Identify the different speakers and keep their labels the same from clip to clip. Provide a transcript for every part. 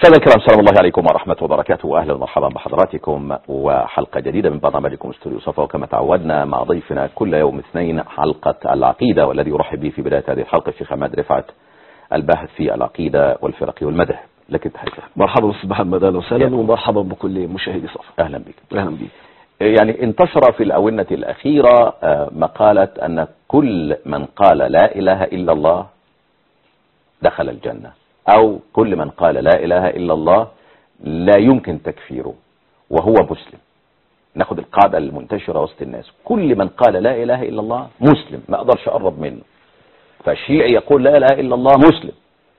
Speaker 1: مشاهدينا الكرام سلام الله عليكم ورحمة وبركاته وأهلا ومرحبا بحضراتكم وحلقة جديدة من برنامجكم استوديو صفا وكما تعودنا مع ضيفنا كل يوم اثنين حلقة العقيدة والذي يرحب به في بداية هذه الحلقة الشيخ عماد رفعت الباحث في العقيدة والفرق والمدح لك تحية
Speaker 2: مرحبا استاذ محمد اهلا وسهلا ومرحبا بكل مشاهدي صفا
Speaker 1: أهلا بك
Speaker 2: اهلا بيك
Speaker 1: يعني انتشر في الأونة الأخيرة مقالة أن كل من قال لا إله إلا الله دخل الجنة أو كل من قال لا إله إلا الله لا يمكن تكفيره وهو مسلم ناخد القاعدة المنتشرة وسط الناس كل من قال لا إله إلا الله مسلم ما أقدرش أقرب منه فالشيعي يقول لا إله إلا الله مسلم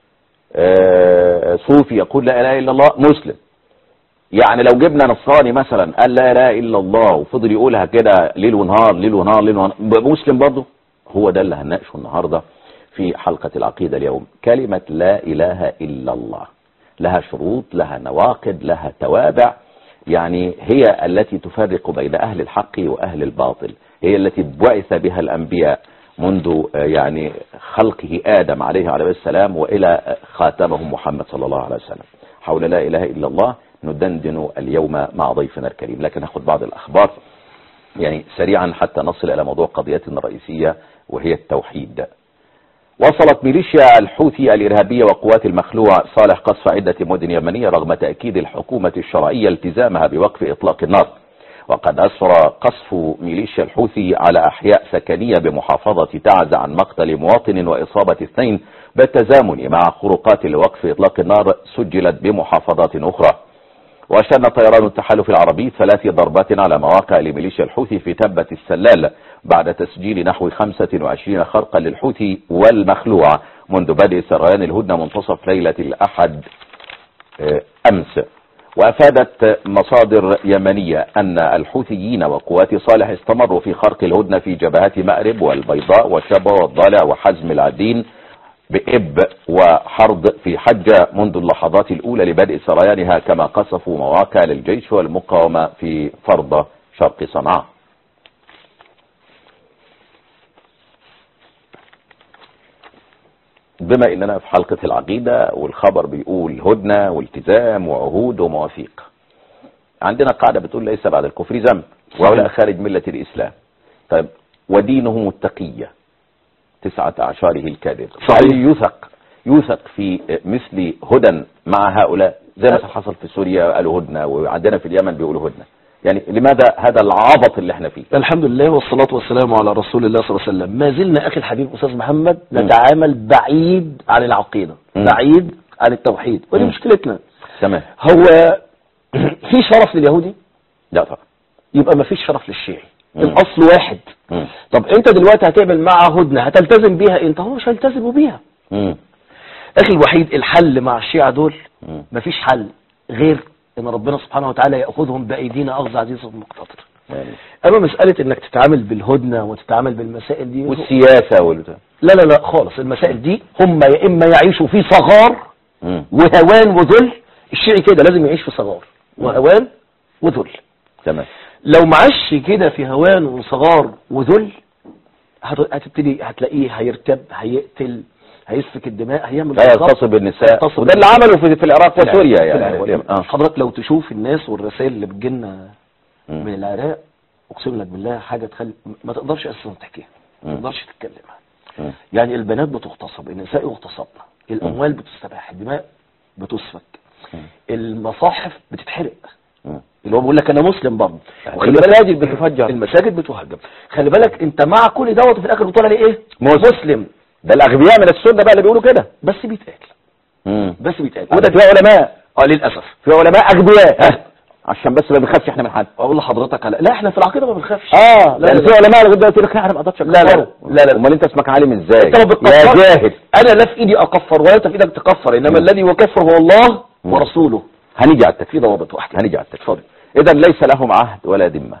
Speaker 1: آه صوفي يقول لا إله إلا الله مسلم يعني لو جبنا نصراني مثلا قال لا اله الا الله وفضل يقولها كده ليل ونهار ليل ونهار ليل ونهار مسلم برضه هو ده اللي هنناقشه النهارده في حلقة العقيدة اليوم كلمة لا إله إلا الله لها شروط لها نواقد لها توابع يعني هي التي تفرق بين أهل الحق وأهل الباطل هي التي بعث بها الأنبياء منذ يعني خلقه آدم عليه عليه السلام وإلى خاتمهم محمد صلى الله عليه وسلم حول لا إله إلا الله ندندن اليوم مع ضيفنا الكريم لكن ناخذ بعض الأخبار يعني سريعا حتى نصل إلى موضوع قضيتنا الرئيسية وهي التوحيد وصلت ميليشيا الحوثي الإرهابية وقوات المخلوع صالح قصف عدة مدن يمنية رغم تأكيد الحكومة الشرعية التزامها بوقف إطلاق النار وقد أسر قصف ميليشيا الحوثي على أحياء سكنية بمحافظة تعز عن مقتل مواطن وإصابة اثنين بالتزامن مع خروقات لوقف إطلاق النار سجلت بمحافظات أخرى وشن طيران التحالف العربي ثلاث ضربات على مواقع لميليشيا الحوثي في تبة السلال بعد تسجيل نحو 25 خرقا للحوثي والمخلوع منذ بدء سريان الهدنة منتصف ليلة الأحد أمس وأفادت مصادر يمنية أن الحوثيين وقوات صالح استمروا في خرق الهدنة في جبهات مأرب والبيضاء وشبوة والضالع وحزم العدين بإب وحرض في حجة منذ اللحظات الأولى لبدء سريانها كما قصفوا مواقع للجيش والمقاومة في فرض شرق صنعاء بما اننا في حلقة العقيدة والخبر بيقول هدنة والتزام وعهود ومواثيق عندنا قاعدة بتقول ليس بعد الكفر ذنب ولا خارج ملة الإسلام طيب ودينه التقية تسعة أعشاره الكاذب صحيح يوثق يوثق في مثل هدى مع هؤلاء زي ما حصل في سوريا قالوا هدنة وعندنا في اليمن بيقولوا هدنة يعني لماذا هذا العبط اللي احنا فيه
Speaker 2: الحمد لله والصلاة والسلام على رسول الله صلى الله عليه وسلم ما زلنا أخي الحبيب أستاذ محمد نتعامل بعيد عن العقيدة
Speaker 1: م.
Speaker 2: بعيد عن التوحيد ودي
Speaker 1: م.
Speaker 2: مشكلتنا
Speaker 1: تمام
Speaker 2: هو في شرف لليهودي
Speaker 1: لا طبعا
Speaker 2: يبقى ما فيش شرف للشيعي
Speaker 1: م.
Speaker 2: الأصل واحد
Speaker 1: مم.
Speaker 2: طب انت دلوقتي هتعمل مع هدنة هتلتزم بيها انت هو مش هيلتزم بيها
Speaker 1: مم.
Speaker 2: اخي الوحيد الحل مع الشيعة دول
Speaker 1: مم.
Speaker 2: مفيش حل غير ان ربنا سبحانه وتعالى ياخذهم بايدينا اخذ عزيز مقتدر
Speaker 1: يعني
Speaker 2: اما مسألة انك تتعامل بالهدنة وتتعامل بالمسائل دي
Speaker 1: والسياسة وال
Speaker 2: لا لا لا خالص المسائل دي هم يا اما يعيشوا في صغار
Speaker 1: مم.
Speaker 2: وهوان وذل الشيعي كده لازم يعيش في صغار وهوان وذل
Speaker 1: تمام
Speaker 2: لو معش كده في هوان وصغار وذل هت- هتبتدي هتلاقيه هيرتب هيقتل هيسفك الدماء هيعمل
Speaker 1: لا
Speaker 2: بالظبط.
Speaker 1: يغتصب النساء
Speaker 2: يغتصب
Speaker 1: وده اللي
Speaker 2: النساء.
Speaker 1: عمله في, في العراق
Speaker 2: في
Speaker 1: وسوريا
Speaker 2: العراق.
Speaker 1: يعني
Speaker 2: في العراق.
Speaker 1: آه.
Speaker 2: حضرتك لو تشوف الناس والرسائل اللي بتجيلنا
Speaker 1: مم.
Speaker 2: من العراق اقسم لك بالله حاجه تخلي ما تقدرش اساسا تحكيها ما
Speaker 1: مم.
Speaker 2: تقدرش تتكلمها
Speaker 1: مم.
Speaker 2: يعني البنات بتغتصب النساء يغتصبن الاموال بتستباح الدماء بتسفك
Speaker 1: مم.
Speaker 2: المصاحف بتتحرق
Speaker 1: مم.
Speaker 2: اللي هو بيقول لك انا مسلم برضه وخلي
Speaker 1: المساجد
Speaker 2: بالك-
Speaker 1: بتفجر.
Speaker 2: المساجد بتهجم خلي بالك انت مع كل دوت وفي الاخر بتقول عليه ايه
Speaker 1: مسلم.
Speaker 2: مسلم
Speaker 1: ده الاغبياء من السنه بقى اللي بيقولوا كده
Speaker 2: بس بيتقال
Speaker 1: مم.
Speaker 2: بس بيتقال
Speaker 1: وده في علماء
Speaker 2: اه للاسف
Speaker 1: في علماء اغبياء ها عشان بس ما بنخافش احنا من حد
Speaker 2: اقول لحضرتك على لا احنا في العقيده ما بنخافش
Speaker 1: اه
Speaker 2: لا،
Speaker 1: لان
Speaker 2: لا.
Speaker 1: في علماء لغايه دلوقتي يقول لك انا ما اقدرش
Speaker 2: لا، لا،
Speaker 1: أكفره.
Speaker 2: لا، لا.
Speaker 1: امال انت اسمك عالم ازاي
Speaker 2: انت ما
Speaker 1: يا
Speaker 2: بتكفرش
Speaker 1: جاهل
Speaker 2: انا لا في ايدي اكفر ولا انت في ايدك تكفر انما
Speaker 1: مم.
Speaker 2: الذي يكفر هو الله
Speaker 1: مم.
Speaker 2: ورسوله
Speaker 1: هنيجي على
Speaker 2: في
Speaker 1: التكفير
Speaker 2: ضوابط واحده
Speaker 1: هنيجي على التكفير اذا ليس لهم عهد ولا ذمه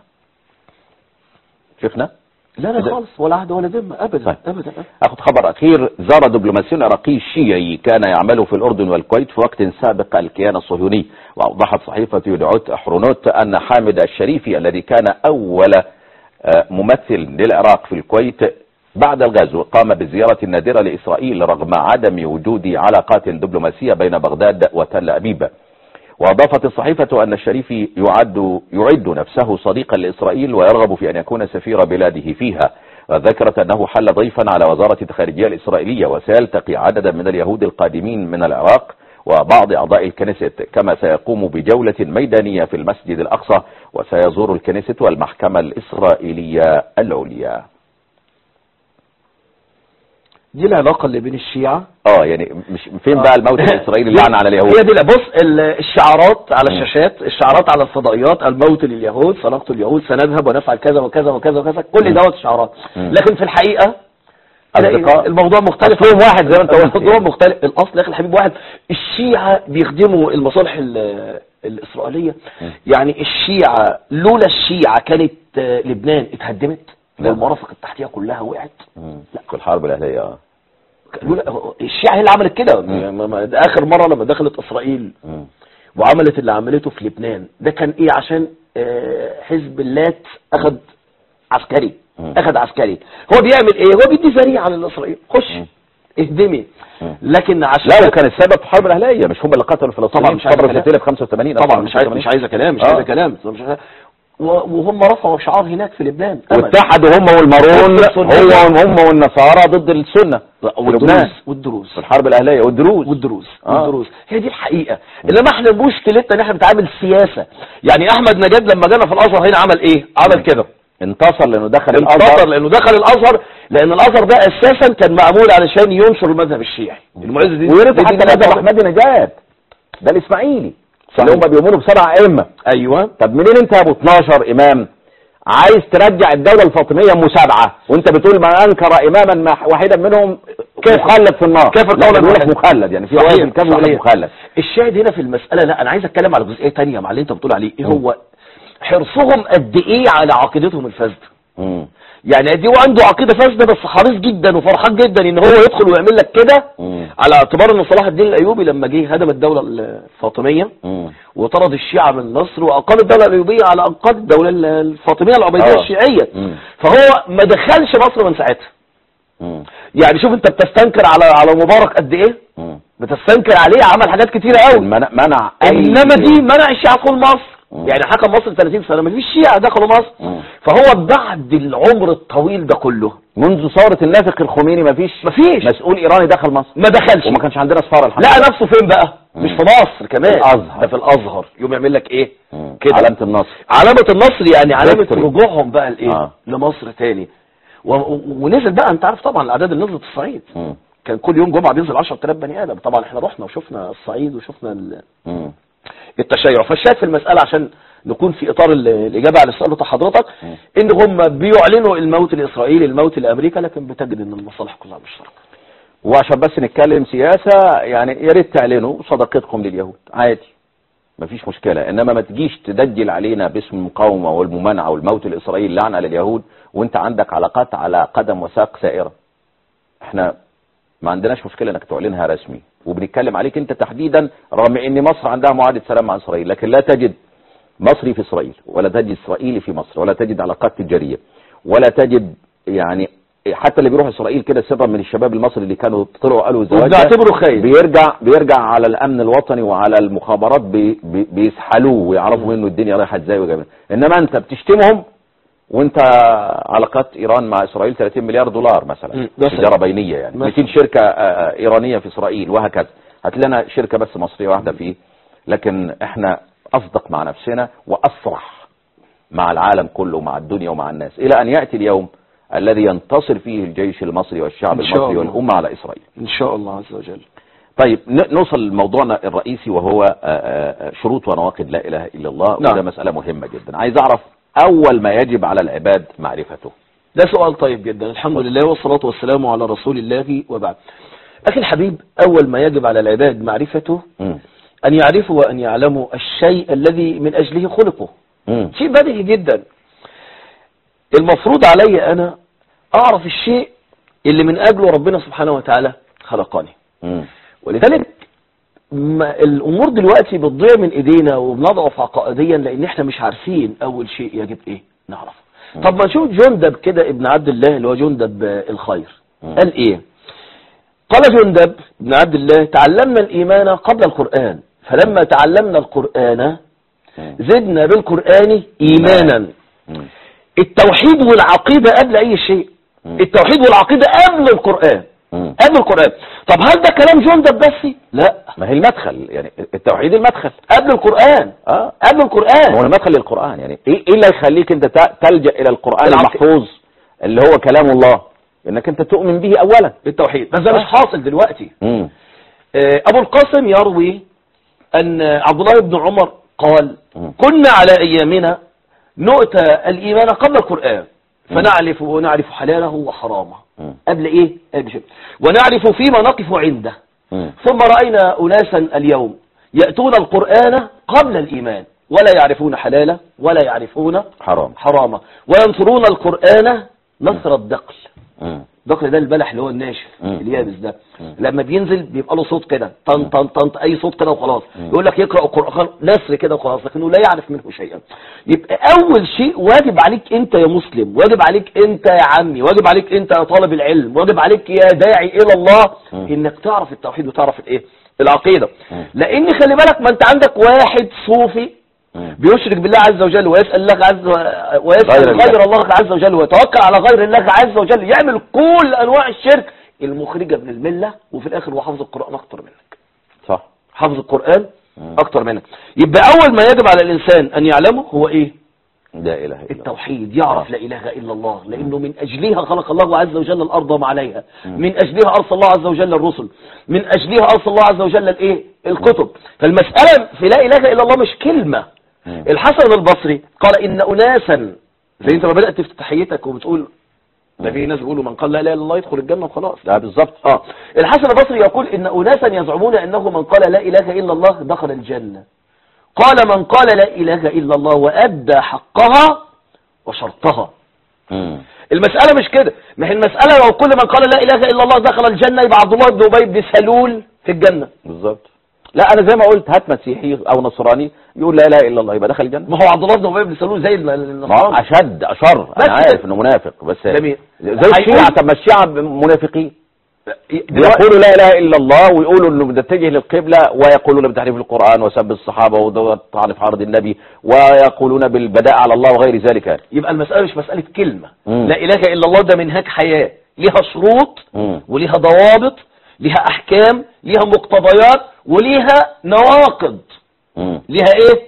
Speaker 1: شفنا
Speaker 2: لا لا
Speaker 1: ده-
Speaker 2: خالص ولا عهد ولا ذمه ابدا
Speaker 1: طيب.
Speaker 2: ابدا أبداً.
Speaker 1: اخذ خبر اخير زار دبلوماسي عراقي شيعي كان يعمل في الاردن والكويت في وقت سابق الكيان الصهيوني واوضحت صحيفه يدعوت احرونوت ان حامد الشريفي الذي كان اول آه، ممثل للعراق في الكويت بعد الغزو قام بزيارة نادرة لإسرائيل رغم عدم وجود علاقات دبلوماسية بين بغداد وتل أبيب وأضافت الصحيفة أن الشريف يعد, يعد نفسه صديقا لإسرائيل ويرغب في أن يكون سفير بلاده فيها وذكرت أنه حل ضيفا على وزارة الخارجية الإسرائيلية وسيلتقي عددا من اليهود القادمين من العراق وبعض أعضاء الكنيست كما سيقوم بجولة ميدانية في المسجد الأقصى وسيزور الكنيست والمحكمة الإسرائيلية العليا
Speaker 2: دي العلاقة اللي بين الشيعة
Speaker 1: اه يعني مش فين بقى الموت الإسرائيلي اللعن على اليهود
Speaker 2: هي دي لا، بص ال- الشعارات على
Speaker 1: مم.
Speaker 2: الشاشات الشعارات على الفضائيات الموت لليهود صلاة اليهود سنذهب ونفعل كذا وكذا وكذا وكذا كل
Speaker 1: مم.
Speaker 2: دوت شعارات
Speaker 1: مم.
Speaker 2: لكن في الحقيقة تلاقي
Speaker 1: أصدقاء.
Speaker 2: الموضوع مختلف
Speaker 1: أصلهم واحد زي ما أنت قلت.
Speaker 2: الموضوع مختلف الأصل يا أخي الحبيب واحد الشيعة بيخدموا المصالح ال- الإسرائيلية
Speaker 1: مم.
Speaker 2: يعني الشيعة لولا الشيعة كانت آه، لبنان اتهدمت
Speaker 1: لا.
Speaker 2: والمرافق التحتية كلها وقعت
Speaker 1: مم. في الحرب الأهلية اه
Speaker 2: لولا الشيعة هي اللي عملت كده
Speaker 1: مم.
Speaker 2: يعني ما- ما- ده آخر مرة لما دخلت إسرائيل
Speaker 1: مم.
Speaker 2: وعملت اللي عملته في لبنان ده كان ايه عشان آه، حزب اللات اخد عسكري
Speaker 1: مم.
Speaker 2: اخد عسكري هو بيعمل ايه هو بيدي ذريعه لاسرائيل خش
Speaker 1: مم.
Speaker 2: اهدمي
Speaker 1: مم.
Speaker 2: لكن عشان
Speaker 1: لا وكان السبب في الحرب الأهلية مش هم اللي قتلوا الفلسطينيين
Speaker 2: طبعا مش عايز
Speaker 1: قبر
Speaker 2: كلام.
Speaker 1: الفتيلة في 85
Speaker 2: طبعا مش عايز مش عايزه كلام مش
Speaker 1: آه.
Speaker 2: عايزه كلام مش عايزة- و- وهم رفعوا شعار هناك في لبنان أمل.
Speaker 1: واتحدوا هم والمارون
Speaker 2: ضد السنة.
Speaker 1: هو هم والنصارى ضد السنة في لبنان
Speaker 2: والدروز والدروز
Speaker 1: في الحرب الأهلية والدروز
Speaker 2: والدروز
Speaker 1: آه.
Speaker 2: والدروز هي دي الحقيقه انما احنا مشكلتنا ان احنا بنتعامل سياسه يعني احمد نجاد لما جانا في الازهر هنا عمل ايه عمل كده
Speaker 1: انتصر لأنه دخل
Speaker 2: انتصر
Speaker 1: الأزهر
Speaker 2: لانه دخل الازهر لان الازهر ده اساسا كان معمول علشان ينشر المذهب الشيعي المعز دي
Speaker 1: ويرث
Speaker 2: دي-
Speaker 1: حتى
Speaker 2: دي-
Speaker 1: مذهب أحمد نجاد ده الإسماعيلي اللي هم بيؤمنوا بسبع أئمة
Speaker 2: ايوه
Speaker 1: طب منين انت يا ابو 12 امام عايز ترجع الدولة الفاطمية ام سبعة وانت بتقول ما انكر اماما مح- واحدا منهم
Speaker 2: كافر.
Speaker 1: مخلد في النار
Speaker 2: كافر
Speaker 1: لا،
Speaker 2: قولا
Speaker 1: بيقول لك
Speaker 2: واحدا.
Speaker 1: مخلد يعني في واحد
Speaker 2: صحيح،
Speaker 1: من كافر يقول لك
Speaker 2: صحيح.
Speaker 1: مخلد
Speaker 2: الشاهد هنا في المساله لا انا عايز اتكلم على جزئيه تانية مع اللي انت بتقول عليه ايه
Speaker 1: مم.
Speaker 2: هو حرصهم قد ايه على عقيدتهم الفاسده
Speaker 1: مم.
Speaker 2: يعني قد ايه هو عنده عقيده فاسده بس حريص جدا وفرحان جدا ان هو يدخل ويعمل لك كده
Speaker 1: مم.
Speaker 2: على اعتبار ان صلاح الدين الايوبي لما جه هدم الدوله الفاطميه
Speaker 1: مم.
Speaker 2: وطرد الشيعة من مصر وأقام الدولة الأيوبية على أنقاض الدولة الفاطمية العبيدية
Speaker 1: آه.
Speaker 2: الشيعية
Speaker 1: مم.
Speaker 2: فهو ما دخلش مصر من ساعتها
Speaker 1: مم.
Speaker 2: يعني شوف انت بتستنكر على على مبارك قد ايه
Speaker 1: مم.
Speaker 2: بتستنكر عليه عمل حاجات كتيرة قوي
Speaker 1: منع منع أي-
Speaker 2: انما دي منع الشيعة دخول مصر
Speaker 1: مم.
Speaker 2: يعني حكم مصر 30 سنة ما فيش شيعة دخلوا مصر
Speaker 1: مم.
Speaker 2: فهو بعد العمر الطويل ده كله
Speaker 1: منذ ثورة النافق الخميني مفيش
Speaker 2: مفيش
Speaker 1: مسؤول ايراني دخل مصر
Speaker 2: ما دخلش
Speaker 1: وما كانش عندنا سفارة الحمد
Speaker 2: لقى
Speaker 1: لله
Speaker 2: نفسه فين بقى مش
Speaker 1: مم.
Speaker 2: في مصر كمان
Speaker 1: في الأزهر.
Speaker 2: ده في الازهر يوم يعمل لك ايه
Speaker 1: مم.
Speaker 2: كده.
Speaker 1: علامة النصر
Speaker 2: علامة النصر يعني علامة
Speaker 1: Victory.
Speaker 2: رجوعهم بقى لايه
Speaker 1: آه.
Speaker 2: لمصر تاني و... و- ونزل بقى انت عارف طبعا الاعداد اللي نزلت الصعيد
Speaker 1: مم.
Speaker 2: كان كل يوم جمعة بينزل 10000 بني ادم طبعا احنا رحنا وشفنا الصعيد وشفنا ال-
Speaker 1: مم.
Speaker 2: التشيع فالشاهد في المسألة عشان نكون في اطار ال- الاجابة على السؤال بتاع حضرتك
Speaker 1: مم.
Speaker 2: ان هم بيعلنوا الموت الاسرائيلي الموت لامريكا لكن بتجد ان المصالح كلها مشتركة
Speaker 1: وعشان بس نتكلم سياسة يعني يا ريت تعلنوا صداقتكم لليهود عادي مفيش مشكلة انما ما تجيش تدجل علينا باسم المقاومة والممانعة والموت الاسرائيلي لعنة لليهود وانت عندك علاقات على قدم وساق سائرة احنا ما عندناش مشكلة انك تعلنها رسمي وبنتكلم عليك انت تحديدا رغم ان مصر عندها معاهدة سلام مع اسرائيل لكن لا تجد مصري في اسرائيل ولا تجد اسرائيلي في مصر ولا تجد علاقات تجارية ولا تجد يعني حتى اللي بيروح اسرائيل كده سرا من الشباب المصري اللي كانوا طلعوا قالوا الزواج ده
Speaker 2: وبنعتبره خير
Speaker 1: بيرجع بيرجع على الامن الوطني وعلى المخابرات بي بي بيسحلوه ويعرفوا منه الدنيا رايحه ازاي وجايه انما انت بتشتمهم وانت علاقات ايران مع اسرائيل 30 مليار دولار مثلا
Speaker 2: مم، ده
Speaker 1: تجاره بينيه يعني
Speaker 2: مثلا.
Speaker 1: 200 شركه آه، آه، ايرانيه في اسرائيل وهكذا هات لنا شركه بس مصريه واحده فيه لكن احنا اصدق مع نفسنا واسرح مع العالم كله ومع الدنيا ومع الناس الى ان ياتي اليوم الذي ينتصر فيه الجيش المصري والشعب
Speaker 2: إن شاء
Speaker 1: المصري
Speaker 2: الله.
Speaker 1: والامه على اسرائيل
Speaker 2: ان شاء الله عز وجل
Speaker 1: طيب ن- نوصل لموضوعنا الرئيسي وهو آه، آه، شروط ونواقض لا اله الا الله
Speaker 2: نعم.
Speaker 1: وده مسألة مهمة جدا عايز اعرف اول ما يجب على العباد معرفته
Speaker 2: ده سؤال طيب جدا الحمد لله والصلاة والسلام على رسول الله وبعد أخي الحبيب أول ما يجب على العباد معرفته
Speaker 1: مم.
Speaker 2: أن يعرفوا وأن يعلموا الشيء الذي من أجله خلقوا
Speaker 1: مم.
Speaker 2: شيء بديهي جدا المفروض علي أنا أعرف الشيء اللي من أجله ربنا سبحانه وتعالى خلقني
Speaker 1: مم.
Speaker 2: ولذلك ما الأمور دلوقتي بتضيع من إيدينا وبنضعف عقائديا لأن إحنا مش عارفين أول شيء يجب إيه نعرفه طب ما نشوف جندب كده ابن عبد الله اللي هو جندب آه، الخير
Speaker 1: مم.
Speaker 2: قال ايه قال جندب ابن عبد الله تعلمنا الايمان قبل القرآن فلما تعلمنا القرآن
Speaker 1: مم.
Speaker 2: زدنا بالقرآن ايمانا
Speaker 1: مم.
Speaker 2: التوحيد والعقيدة قبل اي شيء
Speaker 1: مم.
Speaker 2: التوحيد والعقيدة قبل القرآن
Speaker 1: مم.
Speaker 2: قبل القرآن طب هل ده كلام جندب بس لا
Speaker 1: ما هي المدخل يعني التوحيد المدخل
Speaker 2: قبل القرآن
Speaker 1: اه
Speaker 2: قبل
Speaker 1: ما هو
Speaker 2: القرآن
Speaker 1: المدخل للقرآن يعني ايه إيه اللي يخليك انت ت- تلجأ الى القرآن
Speaker 2: العقل.
Speaker 1: المحفوظ اللي هو كلام الله انك انت تؤمن به اولا
Speaker 2: بالتوحيد بس ده مش حاصل دلوقتي
Speaker 1: مم.
Speaker 2: آه، أبو القاسم يروي أن عبد الله بن عمر قال
Speaker 1: مم.
Speaker 2: كنا على أيامنا نؤتى الإيمان قبل القرآن فنعرف ونعرف حلاله وحرامه
Speaker 1: مم.
Speaker 2: قبل إيه؟ قبل شيء. ونعرف فيما نقف عنده
Speaker 1: مم.
Speaker 2: ثم رأينا أناسا اليوم يأتون القرآن قبل الإيمان ولا يعرفون حلاله ولا يعرفون
Speaker 1: حرام
Speaker 2: حرامه وينصرون القرآن نصر الدقل
Speaker 1: مم.
Speaker 2: الدقل ده البلح اللي هو الناشف
Speaker 1: مم.
Speaker 2: اليابس ده
Speaker 1: مم.
Speaker 2: لما بينزل بيبقى له صوت كده طن طن طن اي صوت كده وخلاص
Speaker 1: مم.
Speaker 2: يقول لك يقرا القران نسر كده وخلاص لكنه لا يعرف منه شيئا يبقى اول شيء واجب عليك انت يا مسلم واجب عليك انت يا عمي واجب عليك انت يا طالب العلم واجب عليك يا داعي الى الله
Speaker 1: مم.
Speaker 2: انك تعرف التوحيد وتعرف الايه العقيده
Speaker 1: مم.
Speaker 2: لان خلي بالك ما انت عندك واحد صوفي
Speaker 1: مم.
Speaker 2: بيشرك بالله عز وجل ويسأل الله عز و... ويسأل
Speaker 1: غير الله.
Speaker 2: غير الله عز وجل ويتوكل على غير الله عز وجل يعمل كل أنواع الشرك المخرجة من الملة وفي الآخر هو حافظ القرآن أكتر منك
Speaker 1: صح
Speaker 2: حافظ القرآن
Speaker 1: مم.
Speaker 2: أكتر منك يبقى أول ما يجب على الإنسان أن يعلمه هو إيه
Speaker 1: لا اله الا الله
Speaker 2: التوحيد يعرف
Speaker 1: آه.
Speaker 2: لا إله إلا الله لأنه من أجلها خلق الله عز وجل الأرض وما عليها
Speaker 1: مم.
Speaker 2: من أجلها أرسل الله عز وجل الرسل من أجلها أرسل الله عز وجل الإيه الكتب فالمسألة في لا إله إلا الله مش كلمة
Speaker 1: مم.
Speaker 2: الحسن البصري قال إن أناسا زي أنت ما بدأت في تحيتك وبتقول ده في ناس بيقولوا من قال لا إله إلا الله يدخل الجنة وخلاص
Speaker 1: لا بالظبط
Speaker 2: اه الحسن البصري يقول إن أناسا يزعمون أنه من قال لا إله إلا الله دخل الجنة قال من قال لا إله إلا الله وأدى حقها وشرطها
Speaker 1: مم.
Speaker 2: المسألة مش كده ما هي المسألة لو كل من قال لا إله إلا الله دخل الجنة يبقى عبد الله بن أبي بن سلول في الجنة
Speaker 1: بالظبط لا انا زي ما قلت هات مسيحي او نصراني يقول لا اله الا الله يبقى دخل الجنه
Speaker 2: ما هو عبد الله بن أبي بن سلول زي
Speaker 1: ما هو
Speaker 2: النصارى
Speaker 1: اشد اشر
Speaker 2: بس
Speaker 1: انا عارف
Speaker 2: كده.
Speaker 1: انه منافق بس
Speaker 2: جميل.
Speaker 1: زي
Speaker 2: هيقول-
Speaker 1: الشيعة طب ما الشيعة منافقين
Speaker 2: دلوقتي
Speaker 1: بيقولوا لا اله الا الله ويقولوا انه بنتجه للقبلة ويقولون بتحريف القرآن وسب الصحابة وطعن في عرض النبي ويقولون بالبداء على الله وغير ذلك
Speaker 2: يبقى المسألة مش مسألة كلمة
Speaker 1: مم.
Speaker 2: لا إله إلا الله ده منهاج حياة ليها شروط
Speaker 1: مم.
Speaker 2: وليها ضوابط ليها أحكام ليها مقتضيات وليها نواقض
Speaker 1: مم.
Speaker 2: ليها إيه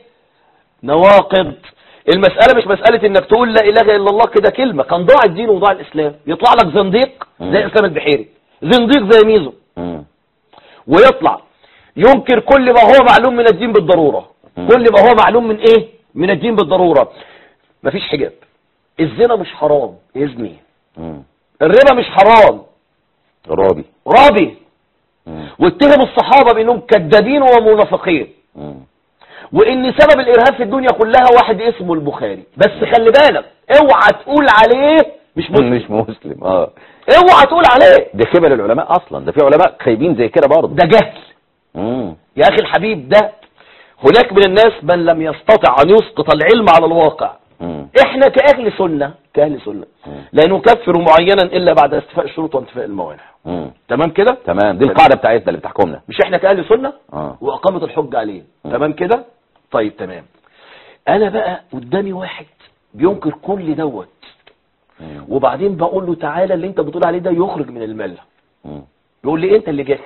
Speaker 2: نواقض المسألة مش مسألة انك تقول لا اله الا الله كده كلمة كان ضاع الدين وضاع الاسلام يطلع لك زنديق
Speaker 1: مم.
Speaker 2: زي اسلام البحيري زنديق زي ميزو
Speaker 1: مم.
Speaker 2: ويطلع ينكر كل ما هو معلوم من الدين بالضرورة
Speaker 1: مم.
Speaker 2: كل ما هو معلوم من ايه من الدين بالضرورة مفيش حجاب الزنا مش حرام يزني
Speaker 1: مم.
Speaker 2: الربا مش حرام
Speaker 1: رابي
Speaker 2: رابي
Speaker 1: مم.
Speaker 2: واتهم الصحابة بانهم كذابين ومنافقين
Speaker 1: مم.
Speaker 2: وان سبب الارهاب في الدنيا كلها واحد اسمه البخاري بس خلي بالك اوعى تقول عليه مش مسلم
Speaker 1: مش مسلم اه
Speaker 2: اوعى تقول عليه
Speaker 1: ده خبل العلماء اصلا ده في علماء خايبين زي كده برضه
Speaker 2: ده جهل
Speaker 1: مم.
Speaker 2: يا اخي الحبيب ده هناك من الناس من لم يستطع ان يسقط العلم على الواقع
Speaker 1: مم.
Speaker 2: احنا كاهل سنة كاهل سنة
Speaker 1: مم.
Speaker 2: لا نكفر معينا الا بعد استيفاء الشروط وانتفاء الموانع
Speaker 1: مم.
Speaker 2: تمام كده
Speaker 1: تمام دي القاعدة بتاعتنا اللي بتحكمنا
Speaker 2: مش احنا كاهل سنة
Speaker 1: اه
Speaker 2: واقامة الحج عليه
Speaker 1: مم.
Speaker 2: تمام كده طيب تمام انا بقى قدامي واحد بينكر كل دوت
Speaker 1: مم.
Speaker 2: وبعدين بقول له تعالى اللي انت بتقول عليه ده يخرج من المله
Speaker 1: مم.
Speaker 2: يقول لي انت اللي جاهل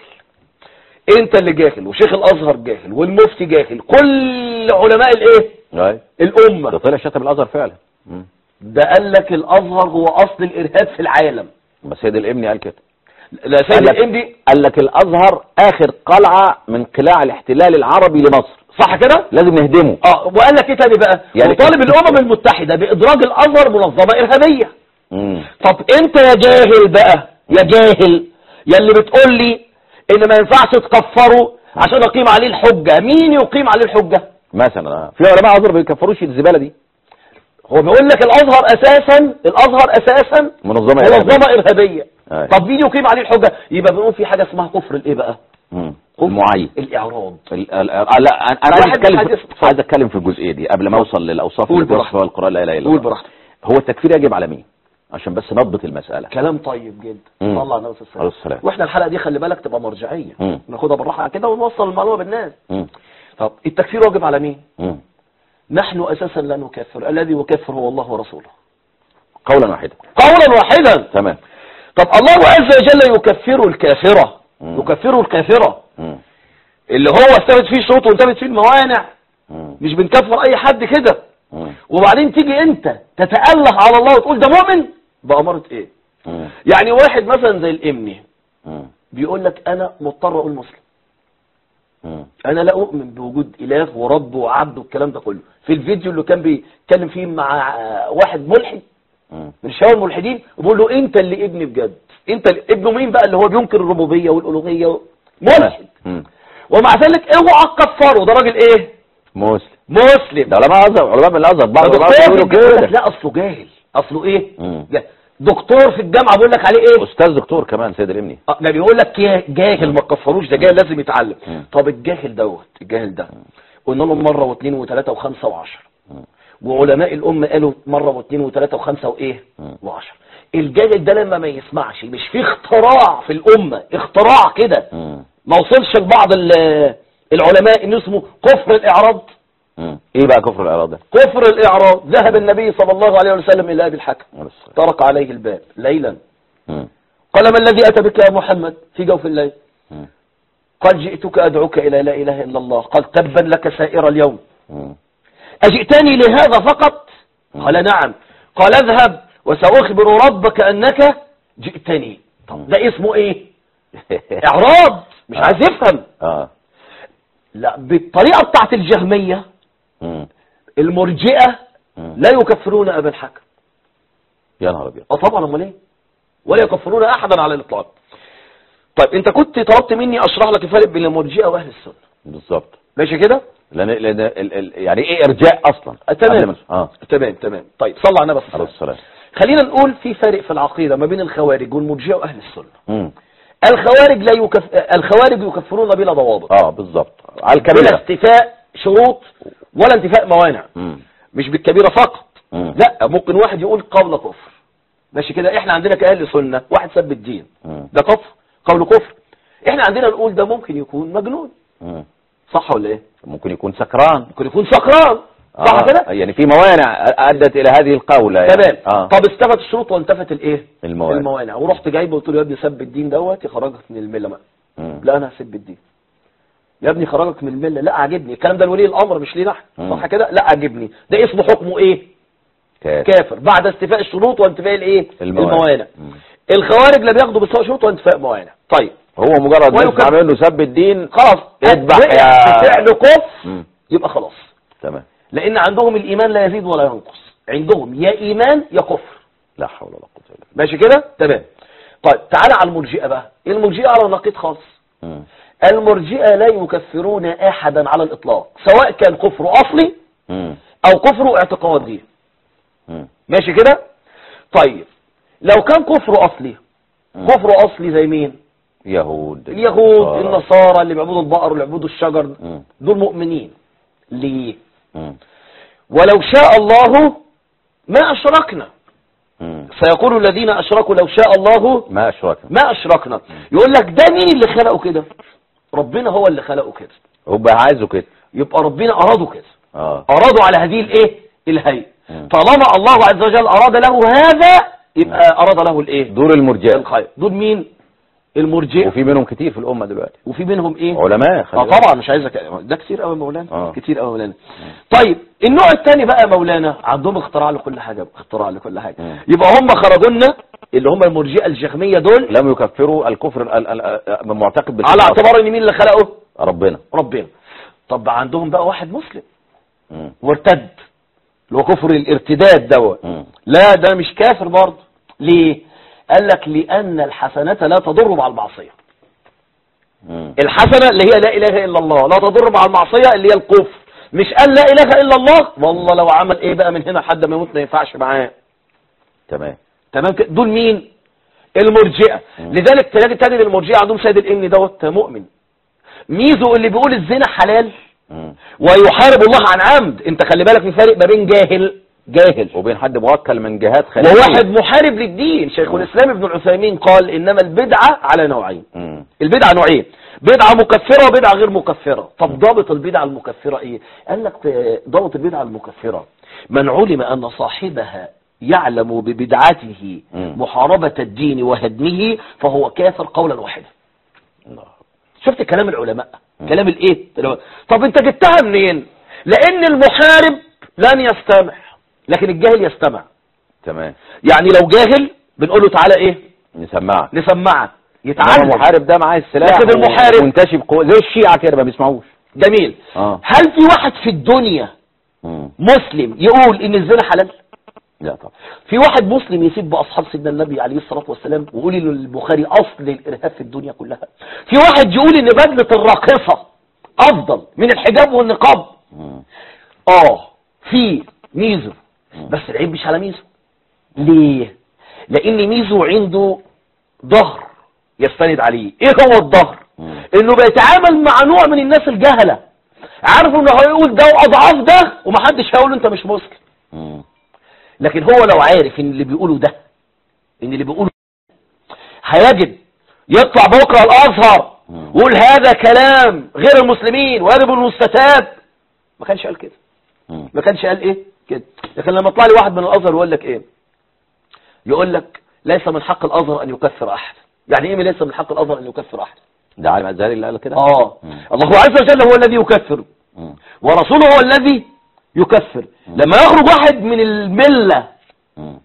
Speaker 2: انت اللي جاهل وشيخ الازهر جاهل والمفتي جاهل كل علماء الايه
Speaker 1: أي. ده
Speaker 2: الامه
Speaker 1: طلع شتم الازهر فعلا مم.
Speaker 2: ده قال لك الازهر هو اصل الارهاب في العالم
Speaker 1: بس سيد الامني قال كده
Speaker 2: لا
Speaker 1: قال
Speaker 2: سيد
Speaker 1: لك-
Speaker 2: الامدي
Speaker 1: قال لك الازهر اخر قلعة من قلاع الاحتلال العربي لمصر
Speaker 2: صح كده
Speaker 1: لازم نهدمه
Speaker 2: اه وقال لك ايه تاني بقى
Speaker 1: يعني
Speaker 2: وطالب
Speaker 1: كده-
Speaker 2: الامم المتحده بادراج الازهر منظمه ارهابيه
Speaker 1: مم.
Speaker 2: طب انت يا جاهل بقى يا جاهل يا اللي بتقول لي ان ما ينفعش تكفره عشان اقيم عليه الحجه مين يقيم عليه الحجه
Speaker 1: مثلا آه. في علماء ازهر ما بيكفروش الزبالة دي
Speaker 2: هو بيقول لك الازهر اساسا الازهر اساسا
Speaker 1: منظمة إرهابية.
Speaker 2: منظمه ارهابيه
Speaker 1: أي.
Speaker 2: طب مين يقيم عليه الحجه يبقى بنقول في حاجه اسمها كفر الايه بقى
Speaker 1: مم.
Speaker 2: كفر
Speaker 1: المعين
Speaker 2: الاعراض
Speaker 1: ال- ال- آه، لا انا عايز
Speaker 2: واحد
Speaker 1: اتكلم
Speaker 2: حديث-
Speaker 1: في- عايز اتكلم في الجزئيه دي قبل ما اوصل للاوصاف
Speaker 2: قول
Speaker 1: اللي
Speaker 2: براحتك.
Speaker 1: بيوصفها القران لا اله الا
Speaker 2: قول
Speaker 1: الله
Speaker 2: براحتك
Speaker 1: هو التكفير يجب على مين عشان بس نضبط المسألة
Speaker 2: كلام طيب جدا
Speaker 1: مم.
Speaker 2: صلى على النبي صلى الله
Speaker 1: عليه
Speaker 2: عليه
Speaker 1: السلام.
Speaker 2: وسلم واحنا الحلقه دي خلي بالك تبقى مرجعيه
Speaker 1: مم.
Speaker 2: ناخدها بالراحه كده ونوصل المعلومه بالناس
Speaker 1: مم.
Speaker 2: طب التكفير واجب على مين
Speaker 1: مم.
Speaker 2: نحن اساسا لا نكفر الذي يكفر هو الله ورسوله
Speaker 1: قولا واحدا
Speaker 2: قولا واحدا
Speaker 1: تمام
Speaker 2: طب الله عز وجل يكفر الكافره
Speaker 1: مم.
Speaker 2: يكفر الكافره
Speaker 1: مم.
Speaker 2: اللي هو استفد فيه شروط وانتفت فيه الموانع
Speaker 1: مم.
Speaker 2: مش بنكفر اي حد كده
Speaker 1: مم.
Speaker 2: وبعدين تيجي انت تتأله على الله وتقول ده مؤمن بأمارة ايه
Speaker 1: مم.
Speaker 2: يعني واحد مثلا زي الامني
Speaker 1: مم.
Speaker 2: بيقول لك انا مضطر اقول مسلم
Speaker 1: مم.
Speaker 2: انا لا اؤمن بوجود اله ورب وعبد والكلام ده كله في الفيديو اللي كان بيتكلم فيه مع آه، واحد ملحد
Speaker 1: مم.
Speaker 2: من شباب الملحدين وبيقول له انت اللي ابني بجد انت اللي ابنه مين بقى اللي هو بينكر الربوبيه والالوهيه و- ملحد
Speaker 1: مم.
Speaker 2: ومع ذلك اوعى تكفره ده راجل ايه
Speaker 1: مسلم
Speaker 2: مسلم
Speaker 1: ده علماء ازهر علماء من الازهر بعض
Speaker 2: ده
Speaker 1: العلماء
Speaker 2: دكتور في
Speaker 1: بيقولوا
Speaker 2: الجامعة
Speaker 1: كده
Speaker 2: لا اصله جاهل اصله ايه
Speaker 1: مم.
Speaker 2: جاهل. دكتور في الجامعه بيقول لك عليه ايه
Speaker 1: استاذ دكتور كمان سيد الامني
Speaker 2: آه، ده بيقول لك يا جاهل ما تكفروش ده جاهل لازم يتعلم
Speaker 1: مم.
Speaker 2: طب الجاهل دوت الجاهل ده قلنا لهم مره واثنين وثلاثه وخمسه وعشره
Speaker 1: مم.
Speaker 2: وعلماء الامه قالوا مره واثنين وثلاثه وخمسه وايه
Speaker 1: مم.
Speaker 2: وعشره الجاهل ده لما ما يسمعش مش في اختراع في الامه اختراع كده
Speaker 1: مم.
Speaker 2: ما وصلش لبعض ال- العلماء انه اسمه كفر الاعراض
Speaker 1: مم. ايه بقى كفر الاراده
Speaker 2: كفر الاعراض ذهب النبي صلى الله عليه وسلم الى ابي الحكم طرق عليه الباب ليلا
Speaker 1: مم.
Speaker 2: قال ما الذي أتى بك يا محمد في جوف الليل
Speaker 1: مم.
Speaker 2: قال جئتك أدعوك إلى لا إله إلا الله قال تبا لك سائر اليوم
Speaker 1: مم.
Speaker 2: أجئتني لهذا فقط قال نعم قال اذهب وسأخبر ربك أنك جئتني طب ده اسمه إيه إعراض مش
Speaker 1: آه.
Speaker 2: عايز يفهم
Speaker 1: اه
Speaker 2: لا بالطريقة بتاعت الجهمية
Speaker 1: مم.
Speaker 2: المرجئة
Speaker 1: مم.
Speaker 2: لا يكفرون أبا الحكم
Speaker 1: يا نهار ابيض
Speaker 2: اه طبعا امال ايه ولا يكفرون احدا على الاطلاق طيب انت كنت طلبت مني اشرح لك الفرق بين المرجئه واهل السنه
Speaker 1: بالظبط
Speaker 2: ماشي كده
Speaker 1: لان لان ال... ال... يعني ايه ارجاء اصلا
Speaker 2: آه، تمام.
Speaker 1: قبل ما- اه
Speaker 2: تمام تمام طيب صلى على النبي صلى
Speaker 1: عليه
Speaker 2: الله عليه وسلم
Speaker 1: الصلاه
Speaker 2: خلينا نقول في فرق في العقيده ما بين الخوارج والمرجئه واهل السنه
Speaker 1: مم.
Speaker 2: الخوارج لا يكف... الخوارج يكفرون بلا ضوابط
Speaker 1: اه بالظبط على
Speaker 2: بلا
Speaker 1: الكبيره
Speaker 2: استيفاء شروط ولا انتفاء موانع
Speaker 1: مم.
Speaker 2: مش بالكبيره فقط
Speaker 1: مم.
Speaker 2: لا ممكن واحد يقول قول كفر ماشي كده احنا عندنا كاهل سنه واحد سب الدين
Speaker 1: مم.
Speaker 2: ده كفر قول كفر احنا عندنا نقول ده ممكن يكون مجنون
Speaker 1: مم.
Speaker 2: صح ولا ايه
Speaker 1: ممكن يكون سكران
Speaker 2: ممكن يكون سكران صح
Speaker 1: آه.
Speaker 2: كده
Speaker 1: يعني في موانع ادت الى هذه القولة يعني.
Speaker 2: تمام
Speaker 1: اه
Speaker 2: طب استفت الشروط وانتفت الايه
Speaker 1: الموانع.
Speaker 2: الموانع ورحت جايبه وقلت له يا ابني سب الدين دوت يخرجك من المله بقى
Speaker 1: مم.
Speaker 2: لا انا هسب الدين يا ابني خرجك من المله لا عاجبني الكلام ده لولي الامر مش لينا احنا
Speaker 1: مم.
Speaker 2: صح كده لا عاجبني ده اسمه حكمه ايه
Speaker 1: كافر
Speaker 2: كافر بعد استيفاء الشروط وانتفاء الايه
Speaker 1: الموانع.
Speaker 2: الموانع
Speaker 1: مم.
Speaker 2: الخوارج لا بياخدوا بس شروط وانتفاء موانع طيب
Speaker 1: هو مجرد
Speaker 2: ويكفر.
Speaker 1: نسمع منه سب الدين
Speaker 2: خلاص
Speaker 1: اذبح
Speaker 2: وقع
Speaker 1: يا-
Speaker 2: في فعل كفر
Speaker 1: مم.
Speaker 2: يبقى خلاص
Speaker 1: تمام
Speaker 2: لان عندهم الايمان لا يزيد ولا ينقص عندهم يا ايمان يا كفر
Speaker 1: لا حول ولا قوة الا بالله
Speaker 2: ماشي كده تمام طيب تعالى على المرجئه بقى المرجئه على نقيض خالص
Speaker 1: مم.
Speaker 2: المرجئه لا يكفرون احدا على الاطلاق سواء كان كفر اصلي
Speaker 1: مم.
Speaker 2: او كفر اعتقادي
Speaker 1: مم.
Speaker 2: ماشي كده طيب لو كان كفر اصلي
Speaker 1: مم.
Speaker 2: كفر اصلي زي مين
Speaker 1: يهود
Speaker 2: اليهود
Speaker 1: آه.
Speaker 2: النصارى اللي بيعبدوا البقر واللي بيعبدوا الشجر
Speaker 1: مم.
Speaker 2: دول مؤمنين ليه
Speaker 1: مم.
Speaker 2: ولو شاء الله ما اشركنا
Speaker 1: مم.
Speaker 2: سيقول الذين اشركوا لو شاء الله
Speaker 1: ما اشركنا
Speaker 2: ما اشركنا يقول لك ده مين اللي خلقه كده ربنا هو اللي خلقه كده
Speaker 1: هو عايزه كده
Speaker 2: يبقى ربنا اراده كده
Speaker 1: اه
Speaker 2: ارادوا على هذه الايه الهيئه
Speaker 1: مم.
Speaker 2: طالما الله عز وجل اراد له هذا يبقى اراد له الايه
Speaker 1: دور المرجئة
Speaker 2: الخير دول مين المرجئه
Speaker 1: وفي منهم كتير في الامة دلوقتي
Speaker 2: وفي منهم ايه
Speaker 1: علماء خلي
Speaker 2: اه
Speaker 1: بالك.
Speaker 2: طبعا مش عايزك ده كتير قوي مولانا
Speaker 1: آه.
Speaker 2: كتير قوي مولانا طيب النوع الثاني بقى مولانا عندهم اختراع لكل حاجه اختراع لكل حاجه
Speaker 1: مم.
Speaker 2: يبقى هم خرجوا لنا اللي هم المرجئه الجهميه دول
Speaker 1: لم يكفروا الكفر ال- ال- ال- المعتقد بالكفر
Speaker 2: على اعتبار ان مين اللي خلقه
Speaker 1: ربنا
Speaker 2: ربنا طب عندهم بقى واحد مسلم
Speaker 1: مم.
Speaker 2: وارتد اللي هو كفر الارتداد دوت
Speaker 1: مم.
Speaker 2: لا ده مش كافر برضه ليه قال لك لان الحسنات لا تضر مع المعصيه
Speaker 1: مم.
Speaker 2: الحسنه اللي هي لا اله الا الله لا تضر مع المعصيه اللي هي الكفر مش قال لا اله الا الله والله لو عمل ايه بقى من هنا لحد ما يموت ما ينفعش معاه
Speaker 1: تمام
Speaker 2: تمام كده دول مين المرجئه
Speaker 1: مم.
Speaker 2: لذلك تلاقي تجد المرجئه عندهم سيد الامن دوت مؤمن ميزو اللي بيقول الزنا حلال
Speaker 1: مم.
Speaker 2: ويحارب الله عن عمد انت خلي بالك في فرق ما بين جاهل جاهل
Speaker 1: وبين حد موكل من جهات خارجيه
Speaker 2: وواحد محارب للدين شيخ الاسلام ابن العثيمين قال انما البدعه على نوعين
Speaker 1: مم.
Speaker 2: البدعه نوعين بدعه مكفره وبدعه غير مكفره طب ضابط البدعه المكفره ايه قال لك آه، ضابط البدعه المكفره من علم ان صاحبها يعلم ببدعته
Speaker 1: مم.
Speaker 2: محاربه الدين وهدمه فهو كافر قولا واحدا
Speaker 1: الله
Speaker 2: شفت كلام العلماء
Speaker 1: مم.
Speaker 2: كلام الايه طب انت جبتها منين لان المحارب لن يستمع لكن الجاهل يستمع
Speaker 1: تمام
Speaker 2: يعني لو جاهل بنقول له تعالى ايه
Speaker 1: نسمعك
Speaker 2: نسمعك
Speaker 1: إنما
Speaker 2: يتعلم
Speaker 1: المحارب ده معاه السلاح
Speaker 2: لكن المحارب-
Speaker 1: منتشب قوة زي الشيعة كده ما بيسمعوش
Speaker 2: جميل
Speaker 1: اه
Speaker 2: هل في واحد في الدنيا
Speaker 1: مم.
Speaker 2: مسلم يقول ان الزنا حلال
Speaker 1: لا طبعا
Speaker 2: في واحد مسلم يسب اصحاب سيدنا النبي عليه الصلاه والسلام ويقول ان البخاري اصل الارهاب في الدنيا كلها في واحد يقول ان بدله الراقصه افضل من الحجاب والنقاب
Speaker 1: مم.
Speaker 2: اه في ميزو بس العيب مش على ميزو ليه لان ميزو عنده ظهر يستند عليه ايه هو الظهر
Speaker 1: مم.
Speaker 2: انه بيتعامل مع نوع من الناس الجهله عارف انه هيقول ده واضعاف ده ومحدش هيقول له انت مش مسلم
Speaker 1: مم.
Speaker 2: لكن هو لو عارف ان اللي بيقوله ده ان اللي بيقوله هيجد يطلع بكره الازهر
Speaker 1: مم.
Speaker 2: ويقول هذا كلام غير المسلمين ويجب المستتاب ما كانش قال كده
Speaker 1: مم.
Speaker 2: ما كانش قال ايه كده لكن لما طلع لي واحد من الازهر يقول لك ايه يقول لك ليس من حق الازهر ان يكفر احد يعني ايه ليس من حق الازهر ان يكفر احد
Speaker 1: ده عالم الازهري اللي قال كده
Speaker 2: اه
Speaker 1: مم.
Speaker 2: الله عز وجل هو الذي يكفر
Speaker 1: مم.
Speaker 2: ورسوله هو الذي يكفر لما يخرج واحد من المله
Speaker 1: مم.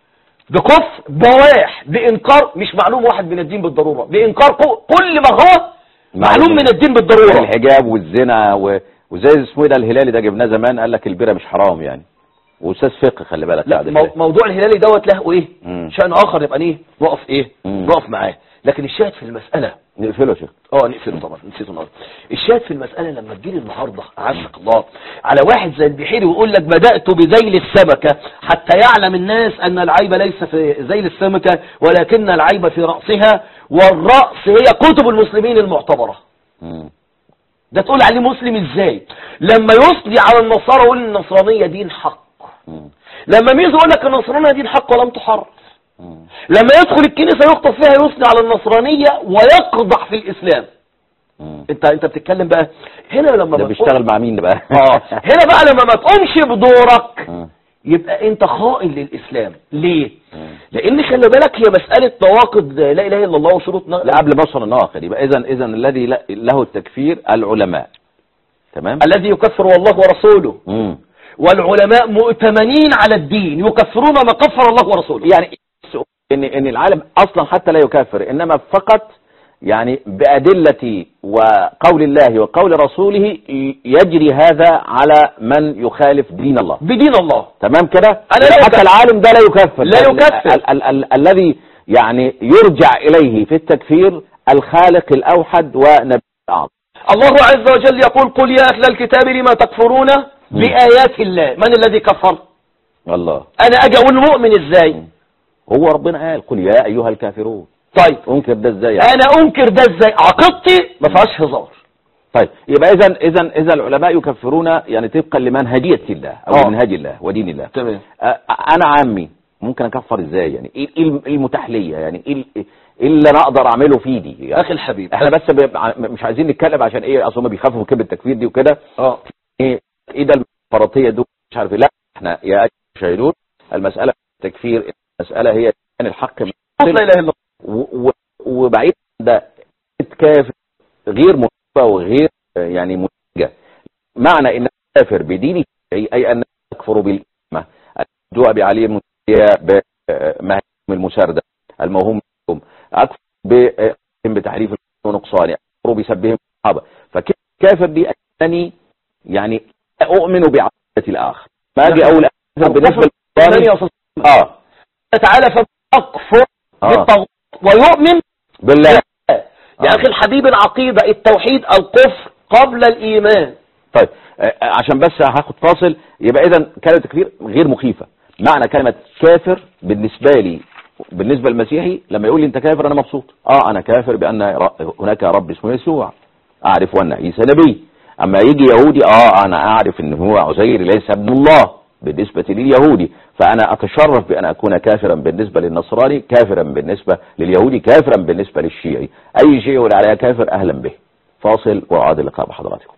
Speaker 2: بكفر بواح بإنكار مش معلوم واحد من الدين بالضرورة بإنكار ك- كل ما هو معلوم من الدين بالضرورة
Speaker 1: الحجاب والزنا و... وزي اسمه ايه ده الهلالي ده جبناه زمان قال لك البيره مش حرام يعني واستاذ فقه خلي بالك
Speaker 2: لا
Speaker 1: سعد
Speaker 2: مو-
Speaker 1: الهلالي.
Speaker 2: موضوع الهلالي دوت له ايه
Speaker 1: مم.
Speaker 2: شأن آخر نبقى ايه نقف ايه
Speaker 1: مم.
Speaker 2: نقف معاه لكن الشاهد في المسألة
Speaker 1: نقفله يا شيخ
Speaker 2: اه نقفله طبعا نسيته النهارده الشاهد في المسألة لما تجيلي النهارده عزك الله على واحد زي البحيري ويقول لك بدأت بذيل السمكة حتى يعلم الناس أن العيب ليس في ذيل السمكة ولكن العيب في رأسها والرأس هي كتب المسلمين المعتبرة
Speaker 1: مم.
Speaker 2: ده تقول عليه مسلم ازاي لما يصلي على النصارى يقول النصرانية دين حق
Speaker 1: مم.
Speaker 2: لما ميزو يقول لك النصرانية دين حق ولم تحرف
Speaker 1: مم.
Speaker 2: لما يدخل الكنيسة يخطب فيها يثني على النصرانية ويقضح في الإسلام
Speaker 1: مم.
Speaker 2: انت انت بتتكلم بقى هنا لما
Speaker 1: ده
Speaker 2: ما تقوم-
Speaker 1: بيشتغل مع مين ده بقى
Speaker 2: اه هنا بقى لما ما تقومش بدورك
Speaker 1: مم.
Speaker 2: يبقى انت خائن للإسلام ليه
Speaker 1: مم.
Speaker 2: لان خلي بالك هي مسألة نواقض لا اله الا الله وشروط ن-
Speaker 1: لا قبل ما اوصل الناقد يبقى اذا اذا الذي ل- له التكفير العلماء تمام
Speaker 2: الذي يكفر والله ورسوله
Speaker 1: مم.
Speaker 2: والعلماء مؤتمنين على الدين يكفرون ما كفر الله ورسوله
Speaker 1: يعني ان ان العالم اصلا حتى لا يكفر انما فقط يعني بأدلة وقول الله وقول رسوله ي- يجري هذا على من يخالف دين الله
Speaker 2: بدين الله
Speaker 1: تمام كده
Speaker 2: أنا لا
Speaker 1: حتى
Speaker 2: أكفر.
Speaker 1: العالم ده لا يكفر
Speaker 2: لا
Speaker 1: ال-
Speaker 2: يكفر.
Speaker 1: ال ال ال الذي يعني يرجع إليه في التكفير الخالق الأوحد ونبي الأعظم
Speaker 2: الله عز وجل يقول قل يا أهل الكتاب لما تكفرون بآيات الله من الذي كفر
Speaker 1: الله
Speaker 2: أنا أجي أقول مؤمن إزاي
Speaker 1: هو ربنا قال قل يا أيها الكافرون
Speaker 2: طيب
Speaker 1: انكر ده ازاي يعني؟
Speaker 2: أنا أنكر ده إزاي عقيدتي ما فيهاش هزار
Speaker 1: طيب يبقى اذا اذا اذا العلماء يكفرون يعني طبقا لمنهجيه الله او
Speaker 2: آه.
Speaker 1: منهج الله ودين الله
Speaker 2: تمام
Speaker 1: أ- انا عامي ممكن اكفر ازاي يعني ايه إيه المتاح ليا يعني ايه ال- إيه اللي انا اقدر اعمله في ايدي يعني
Speaker 2: أخي الحبيب
Speaker 1: احنا بس ب- مش عايزين نتكلم عشان ايه اصل هم بيخافوا من كلمه التكفير دي وكده
Speaker 2: اه
Speaker 1: ايه ايه ده الفرطيه دي مش عارف إيه. لا احنا يا أيها المشاهدون المساله التكفير المساله هي كان الحق من
Speaker 2: لا إله إلا الله
Speaker 1: و- و- وبعيد عن ده كافر غير مناسبة وغير آه، يعني منتجة معنى ان كافر بدين الشيعي اي ان يكفر بالإمامة الجوع بعلي المنتهية بمهاجم المساردة الموهوم بهم اكفر ب- بتحريف ونقصان اكفر بسبهم الصحابة فكيف كافر دي انني يعني لا اؤمن بعقيدة الاخر ما اجي اقول أكفر بالنسبة
Speaker 2: ثانية
Speaker 1: للإسلام
Speaker 2: يا أستاذ
Speaker 1: اه
Speaker 2: تعالى فأكفر
Speaker 1: آه.
Speaker 2: بالطاغوت ويؤمن
Speaker 1: بالله
Speaker 2: يا أخي الحبيب العقيدة التوحيد الكفر قبل الإيمان
Speaker 1: طيب آه، عشان بس هاخد فاصل يبقى اذا كلمه التكفير غير مخيفه معنى كلمه كافر بالنسبه لي بالنسبه للمسيحي لما يقول لي انت كافر انا مبسوط اه انا كافر بان ر- هناك رب اسمه يسوع اعرف وان عيسى نبي اما يجي يهودي اه انا اعرف ان هو عزير ليس ابن الله بالنسبة لليهودي فأنا أتشرف بأن أكون كافرا بالنسبة للنصراني كافرا بالنسبة لليهودي كافرا بالنسبة للشيعي أي شيء يقول عليها كافر أهلا به فاصل وأعاد اللقاء بحضراتكم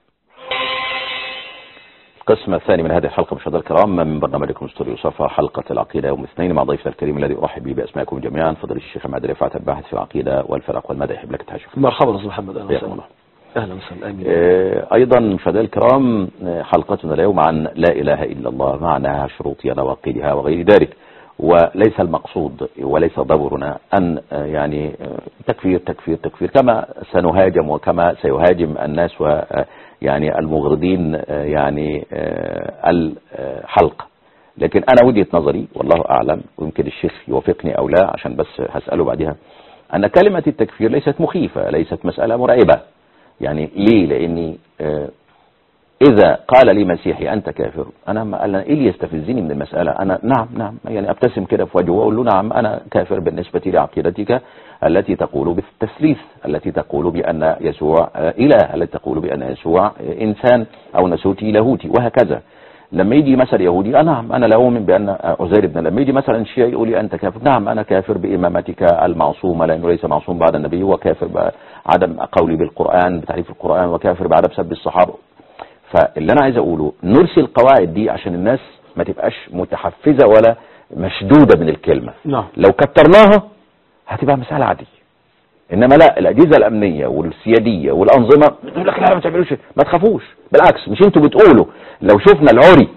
Speaker 1: القسم الثاني من هذه الحلقة مشاهدينا الكرام من برنامجكم استوديو صفا حلقة العقيدة يوم الاثنين مع ضيفنا الكريم الذي أرحب به بأسمائكم جميعا فضل الشيخ محمد رفعت الباحث في العقيدة والفرق والمدى يحب لك التحشف
Speaker 2: مرحبا استاذ محمد اهلا
Speaker 1: حياكم
Speaker 2: وسهلا
Speaker 1: الله.
Speaker 2: اهلا وسهلا امين
Speaker 1: آه، أيضا مشاهدينا الكرام آه، حلقتنا اليوم عن لا إله إلا الله معناها شروطها نواقضها وغير ذلك وليس المقصود وليس دورنا أن آه، يعني آه، تكفير تكفير تكفير كما سنهاجم وكما سيهاجم الناس و آه، يعني المغرضين آه، يعني آه، الحلقة لكن أنا وجهة نظري والله أعلم ويمكن الشيخ يوافقني أو لا عشان بس هسأله بعدها أن كلمة التكفير ليست مخيفة ليست مسألة مرعبة يعني ليه لاني آه، اذا قال لي مسيحي انت كافر انا ما قال ايه اللي يستفزني من المساله انا نعم نعم يعني ابتسم كده في وجهه واقول له نعم انا كافر بالنسبه لعقيدتك التي تقول بالتثليث التي تقول بان يسوع آه، اله التي تقول بان يسوع آه، انسان او نسوتي لاهوتي وهكذا لما يجي مثلا يهودي آه نعم انا لا اؤمن بان آه، عزير ابن لما يجي مثلا شيعي يقول لي انت كافر نعم انا كافر بامامتك المعصومه لانه ليس معصوم بعد النبي وكافر بعدم قولي بالقران بتحريف القران وكافر بعدم سب الصحابه فاللي انا عايز اقوله نرسي القواعد دي عشان الناس ما تبقاش متحفزه ولا مشدوده من الكلمه
Speaker 2: نعم
Speaker 1: لو كترناها هتبقى مسألة عادية انما لا الاجهزة الامنية والسيادية والانظمة بتقول لك لا ما تعملوش ما تخافوش بالعكس مش انتوا بتقولوا لو شفنا العري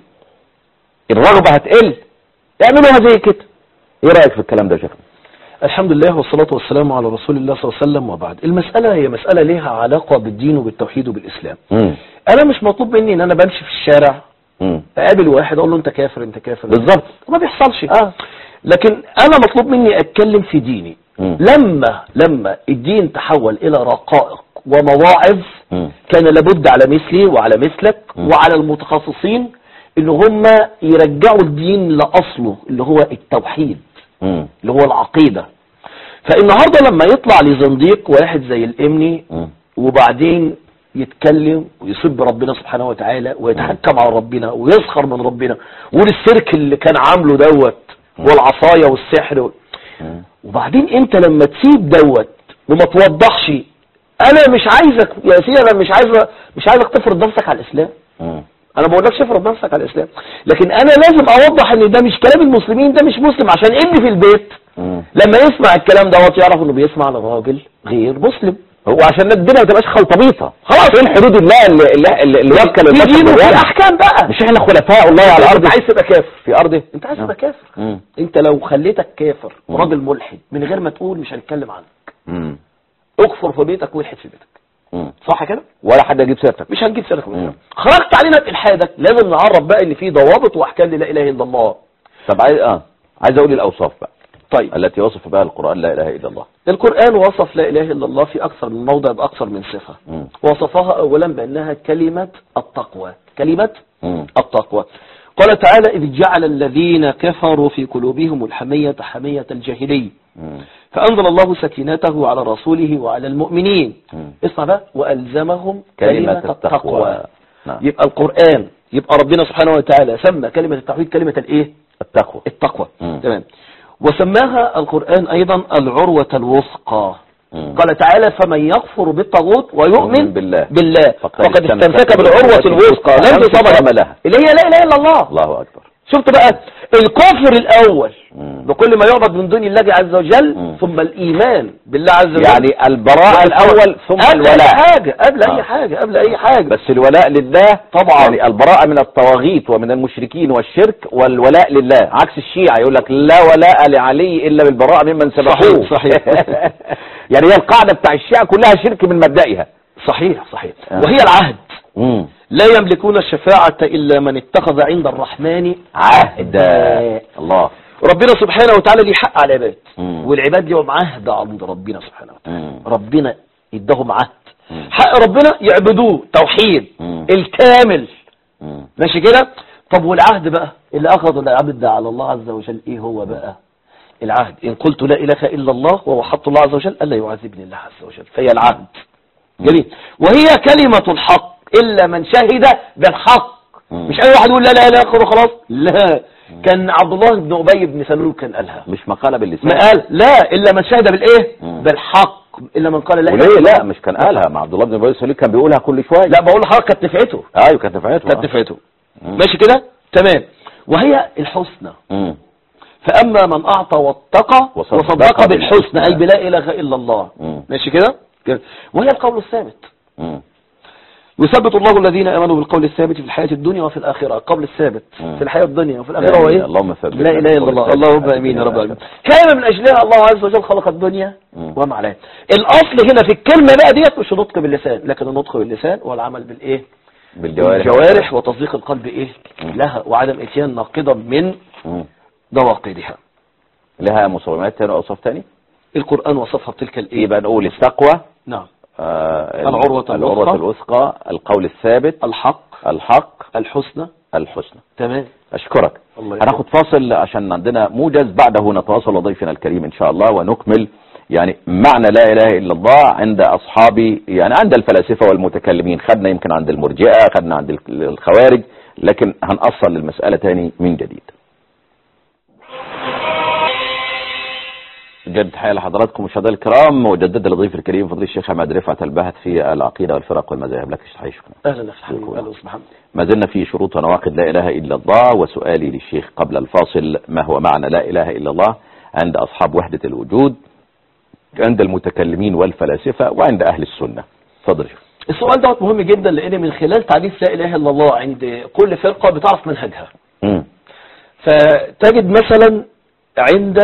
Speaker 1: الرغبة هتقل اعملوها زي كده ايه رأيك في الكلام ده يا شيخ
Speaker 2: الحمد لله والصلاة والسلام على رسول الله صلى الله عليه وسلم وبعد المسألة هي مسألة ليها علاقة بالدين وبالتوحيد وبالإسلام
Speaker 1: مم.
Speaker 2: أنا مش مطلوب مني إن أنا بمشي في الشارع
Speaker 1: مم.
Speaker 2: أقابل واحد أقول له أنت كافر أنت كافر
Speaker 1: بالظبط
Speaker 2: ما بيحصلش
Speaker 1: اه
Speaker 2: لكن أنا مطلوب مني أتكلم في ديني
Speaker 1: مم.
Speaker 2: لما لما الدين تحول إلى رقائق ومواعظ
Speaker 1: مم.
Speaker 2: كان لابد على مثلي وعلى مثلك
Speaker 1: مم.
Speaker 2: وعلى المتخصصين ان هم يرجعوا الدين لاصله اللي هو التوحيد
Speaker 1: مم.
Speaker 2: اللي هو العقيده فالنهارده لما يطلع لي زنديق واحد زي الامني
Speaker 1: مم.
Speaker 2: وبعدين يتكلم ويسب ربنا سبحانه وتعالى ويتحكم على ربنا ويسخر من ربنا ويقول السيرك اللي كان عامله دوت والعصايه والسحر و-
Speaker 1: مم.
Speaker 2: وبعدين انت لما تسيب دوت وما توضحش انا مش عايزك يا سيدي انا مش عايز مش عايزك تفرض نفسك على الاسلام
Speaker 1: مم.
Speaker 2: انا ما بقولكش افرض نفسك على الاسلام لكن انا لازم اوضح ان ده مش كلام المسلمين ده مش مسلم عشان ابني في البيت
Speaker 1: مم.
Speaker 2: لما يسمع الكلام دوت يعرف انه بيسمع لراجل غير مسلم
Speaker 1: هو عشان الدنيا ما تبقاش خلطبيطه خلاص فين حدود الله اللي اللي, اللي, اللي وكل
Speaker 2: في
Speaker 1: البشر
Speaker 2: دين وفي
Speaker 1: بالوضع؟
Speaker 2: احكام بقى
Speaker 1: مش احنا خلفاء الله على الارض
Speaker 2: انت عايز تبقى كافر
Speaker 1: في ارضه
Speaker 2: انت عايز
Speaker 1: آه.
Speaker 2: تبقى كافر
Speaker 1: مم.
Speaker 2: انت لو خليتك كافر
Speaker 1: مم.
Speaker 2: راجل ملحد من غير ما تقول مش هنتكلم عنك
Speaker 1: مم.
Speaker 2: اكفر في بيتك والحد في بيتك
Speaker 1: مم.
Speaker 2: صح كده
Speaker 1: ولا حد يجيب سيرتك
Speaker 2: مش هنجيب سيرك من
Speaker 1: مم.
Speaker 2: هنا. خرجت علينا بإلحادك لازم نعرف بقى ان في ضوابط واحكام لا اله الا الله
Speaker 1: طب عايز اه عايز اقول الاوصاف بقى
Speaker 2: طيب
Speaker 1: التي وصف بها القران لا اله الا الله
Speaker 2: القرآن وصف لا اله الا الله في اكثر من موضع باكثر من صفة
Speaker 1: مم.
Speaker 2: وصفها اولا بانها كلمة التقوى كلمة
Speaker 1: مم.
Speaker 2: التقوى قال تعالى اذ جعل الذين كفروا في قلوبهم الحمية حمية الجاهلي
Speaker 1: مم.
Speaker 2: فانزل الله سكينته على رسوله وعلى المؤمنين
Speaker 1: مم.
Speaker 2: اسمع بقى والزمهم
Speaker 1: كلمة
Speaker 2: كلمة
Speaker 1: التقوى
Speaker 2: التقوى
Speaker 1: نعم
Speaker 2: يبقى القرآن يبقى ربنا سبحانه وتعالى سمى كلمة التوحيد كلمة الايه
Speaker 1: التقوى
Speaker 2: التقوى
Speaker 1: مم.
Speaker 2: تمام وسماها القرآن ايضا العروة الوثقى
Speaker 1: مم.
Speaker 2: قال تعالى فمن يكفر بالطاغوت ويؤمن
Speaker 1: يؤمن بالله.
Speaker 2: بالله
Speaker 1: فقد
Speaker 2: فقد
Speaker 1: استمسك
Speaker 2: استمسك بالعروة
Speaker 1: بالعروة
Speaker 2: الوثقى
Speaker 1: الوثقى
Speaker 2: لم
Speaker 1: لا
Speaker 2: تصب
Speaker 1: انفصام
Speaker 2: لها
Speaker 1: لها.
Speaker 2: اللي هي لا اله الا الله
Speaker 1: الله اكبر
Speaker 2: شفت بقى الكفر الاول
Speaker 1: مم.
Speaker 2: بكل ما يعبد من دون الله عز وجل
Speaker 1: مم.
Speaker 2: ثم الايمان بالله عز وجل
Speaker 1: يعني البراءة الاول ثم
Speaker 2: قبل اي
Speaker 1: الولاء
Speaker 2: حاجة قبل
Speaker 1: آه.
Speaker 2: اي حاجة قبل اي حاجة
Speaker 1: بس الولاء لله
Speaker 2: طبعا.
Speaker 1: يعني البراءة من الطواغيت ومن المشركين والشرك والولاء لله عكس الشيعة يقول لك لا ولاء لعلي الا بالبراءة ممن سبقوه
Speaker 2: صحيح، صحيح.
Speaker 1: يعني هي القاعدة بتاع الشيعة كلها شرك من مبدئها
Speaker 2: صحيح صحيح
Speaker 1: آه.
Speaker 2: وهي العهد
Speaker 1: مم.
Speaker 2: لا يملكون الشفاعة إلا من اتخذ عند الرحمن
Speaker 1: عهدا الله
Speaker 2: ربنا سبحانه وتعالى ليه حق على العباد
Speaker 1: مم.
Speaker 2: والعباد ليهم عهد عند ربنا سبحانه وتعالى
Speaker 1: مم.
Speaker 2: ربنا ادهم عهد
Speaker 1: مم.
Speaker 2: حق ربنا يعبدوه توحيد
Speaker 1: مم.
Speaker 2: الكامل
Speaker 1: مم.
Speaker 2: ماشي كده طب والعهد بقى اللي اخذ العبد ده على الله عز وجل ايه هو بقى العهد ان قلت لا اله الا الله ووحدت الله عز وجل الا يعذبني الله عز وجل فهي العهد جميل وهي كلمة الحق الا من شهد بالحق
Speaker 1: مم.
Speaker 2: مش اي واحد يقول لا لا لا خلاص خلاص لا كان عبد الله بن ابي بن سلول كان قالها
Speaker 1: مش مقالة باللسان
Speaker 2: ما قال لا الا من شهد بالايه
Speaker 1: مم.
Speaker 2: بالحق الا من قال لا
Speaker 1: وليه
Speaker 2: إله إلا
Speaker 1: لا
Speaker 2: الله.
Speaker 1: مش كان قالها مع عبد الله بن ابي سلول كان بيقولها كل شويه
Speaker 2: لا بقول لحضرتك كانت نفعته
Speaker 1: ايوه كانت نفعته
Speaker 2: كانت
Speaker 1: آه.
Speaker 2: نفعته
Speaker 1: مم.
Speaker 2: ماشي كده تمام وهي الحسنى
Speaker 1: مم.
Speaker 2: فاما من اعطى واتقى
Speaker 1: وصدق
Speaker 2: وصدق بالحسنى
Speaker 1: بالحسنى.
Speaker 2: اي بلا اله الا الله
Speaker 1: مم.
Speaker 2: ماشي كده كده. وهي القول الثابت
Speaker 1: مم.
Speaker 2: يثبت الله الذين امنوا بالقول الثابت في الحياه الدنيا وفي الاخره القول الثابت
Speaker 1: مم.
Speaker 2: في الحياه الدنيا وفي
Speaker 1: لا
Speaker 2: الاخره هو
Speaker 1: إله-
Speaker 2: ايه
Speaker 1: اللهم ثبت
Speaker 2: لا اله الا الله اللهم امين يا رب العالمين كان من اجلها الله عز وجل خلق الدنيا
Speaker 1: مم.
Speaker 2: وما عليها الاصل هنا في الكلمه بقى ديت مش النطق باللسان لكن النطق باللسان والعمل بالايه
Speaker 1: بالجوارح
Speaker 2: بالجوارح وتصديق القلب ايه
Speaker 1: مم.
Speaker 2: لها وعدم اتيان ناقضا من
Speaker 1: مم.
Speaker 2: نواقضها
Speaker 1: لها مصومات تاني واوصاف تاني
Speaker 2: القران وصفها بتلك الايه
Speaker 1: يبقى نقول التقوى
Speaker 2: نعم
Speaker 1: آه،
Speaker 2: العروة
Speaker 1: العروة
Speaker 2: الوثقى.
Speaker 1: الوثقى القول الثابت
Speaker 2: الحق
Speaker 1: الحق
Speaker 2: الحسنى
Speaker 1: الحسنى
Speaker 2: تمام
Speaker 1: أشكرك
Speaker 2: الله يبارك.
Speaker 1: هناخد فاصل عشان عندنا موجز بعده نتواصل وضيفنا الكريم إن شاء الله ونكمل يعني معنى لا إله إلا الله عند أصحابي يعني عند الفلاسفة والمتكلمين خدنا يمكن عند المرجئة خدنا عند ال- الخوارج لكن هنأصل للمسألة تاني من جديد جد تحية لحضراتكم مشاهدينا الكرام وجدد لضيف الكريم فضيل الشيخ أحمد رفعت الباحث في العقيدة والفرق والمذاهب لك تحية شكرا
Speaker 2: اهلا يا حبيبي اهلا أستاذ محمد
Speaker 1: ما زلنا في شروط ونواقض لا إله إلا الله وسؤالي للشيخ قبل الفاصل ما هو معنى لا إله إلا الله عند أصحاب وحدة الوجود عند المتكلمين والفلاسفة وعند أهل السنة تفضل يا شيخ.
Speaker 2: السؤال دوت مهم جدا لان من خلال تعريف لا اله الا الله عند كل فرقه بتعرف منهجها
Speaker 1: مم.
Speaker 2: فتجد مثلا عند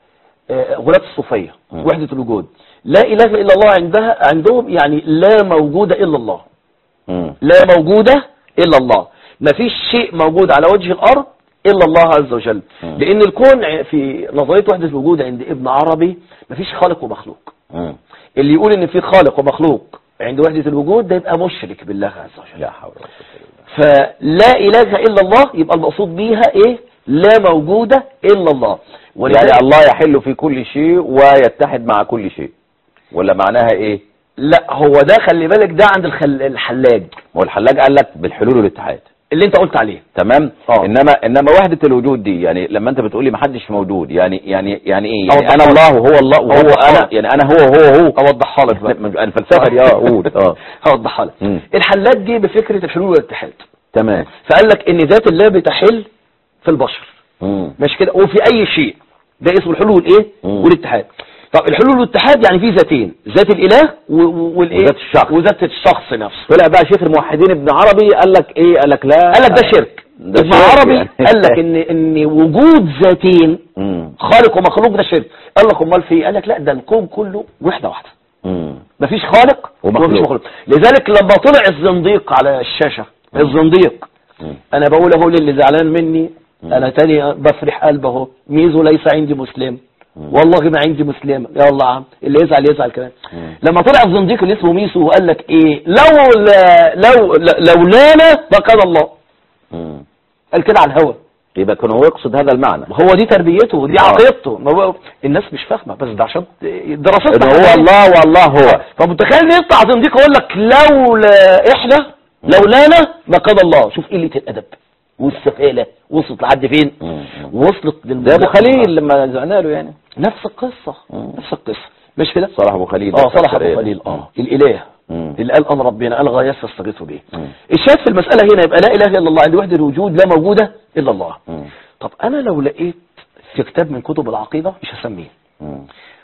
Speaker 2: آه، غلاة الصوفيه
Speaker 1: مم.
Speaker 2: وحده الوجود لا اله الا الله عندها عندهم يعني لا موجود الا الله
Speaker 1: مم.
Speaker 2: لا موجودة إلا الله ما فيش شيء موجود على وجه الأرض إلا الله عز وجل
Speaker 1: مم.
Speaker 2: لأن الكون ع- في نظرية وحدة الوجود عند ابن عربي ما فيش خالق ومخلوق
Speaker 1: مم.
Speaker 2: اللي يقول إن في خالق ومخلوق عند وحدة الوجود ده يبقى مشرك بالله عز وجل
Speaker 1: لا حول ولا قوة إلا بالله
Speaker 2: فلا إله إلا الله يبقى المقصود بيها إيه لا موجودة إلا الله
Speaker 1: يعني
Speaker 2: ولذلك
Speaker 1: الله يحل في كل شيء ويتحد مع كل شيء ولا معناها ايه
Speaker 2: لا هو ده خلي بالك ده عند الخل... الحلاج
Speaker 1: هو الحلاج قال لك بالحلول والاتحاد
Speaker 2: اللي انت قلت عليه
Speaker 1: تمام
Speaker 2: آه.
Speaker 1: انما انما وحده الوجود دي يعني لما انت بتقولي ما حدش موجود يعني يعني يعني ايه يعني
Speaker 2: أوضح
Speaker 1: انا
Speaker 2: لك.
Speaker 1: الله وهو الله وهو
Speaker 2: أوضح
Speaker 1: انا
Speaker 2: لك.
Speaker 1: يعني انا هو هو هو
Speaker 2: اوضحها لك بقى
Speaker 1: الفلسفه دي اه قول اه
Speaker 2: هوضحها لك
Speaker 1: مم.
Speaker 2: الحلاج جه بفكرة الحلول والاتحاد
Speaker 1: تمام
Speaker 2: فقال لك ان ذات الله بتحل في البشر
Speaker 1: مم.
Speaker 2: ماشي كده وفي اي شيء ده اسمه الحلول ايه
Speaker 1: مم.
Speaker 2: والاتحاد طب الحلول والاتحاد يعني في ذاتين ذات الاله و- و- والايه
Speaker 1: وذات الشخص.
Speaker 2: وذات الشخص نفسه
Speaker 1: طلع بقى شيخ الموحدين ابن عربي قال لك ايه قال لك لا
Speaker 2: قال لك ده شرك
Speaker 1: ده
Speaker 2: ابن
Speaker 1: شرك
Speaker 2: عربي
Speaker 1: يعني.
Speaker 2: قال لك ان ان وجود ذاتين
Speaker 1: مم.
Speaker 2: خالق ومخلوق ده شرك قال لك امال في إيه؟ قال لك لا ده الكون كله وحده واحده
Speaker 1: مم.
Speaker 2: مفيش خالق
Speaker 1: ومخلوق.
Speaker 2: ومفيش مخلوق لذلك لما طلع الزنديق على الشاشه الزنديق
Speaker 1: مم.
Speaker 2: انا بقول اهو للي زعلان مني
Speaker 1: مم.
Speaker 2: انا تاني بفرح قلبه اهو ميزو ليس عندي مسلم
Speaker 1: مم.
Speaker 2: والله ما عندي مسلم يلا يا عم اللي يزعل يزعل كمان
Speaker 1: مم.
Speaker 2: لما طلع الزنديق اللي اسمه ميسو وقال لك ايه لو لا لو لولانا لكان الله
Speaker 1: مم.
Speaker 2: قال كده على الهوا
Speaker 1: يبقى كان هو يقصد هذا المعنى
Speaker 2: هو دي تربيته ودي
Speaker 1: آه.
Speaker 2: عقيدته ما هو الناس مش فاهمه بس ده عشان
Speaker 1: ان
Speaker 2: دراستنا
Speaker 1: هو الله والله هو
Speaker 2: طب متخيل ان يطلع زنديق يقول لك لولا احنا لولانا لكان الله شوف قله الادب والسفاله وصلت لحد فين
Speaker 1: مم.
Speaker 2: وصلت
Speaker 1: ده ابو خليل لما زعنا له يعني
Speaker 2: نفس القصه
Speaker 1: مم.
Speaker 2: نفس القصه مش كده
Speaker 1: صلاح ابو خليل
Speaker 2: اه صلاح ابو خليل اه الاله
Speaker 1: مم.
Speaker 2: اللي قال انا ربنا قال غاية يستغيثوا به
Speaker 1: مم.
Speaker 2: الشاهد في المساله هنا يبقى لا اله الا الله عند وحده الوجود لا موجوده الا الله
Speaker 1: مم.
Speaker 2: طب انا لو لقيت في كتاب من كتب العقيده مش هسميه
Speaker 1: مم.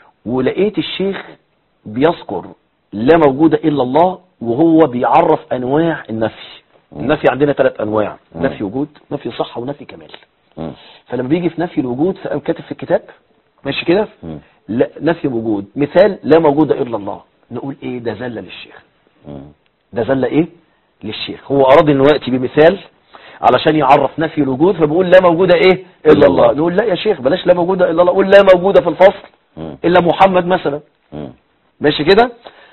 Speaker 2: ولقيت الشيخ بيذكر لا موجودة إلا الله وهو بيعرف أنواع النفي
Speaker 1: مم.
Speaker 2: النفي عندنا ثلاث أنواع
Speaker 1: مم.
Speaker 2: نفي وجود نفي صحة ونفي كمال
Speaker 1: مم.
Speaker 2: فلما بيجي في نفي الوجود فقام كاتب في الكتاب ماشي كده
Speaker 1: مم.
Speaker 2: لا نفي وجود مثال لا موجود إلا الله نقول إيه ده زلة للشيخ
Speaker 1: مم.
Speaker 2: ده زلة إيه للشيخ هو أراد إنه يأتي بمثال علشان يعرف نفي الوجود فبيقول لا موجودة إيه إلا الله نقول لا يا شيخ بلاش لا موجودة إلا الله قول لا موجودة في الفصل
Speaker 1: مم.
Speaker 2: إلا محمد مثلا
Speaker 1: مم.
Speaker 2: ماشي كده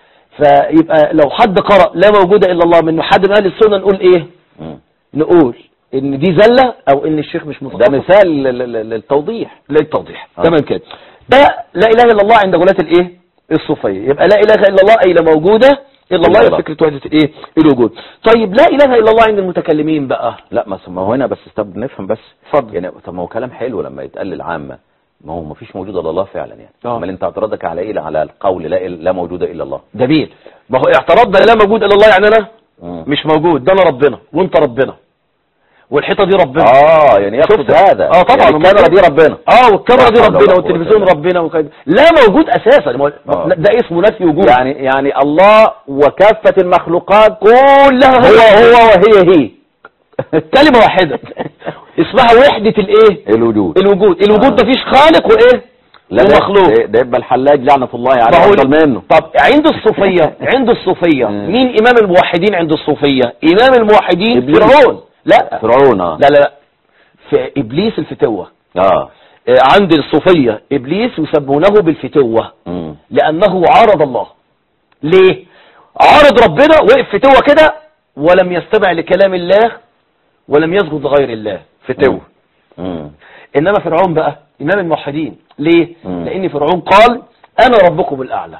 Speaker 2: فيبقى لو حد قرأ لا موجودة إلا الله منه حد من أهل السنة نقول إيه
Speaker 1: مم.
Speaker 2: نقول إن دي زلة أو إن الشيخ مش
Speaker 1: ده
Speaker 2: متخصص
Speaker 1: مثال لل- لل- للتوضيح
Speaker 2: للتوضيح
Speaker 1: آه.
Speaker 2: تمام كده ده لا إله إلا الله عند غلاة الإيه الصوفية يبقى لا إله إلا الله أي لا موجودة الا الله هي فكره وحده ايه الوجود طيب لا اله الا الله عند المتكلمين بقى
Speaker 1: لا ما ما هو هنا بس طب نفهم بس
Speaker 2: اتفضل
Speaker 1: يعني طب ما هو كلام حلو لما يتقال للعامة ما هو ما فيش موجود الا الله فعلا يعني
Speaker 2: آه.
Speaker 1: امال انت اعتراضك على ايه على القول لا لا موجود الا الله
Speaker 2: جميل ما هو اعتراض ده لا موجود الا الله يعني انا
Speaker 1: مم.
Speaker 2: مش موجود ده انا ربنا وانت ربنا والحيطه دي ربنا
Speaker 1: اه يعني يقصد
Speaker 2: شفت؟
Speaker 1: هذا
Speaker 2: اه طبعا
Speaker 1: يعني الكاميرا دي ربنا
Speaker 2: اه والكاميرا دي
Speaker 1: لا حول
Speaker 2: ربنا
Speaker 1: ولا
Speaker 2: والتلفزيون
Speaker 1: قوة
Speaker 2: ربنا وكده لا موجود اساسا ما هو-
Speaker 1: آه.
Speaker 2: ده اسمه نفي وجود
Speaker 1: يعني يعني الله وكافة المخلوقات
Speaker 2: كلها
Speaker 1: هو هو وهي هي
Speaker 2: كلمه واحده اسمها وحده الايه
Speaker 1: الوجود
Speaker 2: الوجود الوجود
Speaker 1: آه.
Speaker 2: مفيش خالق وايه
Speaker 1: لا ده-
Speaker 2: ومخلوق
Speaker 1: ده- ده يبقى الحلاج لعنة الله
Speaker 2: ما
Speaker 1: عليه
Speaker 2: هو
Speaker 1: افضل منه
Speaker 2: طب عند الصوفية عند الصوفية
Speaker 1: مم.
Speaker 2: مين إمام الموحدين عند الصوفية إمام الموحدين
Speaker 1: إبليس.
Speaker 2: فرعون لا
Speaker 1: فرعون اه
Speaker 2: لا لا لا في إبليس الفتوة
Speaker 1: اه
Speaker 2: آه، عند الصوفية إبليس يسمونه بالفتوة
Speaker 1: مم.
Speaker 2: لأنه عارض الله ليه عارض ربنا وقف فتوة كده ولم يستمع لكلام الله ولم يسجد لغير الله فتوة
Speaker 1: مم.
Speaker 2: إنما فرعون بقى إمام الموحدين ليه
Speaker 1: مم.
Speaker 2: لأن فرعون قال أنا ربكم الأعلى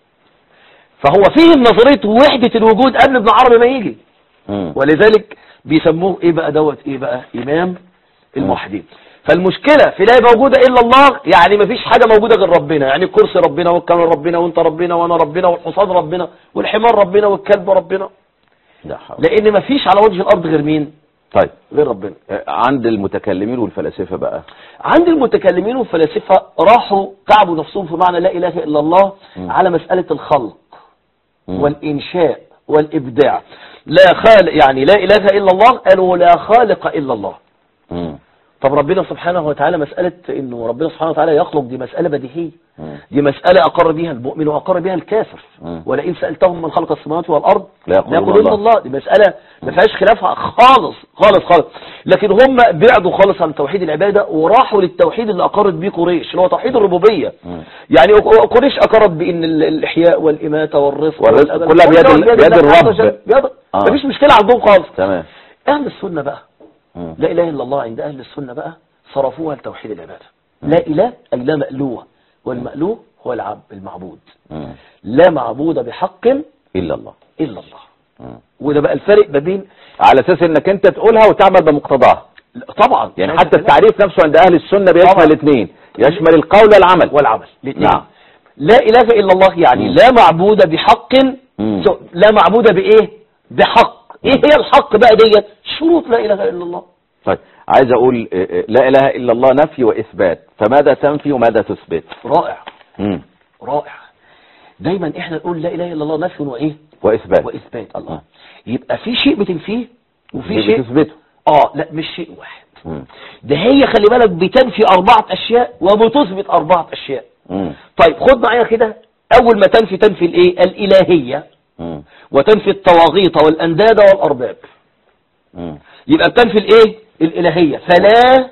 Speaker 2: فهو فهم نظرية وحدة الوجود قبل ابن عربي ما يجي
Speaker 1: مم.
Speaker 2: ولذلك بيسموه ايه بقى دوت ايه بقى امام الموحدين فالمشكلة في لا موجودة الا الله يعني مفيش حاجة موجودة غير ربنا يعني الكرسي ربنا والكاميرا ربنا وانت ربنا وانا ربنا والحصان ربنا والحمار ربنا والكلب ربنا
Speaker 1: لا حول
Speaker 2: لان مفيش على وجه الارض غير مين
Speaker 1: طيب
Speaker 2: غير ربنا
Speaker 1: آه، عند المتكلمين والفلاسفة بقى
Speaker 2: عند المتكلمين والفلاسفة راحوا تعبوا نفسهم في معنى لا اله الا الله
Speaker 1: مم.
Speaker 2: على مسألة الخلق
Speaker 1: مم.
Speaker 2: والإنشاء والإبداع لا خالق يعني لا إله إلا الله قالوا لا خالق إلا الله
Speaker 1: مم.
Speaker 2: طب ربنا سبحانه وتعالى مسألة إنه ربنا سبحانه وتعالى يخلق دي مسألة بديهية
Speaker 1: مم.
Speaker 2: دي مسألة أقر بها المؤمن وأقر بها الكافر
Speaker 1: مم.
Speaker 2: ولئن سألتهم من خلق السماوات والأرض
Speaker 1: لا يقولون
Speaker 2: يقولون
Speaker 1: الله.
Speaker 2: الله دي مسألة ما فيهاش خلافها خالص خالص خالص لكن هم بعدوا خالص عن توحيد العبادة وراحوا للتوحيد اللي أقرت بيه قريش اللي هو توحيد الربوبية
Speaker 1: مم.
Speaker 2: يعني قريش أقرت بأن ال- الإحياء والإماتة والرزق
Speaker 1: والرزق
Speaker 2: والأجل
Speaker 1: كلها بيد
Speaker 2: كلها
Speaker 1: ال- بيد
Speaker 2: الله عز
Speaker 1: الرب.
Speaker 2: وجل. بيد
Speaker 1: آه.
Speaker 2: مفيش مشكلة عندهم خالص
Speaker 1: تمام
Speaker 2: أهل السنة بقى
Speaker 1: مم.
Speaker 2: لا إله إلا الله عند أهل السنة بقى صرفوها لتوحيد العبادة لا إله أي لا مألوه والمألوه هو العب المعبود
Speaker 1: مم.
Speaker 2: لا معبود بحق
Speaker 1: إلا الله
Speaker 2: إلا الله
Speaker 1: مم.
Speaker 2: وده بقى الفرق ما بين
Speaker 1: على أساس إنك أنت تقولها وتعمل بمقتضاها
Speaker 2: طبعا
Speaker 1: يعني
Speaker 2: هذا
Speaker 1: حتى
Speaker 2: كلام.
Speaker 1: التعريف نفسه عند أهل السنة بيشمل
Speaker 2: طبعا.
Speaker 1: الاثنين يشمل القول والعمل
Speaker 2: والعمل الاثنين
Speaker 1: نعم.
Speaker 2: لا إله إلا الله يعني
Speaker 1: مم.
Speaker 2: لا معبود بحق
Speaker 1: مم.
Speaker 2: سو- لا معبود بإيه بحق إيه هي الحق بقى ديت شروط لا إله إلا الله
Speaker 1: طيب عايز أقول آه، آه، لا إله إلا الله نفي وإثبات فماذا تنفي وماذا تثبت
Speaker 2: رائع
Speaker 1: مم.
Speaker 2: رائع دايما احنا نقول لا إله إلا الله نفي وإيه
Speaker 1: وإثبات
Speaker 2: وإثبات الله
Speaker 1: مم.
Speaker 2: يبقى في شيء بتنفيه وفي شيء
Speaker 1: بتثبته
Speaker 2: اه لا مش شيء واحد
Speaker 1: مم.
Speaker 2: ده هي خلي بالك بتنفي أربعة أشياء وبتثبت أربعة أشياء
Speaker 1: مم.
Speaker 2: طيب خد معايا كده أول ما تنفي تنفي الإيه الإلهية
Speaker 1: مم.
Speaker 2: وتنفي الطواغيط والأنداد والأرباب
Speaker 1: مم.
Speaker 2: يبقى بتنفي الإيه الإلهية فلا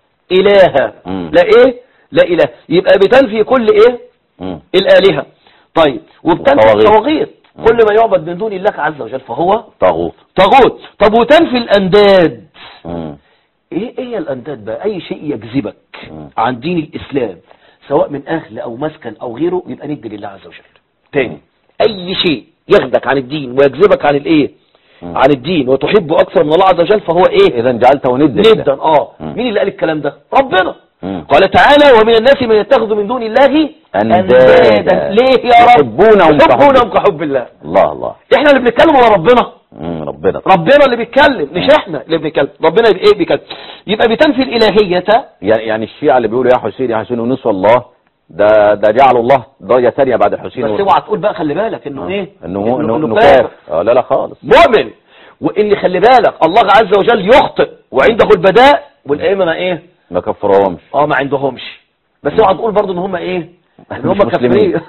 Speaker 2: إله
Speaker 1: مم.
Speaker 2: لا إيه لا إله يبقى بتنفي كل إيه
Speaker 1: مم.
Speaker 2: الآلهة طيب وبتنفي
Speaker 1: والطواغيط.
Speaker 2: الطواغيط
Speaker 1: مم.
Speaker 2: كل ما يعبد من دون الله عز وجل فهو
Speaker 1: طاغوت
Speaker 2: طاغوت طب وتنفي الأنداد
Speaker 1: مم.
Speaker 2: ايه ايه هي الانداد بقى اي شيء يجذبك
Speaker 1: مم.
Speaker 2: عن دين الاسلام سواء من اهل او مسكن او غيره يبقى ند لله عز وجل تاني اي شيء ياخدك عن الدين ويجذبك عن الايه
Speaker 1: مم.
Speaker 2: عن الدين وتحبه اكثر من الله عز وجل فهو ايه
Speaker 1: إذا جعلته ندا لله.
Speaker 2: ندا اه
Speaker 1: مم.
Speaker 2: مين اللي قال الكلام ده ربنا
Speaker 1: مم.
Speaker 2: قال تعالى ومن الناس من يتخذ من دون الله
Speaker 1: أندادا.
Speaker 2: ليه يا رب
Speaker 1: يحبونهم كحب
Speaker 2: يحبونهم كحب الله
Speaker 1: الله الله
Speaker 2: احنا اللي بنتكلم ولا ربنا
Speaker 1: مم. ربنا
Speaker 2: ربنا اللي بيتكلم مش احنا اللي بنتكلم ربنا اللي ايه بيتكلم يبقى بتنفي الالهيه
Speaker 1: يعني يعني الشيعة اللي بيقولوا يا حسين يا حسين ونسوا الله ده ده جعل الله درجة ثانية بعد الحسين
Speaker 2: بس
Speaker 1: والحسين.
Speaker 2: اوعى تقول بقى خلي بالك انه
Speaker 1: آه.
Speaker 2: ايه
Speaker 1: انه انه انه
Speaker 2: كافر
Speaker 1: كافر اه لا لا خالص
Speaker 2: مؤمن وان خلي بالك الله عز وجل يخطئ وعنده البداء والائمه ما ايه
Speaker 1: ما كفرهمش
Speaker 2: اه ما عندهمش بس اوعى تقول برضه ان هم ايه ان هم
Speaker 1: مش مسلمين.
Speaker 2: كافرين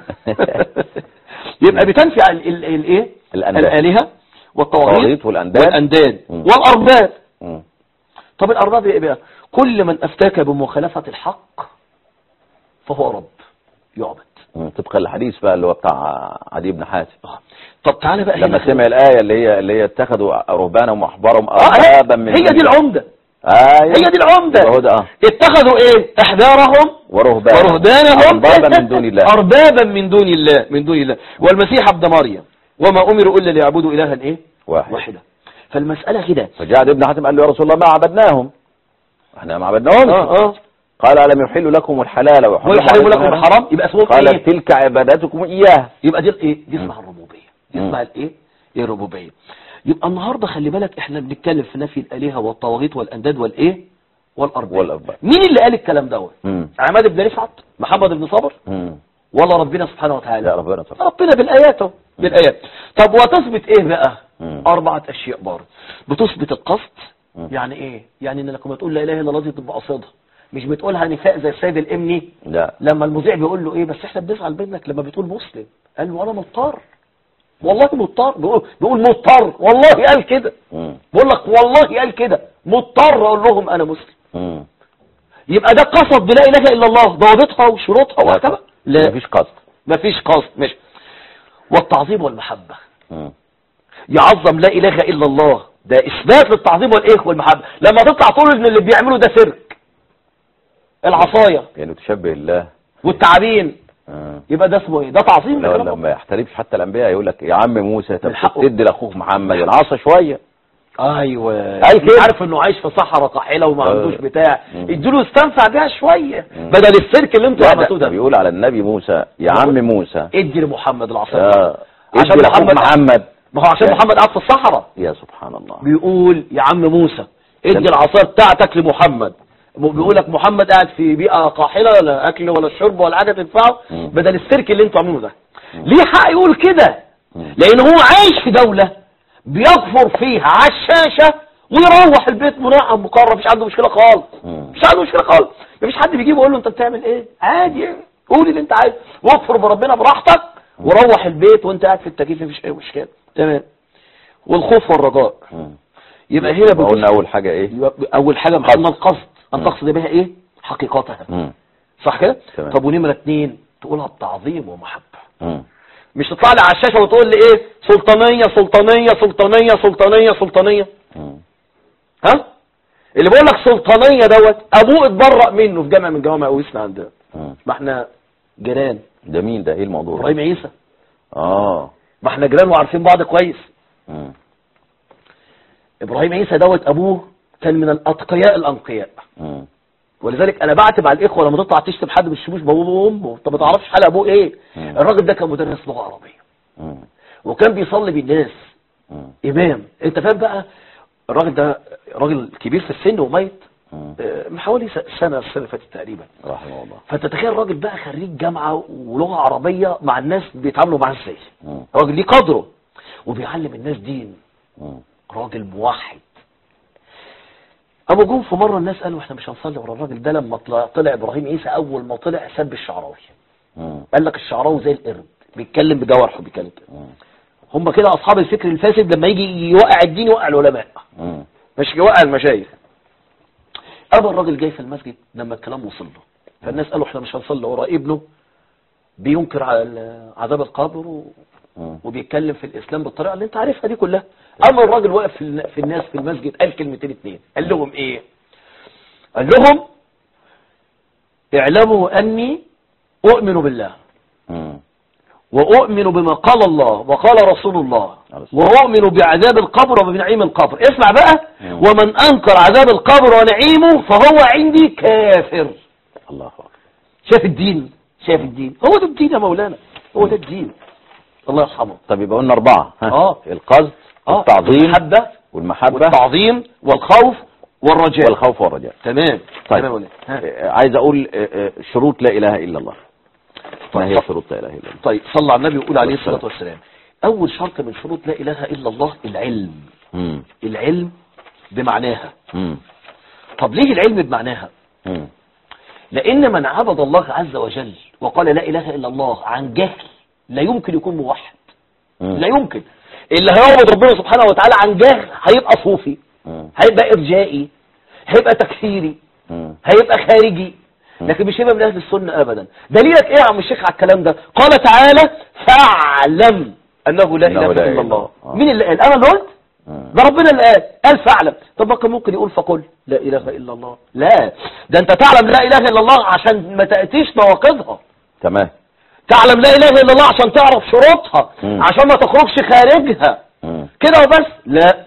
Speaker 2: يبقى بتنفي عن ال- ال- الايه
Speaker 1: الأنداد.
Speaker 2: الالهه والطواغيت
Speaker 1: الطواغيت والأنداد.
Speaker 2: والانداد
Speaker 1: مم.
Speaker 2: والارباب
Speaker 1: مم.
Speaker 2: طب الارباب ايه بقى كل من افتاك بمخالفه الحق فهو رب يعبد
Speaker 1: مم. طبقا للحديث بقى اللي هو بتاع عدي بن حاتم
Speaker 2: آه. طب تعالى بقى
Speaker 1: لما
Speaker 2: هنا
Speaker 1: سمع الآية اللي هي اللي هي اتخذوا رهبانهم وأحبارهم
Speaker 2: آه
Speaker 1: أربابا من
Speaker 2: هي دي
Speaker 1: دون-
Speaker 2: العمدة
Speaker 1: أيوة.
Speaker 2: هي دي العمدة
Speaker 1: يبقى هو ده اه
Speaker 2: اتخذوا ايه احبارهم
Speaker 1: ورهبانهم
Speaker 2: ورهبانهم
Speaker 1: أربابا من دون الله
Speaker 2: اربابا من دون الله من دون الله والمسيح ابن مريم وما امروا الا ليعبدوا الها ايه
Speaker 1: واحد
Speaker 2: واحده فالمساله كده
Speaker 1: فجاء ابن حاتم قال له يا رسول الله ما عبدناهم احنا ما عبدناهمش
Speaker 2: اه اه
Speaker 1: قال ألم يحل لكم الحلال ويحرم
Speaker 2: ويحرم
Speaker 1: عليكم
Speaker 2: لكم
Speaker 1: الحرام؟
Speaker 2: الحرام يبقى اسمه
Speaker 1: قال
Speaker 2: ايه
Speaker 1: تلك عباداتكم إياه
Speaker 2: يبقى دي الايه دي
Speaker 1: مم.
Speaker 2: اسمها الربوبيه دي
Speaker 1: مم.
Speaker 2: اسمها الايه ايه الربوبيه يبقى النهارده خلي بالك احنا بنتكلم في نفي الالهه والطواغيت والانداد والايه والارباب
Speaker 1: والأرباب.
Speaker 2: مين اللي قال الكلام دوت
Speaker 1: مم.
Speaker 2: عماد بن رفعت محمد بن صبر
Speaker 1: مم.
Speaker 2: ولا ربنا سبحانه وتعالى
Speaker 1: لا ربنا طبعا
Speaker 2: ربنا بالايات اهو بالايات طب وتثبت ايه بقى
Speaker 1: مم.
Speaker 2: اربعه اشياء برضه بتثبت القصد
Speaker 1: مم.
Speaker 2: يعني ايه يعني انك لما تقول لا اله الا الله دي تبقى قصدها مش بتقولها نفاق زي السيد الامني
Speaker 1: لا
Speaker 2: لما المذيع بيقول له ايه بس احنا بنزعل منك لما بتقول مسلم قال له انا مضطر والله مضطر بيقول, بيقول مضطر والله قال كده
Speaker 1: مم.
Speaker 2: بقول لك والله قال كده مضطر اقول لهم انا مسلم
Speaker 1: مم.
Speaker 2: يبقى ده قصد بلا اله الا الله ضوابطها وشروطها
Speaker 1: لا
Speaker 2: واحكامها لا
Speaker 1: مفيش قصد
Speaker 2: مفيش قصد مش والتعظيم والمحبة
Speaker 1: مم.
Speaker 2: يعظم لا اله الا الله ده اثبات للتعظيم والايه والمحبة لما تطلع تقول ان اللي بيعملوا ده سيرك العصاية
Speaker 1: يعني تشبه الله
Speaker 2: والتعابين
Speaker 1: آه.
Speaker 2: يبقى ده اسمه ايه ده تعظيم
Speaker 1: لو
Speaker 2: لكلام
Speaker 1: لما
Speaker 2: الله.
Speaker 1: يحترمش حتى الانبياء يقول لك يا عم موسى طب
Speaker 2: من حقه.
Speaker 1: تدي لاخوك محمد العصا شويه
Speaker 2: ايوه
Speaker 1: قال
Speaker 2: مش
Speaker 1: كده.
Speaker 2: عارف انه عايش في صحراء قاحله وما
Speaker 1: آه.
Speaker 2: عندوش بتاع
Speaker 1: مم.
Speaker 2: ادوا يستنفع بيها شويه
Speaker 1: مم.
Speaker 2: بدل السيرك اللي انتوا
Speaker 1: لا
Speaker 2: عملتوه
Speaker 1: ده
Speaker 2: ده
Speaker 1: بيقول على النبي موسى يا عم موسى
Speaker 2: ادي لمحمد العصايه
Speaker 1: آه.
Speaker 2: عشان
Speaker 1: ادي لاخوك
Speaker 2: محمد
Speaker 1: محمد
Speaker 2: ما هو عشان محمد قاعد في الصحراء
Speaker 1: يا سبحان الله
Speaker 2: بيقول يا عم موسى ادي
Speaker 1: ده-
Speaker 2: العصايه بتاعتك لمحمد بيقول لك محمد قاعد في بيئه قاحله ولا اكل ولا شرب ولا حاجه تنفعه
Speaker 1: مم.
Speaker 2: بدل السيرك اللي انتوا عاملينه ده
Speaker 1: مم.
Speaker 2: ليه حق يقول كده
Speaker 1: مم.
Speaker 2: لان هو عايش في دوله بيكفر فيها على الشاشه ويروح البيت منعم مقرب مش عنده مشكله خالص
Speaker 1: مم.
Speaker 2: مش عنده مشكله خالص مفيش حد بيجيبه يقول له انت بتعمل ايه عادي يعني. قول اللي انت عايزه واكفر بربنا براحتك وروح البيت وانت قاعد في التكييف مفيش اي مشكله تمام والخوف والرجاء
Speaker 1: مم.
Speaker 2: يبقى هنا
Speaker 1: يبقى
Speaker 2: بتثبت-
Speaker 1: قلنا اول حاجه ايه
Speaker 2: يبقى اول حاجه محمد القصد ان
Speaker 1: مم.
Speaker 2: تقصد بها ايه حقيقتها
Speaker 1: مم.
Speaker 2: صح كده
Speaker 1: تمام.
Speaker 2: طب ونمره اتنين تقولها بتعظيم ومحبه
Speaker 1: مم.
Speaker 2: مش تطلع لي على الشاشه وتقول لي ايه سلطانيه سلطانيه سلطانيه سلطانيه سلطانيه
Speaker 1: مم.
Speaker 2: ها اللي بيقول لك سلطانيه دوت ابوه اتبرأ منه في جامع من جوامع اويسنا عندنا
Speaker 1: مم.
Speaker 2: ما احنا جيران
Speaker 1: ده مين ده ايه الموضوع
Speaker 2: ابراهيم عيسى
Speaker 1: اه
Speaker 2: ما احنا جيران وعارفين بعض كويس
Speaker 1: مم.
Speaker 2: ابراهيم عيسى دوت ابوه كان من الاتقياء الانقياء
Speaker 1: مم.
Speaker 2: ولذلك انا بعتب على الاخوه لما تطلع تشتم حد بالشموش بابوه وامه انت ما تعرفش حال ابوه ايه
Speaker 1: مم.
Speaker 2: الراجل ده كان مدرس لغه عربيه
Speaker 1: مم.
Speaker 2: وكان بيصلي بالناس
Speaker 1: مم.
Speaker 2: امام انت فاهم بقى الراجل ده راجل كبير في السن وميت
Speaker 1: مم.
Speaker 2: آه، من حوالي س- سنه السنه اللي فاتت تقريبا
Speaker 1: رحمه الله
Speaker 2: فانت تخيل راجل بقى خريج جامعه ولغه عربيه مع الناس بيتعاملوا معاه ازاي
Speaker 1: مم.
Speaker 2: راجل ليه قدره وبيعلم الناس دين
Speaker 1: مم.
Speaker 2: راجل موحد ابو جون في مره الناس قالوا احنا مش هنصلي ورا الراجل ده لما طلع, طلع ابراهيم عيسى اول ما طلع سب الشعراوي
Speaker 1: مم.
Speaker 2: قال لك الشعراوي زي القرد بيتكلم بجوارحه بيتكلم كده
Speaker 1: مم.
Speaker 2: هم كده اصحاب الفكر الفاسد لما يجي يوقع الدين يوقع العلماء
Speaker 1: مم.
Speaker 2: مش يوقع المشايخ ابا الراجل جاي في المسجد لما الكلام وصل له فالناس قالوا احنا مش هنصلي ورا ابنه بينكر على ال- عذاب القبر و...
Speaker 1: مم.
Speaker 2: وبيتكلم في الاسلام بالطريقه اللي انت عارفها دي كلها اما الراجل واقف في الن- في الناس في المسجد قال كلمتين اتنين قال لهم ايه قال لهم اعلموا اني اؤمن بالله
Speaker 1: مم.
Speaker 2: واؤمن بما قال الله وقال رسول الله
Speaker 1: عليه الصلاة
Speaker 2: واؤمن بعذاب القبر وبنعيم القبر اسمع بقى
Speaker 1: مم.
Speaker 2: ومن انكر عذاب القبر ونعيمه فهو عندي كافر
Speaker 1: الله اكبر
Speaker 2: شايف الدين شايف الدين هو ده الدين يا مولانا هو ده الدين الله يرحمه
Speaker 1: طب يبقى قلنا اربعه ها
Speaker 2: آه.
Speaker 1: القصد
Speaker 2: اه
Speaker 1: التعظيم
Speaker 2: المحبة
Speaker 1: والمحبه
Speaker 2: والتعظيم والخوف والرجاء
Speaker 1: والخوف والرجاء
Speaker 2: تمام
Speaker 1: طيب
Speaker 2: تمام ولا ها.
Speaker 1: آه، عايز اقول آه، آه، شروط لا اله الا الله ما هي
Speaker 2: طيب.
Speaker 1: شروط لا اله الا الله
Speaker 2: طيب صلى على النبي وقول عليه
Speaker 1: والسلام.
Speaker 2: الصلاة والسلام أول شرط من شروط لا إله إلا الله العلم
Speaker 1: مم.
Speaker 2: العلم بمعناها
Speaker 1: مم.
Speaker 2: طب ليه العلم بمعناها
Speaker 1: مم.
Speaker 2: لأن من عبد الله عز وجل وقال لا إله إلا الله عن جهل لا يمكن يكون موحد
Speaker 1: مم.
Speaker 2: لا يمكن اللي هيعبد ربنا سبحانه وتعالى عن جهل هيبقى صوفي
Speaker 1: مم.
Speaker 2: هيبقى إرجائي هيبقى تكفيري
Speaker 1: مم.
Speaker 2: هيبقى خارجي لكن مش هيبقى من اهل السنه ابدا دليلك ايه يا عم الشيخ على الكلام ده قال تعالى فاعلم انه لا
Speaker 1: إنه
Speaker 2: اله
Speaker 1: لا
Speaker 2: الا
Speaker 1: إله
Speaker 2: الله
Speaker 1: آه.
Speaker 2: مين اللي قال انا اللي قلت
Speaker 1: مم.
Speaker 2: ده ربنا اللي قال قال فاعلم طب ما كان ممكن يقول فقل لا اله الا الله لا ده انت تعلم لا اله الا الله عشان ما تاتيش نواقضها
Speaker 1: تمام
Speaker 2: تعلم لا اله الا الله عشان تعرف شروطها
Speaker 1: مم.
Speaker 2: عشان ما تخرجش خارجها
Speaker 1: مم.
Speaker 2: كده وبس لا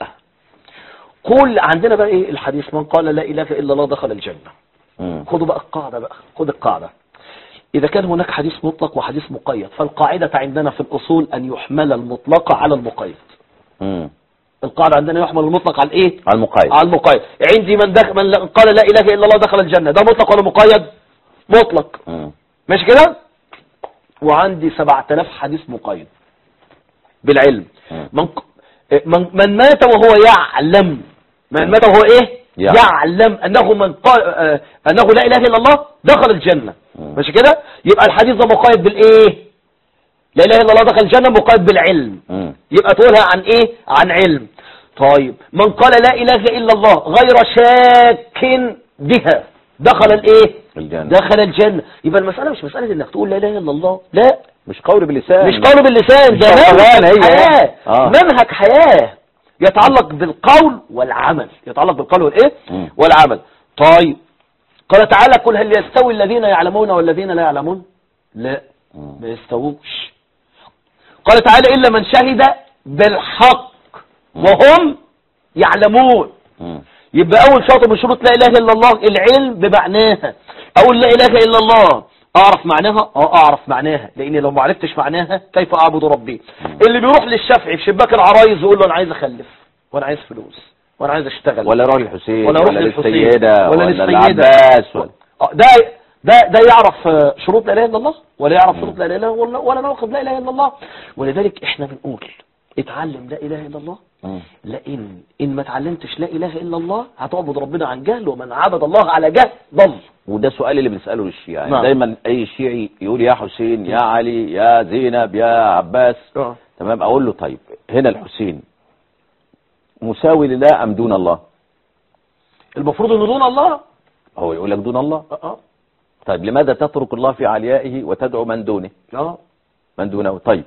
Speaker 2: كل عندنا بقى ايه الحديث من قال لا اله الا الله دخل الجنه
Speaker 1: مم.
Speaker 2: خدوا بقى القاعده بقى خد القاعده اذا كان هناك حديث مطلق وحديث مقيد فالقاعده عندنا في الاصول ان يحمل المطلق على المقيد
Speaker 1: مم.
Speaker 2: القاعده عندنا يحمل المطلق على الايه
Speaker 1: على المقايد
Speaker 2: على المقيد عندي من, دخل من قال لا اله الا الله دخل الجنه ده مطلق ولا مقيد مطلق
Speaker 1: مم.
Speaker 2: ماشي كده وعندي 7000 حديث مقيد بالعلم
Speaker 1: مم.
Speaker 2: من ق- من, من مات وهو يعلم من مات وهو ايه
Speaker 1: يعلم.
Speaker 2: يعلم انه من قال آه، انه لا اله الا الله دخل الجنه
Speaker 1: مم.
Speaker 2: ماشي كده يبقى الحديث ده مقيد بالايه لا اله الا الله دخل الجنه مقيد بالعلم
Speaker 1: مم.
Speaker 2: يبقى تقولها عن ايه عن علم طيب من قال لا اله الا الله غير شاك بها دخل الايه
Speaker 1: الجنة
Speaker 2: دخل الجنة يبقى المسألة مش مسألة انك تقول لا اله الا الله لا
Speaker 1: مش قول باللسان
Speaker 2: مش قول باللسان
Speaker 1: مش
Speaker 2: ده
Speaker 1: شغلانة
Speaker 2: منهج
Speaker 1: هي.
Speaker 2: حياة
Speaker 1: آه.
Speaker 2: منهج حياة يتعلق بالقول والعمل يتعلق بالقول والايه
Speaker 1: مم.
Speaker 2: والعمل طيب قال تعالى قل هل يستوي الذين يعلمون والذين لا يعلمون لا
Speaker 1: مم.
Speaker 2: ما يستووش قال تعالى إلا من شهد بالحق وهم يعلمون
Speaker 1: مم.
Speaker 2: يبقى أول شرط من شروط لا إله إلا الله العلم بمعناها أقول لا إله إلا الله أعرف معناها أه أعرف معناها لأن لو ما عرفتش معناها كيف أعبد ربي اللي بيروح للشافعي في شباك العرايس يقول له أنا عايز أخلف وأنا عايز فلوس وأنا عايز أشتغل
Speaker 1: ولا يروح للحسين
Speaker 2: ولا يروح
Speaker 1: ولا
Speaker 2: للحسين
Speaker 1: للسيدة
Speaker 2: ولا
Speaker 1: ولا
Speaker 2: للسيدة.
Speaker 1: للعباس ولا
Speaker 2: آه، ده ده ده يعرف آه، شروط لا اله الا الله ولا يعرف شروط لا اله الا الله ولا- ولا نواقض لا اله الا الله ولذلك احنا بنقول اتعلم لا اله الا الله
Speaker 1: مم.
Speaker 2: لان ان ما اتعلمتش لا اله الا الله هتعبد ربنا عن جهل ومن عبد الله على جهل ضل
Speaker 1: وده السؤال اللي بنسأله للشيعة يعني
Speaker 2: نعم.
Speaker 1: دايما اي شيعي يقول يا حسين يا علي يا زينب يا عباس تمام اقول له طيب هنا الحسين مساوي لله ام دون الله
Speaker 2: المفروض انه دون الله
Speaker 1: هو يقول لك دون الله
Speaker 2: اه
Speaker 1: طيب لماذا تترك الله في عليائه وتدعو من دونه
Speaker 2: اه
Speaker 1: من دونه طيب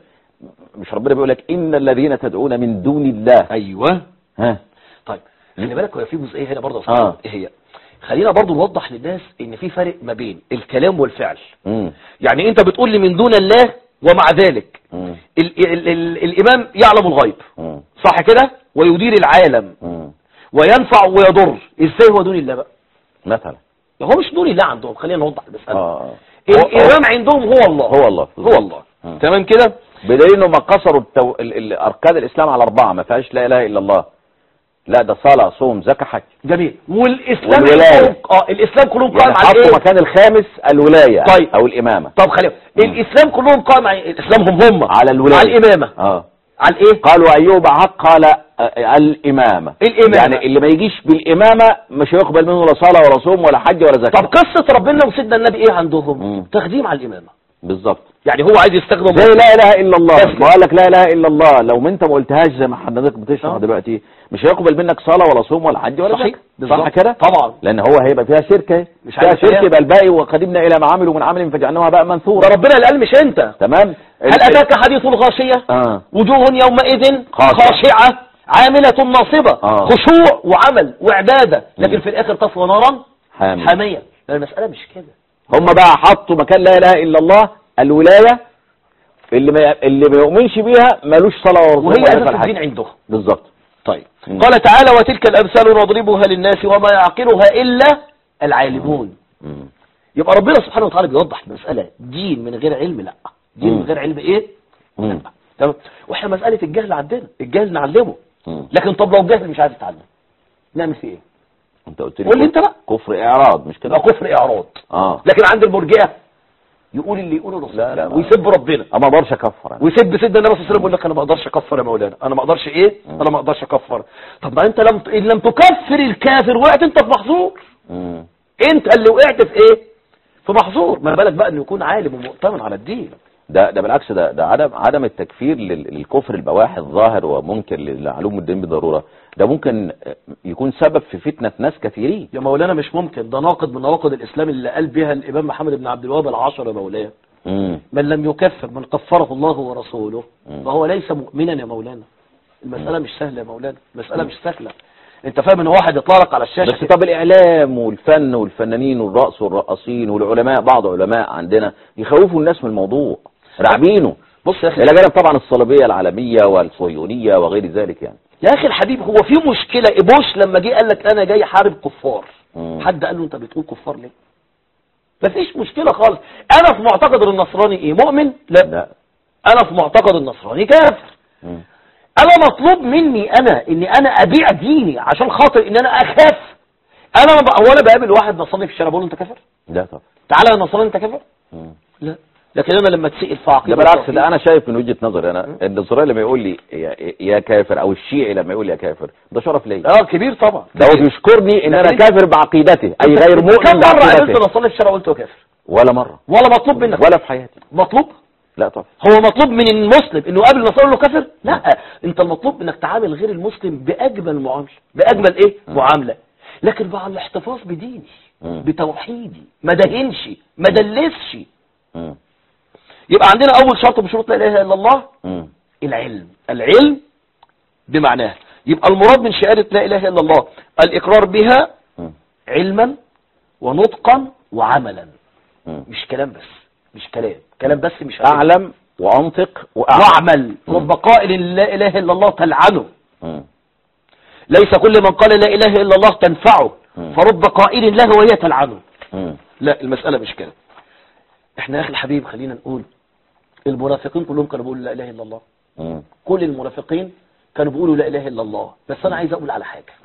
Speaker 1: مش ربنا بيقول لك ان الذين تدعون من دون الله
Speaker 2: ايوه
Speaker 1: ها
Speaker 2: طيب خلي بالك هو في جزئيه هنا برضه يا
Speaker 1: آه.
Speaker 2: أستاذ. ايه هي خلينا برضه نوضح للناس ان في فرق ما بين الكلام والفعل
Speaker 1: مم.
Speaker 2: يعني انت بتقول لي من دون الله ومع ذلك
Speaker 1: مم.
Speaker 2: ال ال ال الامام يعلم الغيب
Speaker 1: مم.
Speaker 2: صح كده ويدير العالم
Speaker 1: مم.
Speaker 2: وينفع ويضر ازاي هو دون الله بقى
Speaker 1: مثلا
Speaker 2: هو مش دون الله عندهم خلينا نوضح المساله
Speaker 1: اه
Speaker 2: الامام عندهم هو الله
Speaker 1: هو الله
Speaker 2: هو الله
Speaker 1: مم.
Speaker 2: تمام كده
Speaker 1: بدليل انه ما قصروا التو... ال... ال... اركان الاسلام على اربعه ما فيهاش لا اله الا الله لا ده صلاه صوم زكاه حج
Speaker 2: جميل والاسلام
Speaker 1: والولاية.
Speaker 2: كلهم- اه الاسلام كلهم قائم
Speaker 1: يعني
Speaker 2: على
Speaker 1: حطوا
Speaker 2: ايه
Speaker 1: مكان الخامس الولايه
Speaker 2: طيب.
Speaker 1: او الامامه
Speaker 2: طب خلينا الاسلام كلهم قائم على الاسلام هم هم
Speaker 1: على الولايه
Speaker 2: على الامامه
Speaker 1: اه
Speaker 2: على الايه
Speaker 1: قالوا ايوب حق قال آه، الامامه
Speaker 2: الإمامة.
Speaker 1: يعني اللي ما يجيش بالامامه مش هيقبل منه لا صلاه ولا صوم ولا حج ولا زكاه
Speaker 2: طب قصه ربنا وسيدنا النبي ايه عندهم
Speaker 1: مم.
Speaker 2: تقديم على الامامه
Speaker 1: بالظبط
Speaker 2: يعني هو عايز يستخدم
Speaker 1: زي لا اله الا الله
Speaker 2: بس
Speaker 1: ما قال لك لا اله الا الله لو ما انت ما قلتهاش زي ما حضرتك بتشرح
Speaker 2: آه.
Speaker 1: دلوقتي مش هيقبل منك صلاه ولا صوم ولا حج ولا
Speaker 2: صحيح
Speaker 1: زكاه
Speaker 2: بالظبط.
Speaker 1: صح كده
Speaker 2: طبعا
Speaker 1: لان هو هيبقى فيها شركه
Speaker 2: مش
Speaker 1: فيها
Speaker 2: عايز
Speaker 1: شركه
Speaker 2: فيها.
Speaker 1: يبقى الباقي وقدمنا الى ما عملوا من عمل فجعلناها بقى منثورا
Speaker 2: ده ربنا اللي قال مش انت
Speaker 1: تمام
Speaker 2: هل اتاك حديث الغاشيه
Speaker 1: اه
Speaker 2: وجوه يومئذ
Speaker 1: خاشعة.
Speaker 2: خاشعة عاملة ناصبة
Speaker 1: آه.
Speaker 2: خشوع وعمل وعبادة لكن
Speaker 1: مم.
Speaker 2: في الآخر تصفى نارا
Speaker 1: حامل
Speaker 2: حامية لا، المسألة مش كده
Speaker 1: هم بقى حطوا مكان لا اله الا الله الولايه اللي ما اللي ما يؤمنش بيها ملوش صلاه ولا صوم
Speaker 2: وهي
Speaker 1: ولا
Speaker 2: أساس
Speaker 1: زكاة ولا
Speaker 2: الدين
Speaker 1: حج.
Speaker 2: عندهم
Speaker 1: بالظبط
Speaker 2: طيب
Speaker 1: مم.
Speaker 2: قال تعالى وتلك الأمثال نضربها للناس وما يعقلها إلا العالمون
Speaker 1: مم.
Speaker 2: يبقى ربنا سبحانه وتعالى بيوضح المسألة دين من غير علم لا دين
Speaker 1: مم.
Speaker 2: من غير علم إيه
Speaker 1: مم.
Speaker 2: لا تمام واحنا مسألة الجهل عندنا الجهل نعلمه
Speaker 1: مم.
Speaker 2: لكن طب لو الجهل مش عايز يتعلم نعمل فيه ايه
Speaker 1: انت قلت لي
Speaker 2: قول لي انت بقى
Speaker 1: كفر اعراض مش كده
Speaker 2: يبقى كفر إعراض
Speaker 1: اه
Speaker 2: لكن عند المرجئه يقول اللي يقوله رسول
Speaker 1: لا، لا،
Speaker 2: الله
Speaker 1: ما-
Speaker 2: ويسب ربنا
Speaker 1: اما ما اقدرش اكفر انا
Speaker 2: ويسب سيدنا النبي صلى الله عليه وسلم يقول لك انا ما اقدرش اكفر يا مولانا انا ما اقدرش ايه
Speaker 1: مم.
Speaker 2: انا ما اقدرش اكفر طب ما انت لم ان لم تكفر الكافر وقعت انت في محظور
Speaker 1: مم.
Speaker 2: انت اللي وقعت في ايه في محظور ما بالك بقى انه يكون عالم ومؤتمن على الدين
Speaker 1: ده ده بالعكس ده ده عدم عدم التكفير لل- للكفر البواح الظاهر ومنكر لعلوم الدين بالضروره ده ممكن آه، يكون سبب في فتنه ناس كثيرين
Speaker 2: يا مولانا مش ممكن ده ناقض من نواقض الاسلام اللي قال بها الامام محمد بن عبد الوهاب العشر يا مولانا
Speaker 1: مم.
Speaker 2: من لم يكفر من كفره الله ورسوله
Speaker 1: مم.
Speaker 2: فهو ليس مؤمنا يا مولانا المسألة مش سهلة يا مولانا المسألة مش سهلة انت فاهم ان واحد يطلع لك على الشاشة
Speaker 1: بس
Speaker 2: كده.
Speaker 1: طب الاعلام والفن والفنانين والرقص والرقاصين والعلماء بعض علماء عندنا يخوفوا الناس من الموضوع راعبينه
Speaker 2: بص يا اخي
Speaker 1: الى جانب طبعا الصليبيه العالميه والصهيونيه وغير ذلك يعني
Speaker 2: يا اخي الحبيب هو في مشكله بوش لما جه قال لك انا جاي حارب كفار
Speaker 1: مم.
Speaker 2: حد قال له انت بتقول كفار ليه مفيش مشكله خالص انا في معتقد النصراني ايه مؤمن لا
Speaker 1: لا
Speaker 2: انا في معتقد النصراني كافر
Speaker 1: مم.
Speaker 2: انا مطلوب مني انا اني انا ابيع ديني عشان خاطر ان انا اخاف انا ب- هو انا بقابل واحد نصراني في الشارع بقول له انت كافر
Speaker 1: لا طبعا
Speaker 2: تعالى يا نصراني انت كافر
Speaker 1: مم.
Speaker 2: لا لكن انا لما اتسال في
Speaker 1: ده
Speaker 2: عقيده
Speaker 1: بالعكس
Speaker 2: التوحيد-
Speaker 1: ده انا شايف من وجهه نظري انا النصراني لما يقول لي يا, يا كافر او الشيعي لما يقول لي يا كافر ده شرف ليا
Speaker 2: اه كبير طبعا
Speaker 1: ده هو بيشكرني ان انا
Speaker 2: لكن-
Speaker 1: كافر بعقيدته اي غير
Speaker 2: كم
Speaker 1: مؤمن
Speaker 2: مره قابلت
Speaker 1: بعقيدته
Speaker 2: نصراني في الشارع قلت له كافر
Speaker 1: ولا مره
Speaker 2: ولا مطلوب منك
Speaker 1: ولا في حياتي
Speaker 2: مطلوب
Speaker 1: لا طبعا
Speaker 2: هو مطلوب من المسلم انه قابل النصارى يقول له كافر لا انت المطلوب انك تعامل غير المسلم باجمل معامله باجمل ايه معامله لكن مع الاحتفاظ بديني
Speaker 1: مم.
Speaker 2: بتوحيدي ما دهنش ما دلسش
Speaker 1: مم.
Speaker 2: يبقى عندنا اول شرط من شروط لا اله الا الله
Speaker 1: مم.
Speaker 2: العلم العلم بمعناه يبقى المراد من شهاده لا اله الا الله الاقرار بها
Speaker 1: مم.
Speaker 2: علما ونطقا وعملا
Speaker 1: مم.
Speaker 2: مش كلام بس مش كلام كلام بس مش هتنفع.
Speaker 1: اعلم وانطق واعلم
Speaker 2: واعمل رب قائل لا اله الا الله تلعنه
Speaker 1: مم.
Speaker 2: ليس كل من قال لا اله الا الله تنفعه
Speaker 1: مم.
Speaker 2: فرب قائل له وهي تلعنه
Speaker 1: مم.
Speaker 2: لا المسألة مش كده احنا يا اخي الحبيب خلينا نقول المنافقين كلهم كانوا بيقولوا لا اله الا الله
Speaker 1: مم.
Speaker 2: كل المنافقين كانوا بيقولوا لا اله الا الله بس انا عايز اقول على حاجة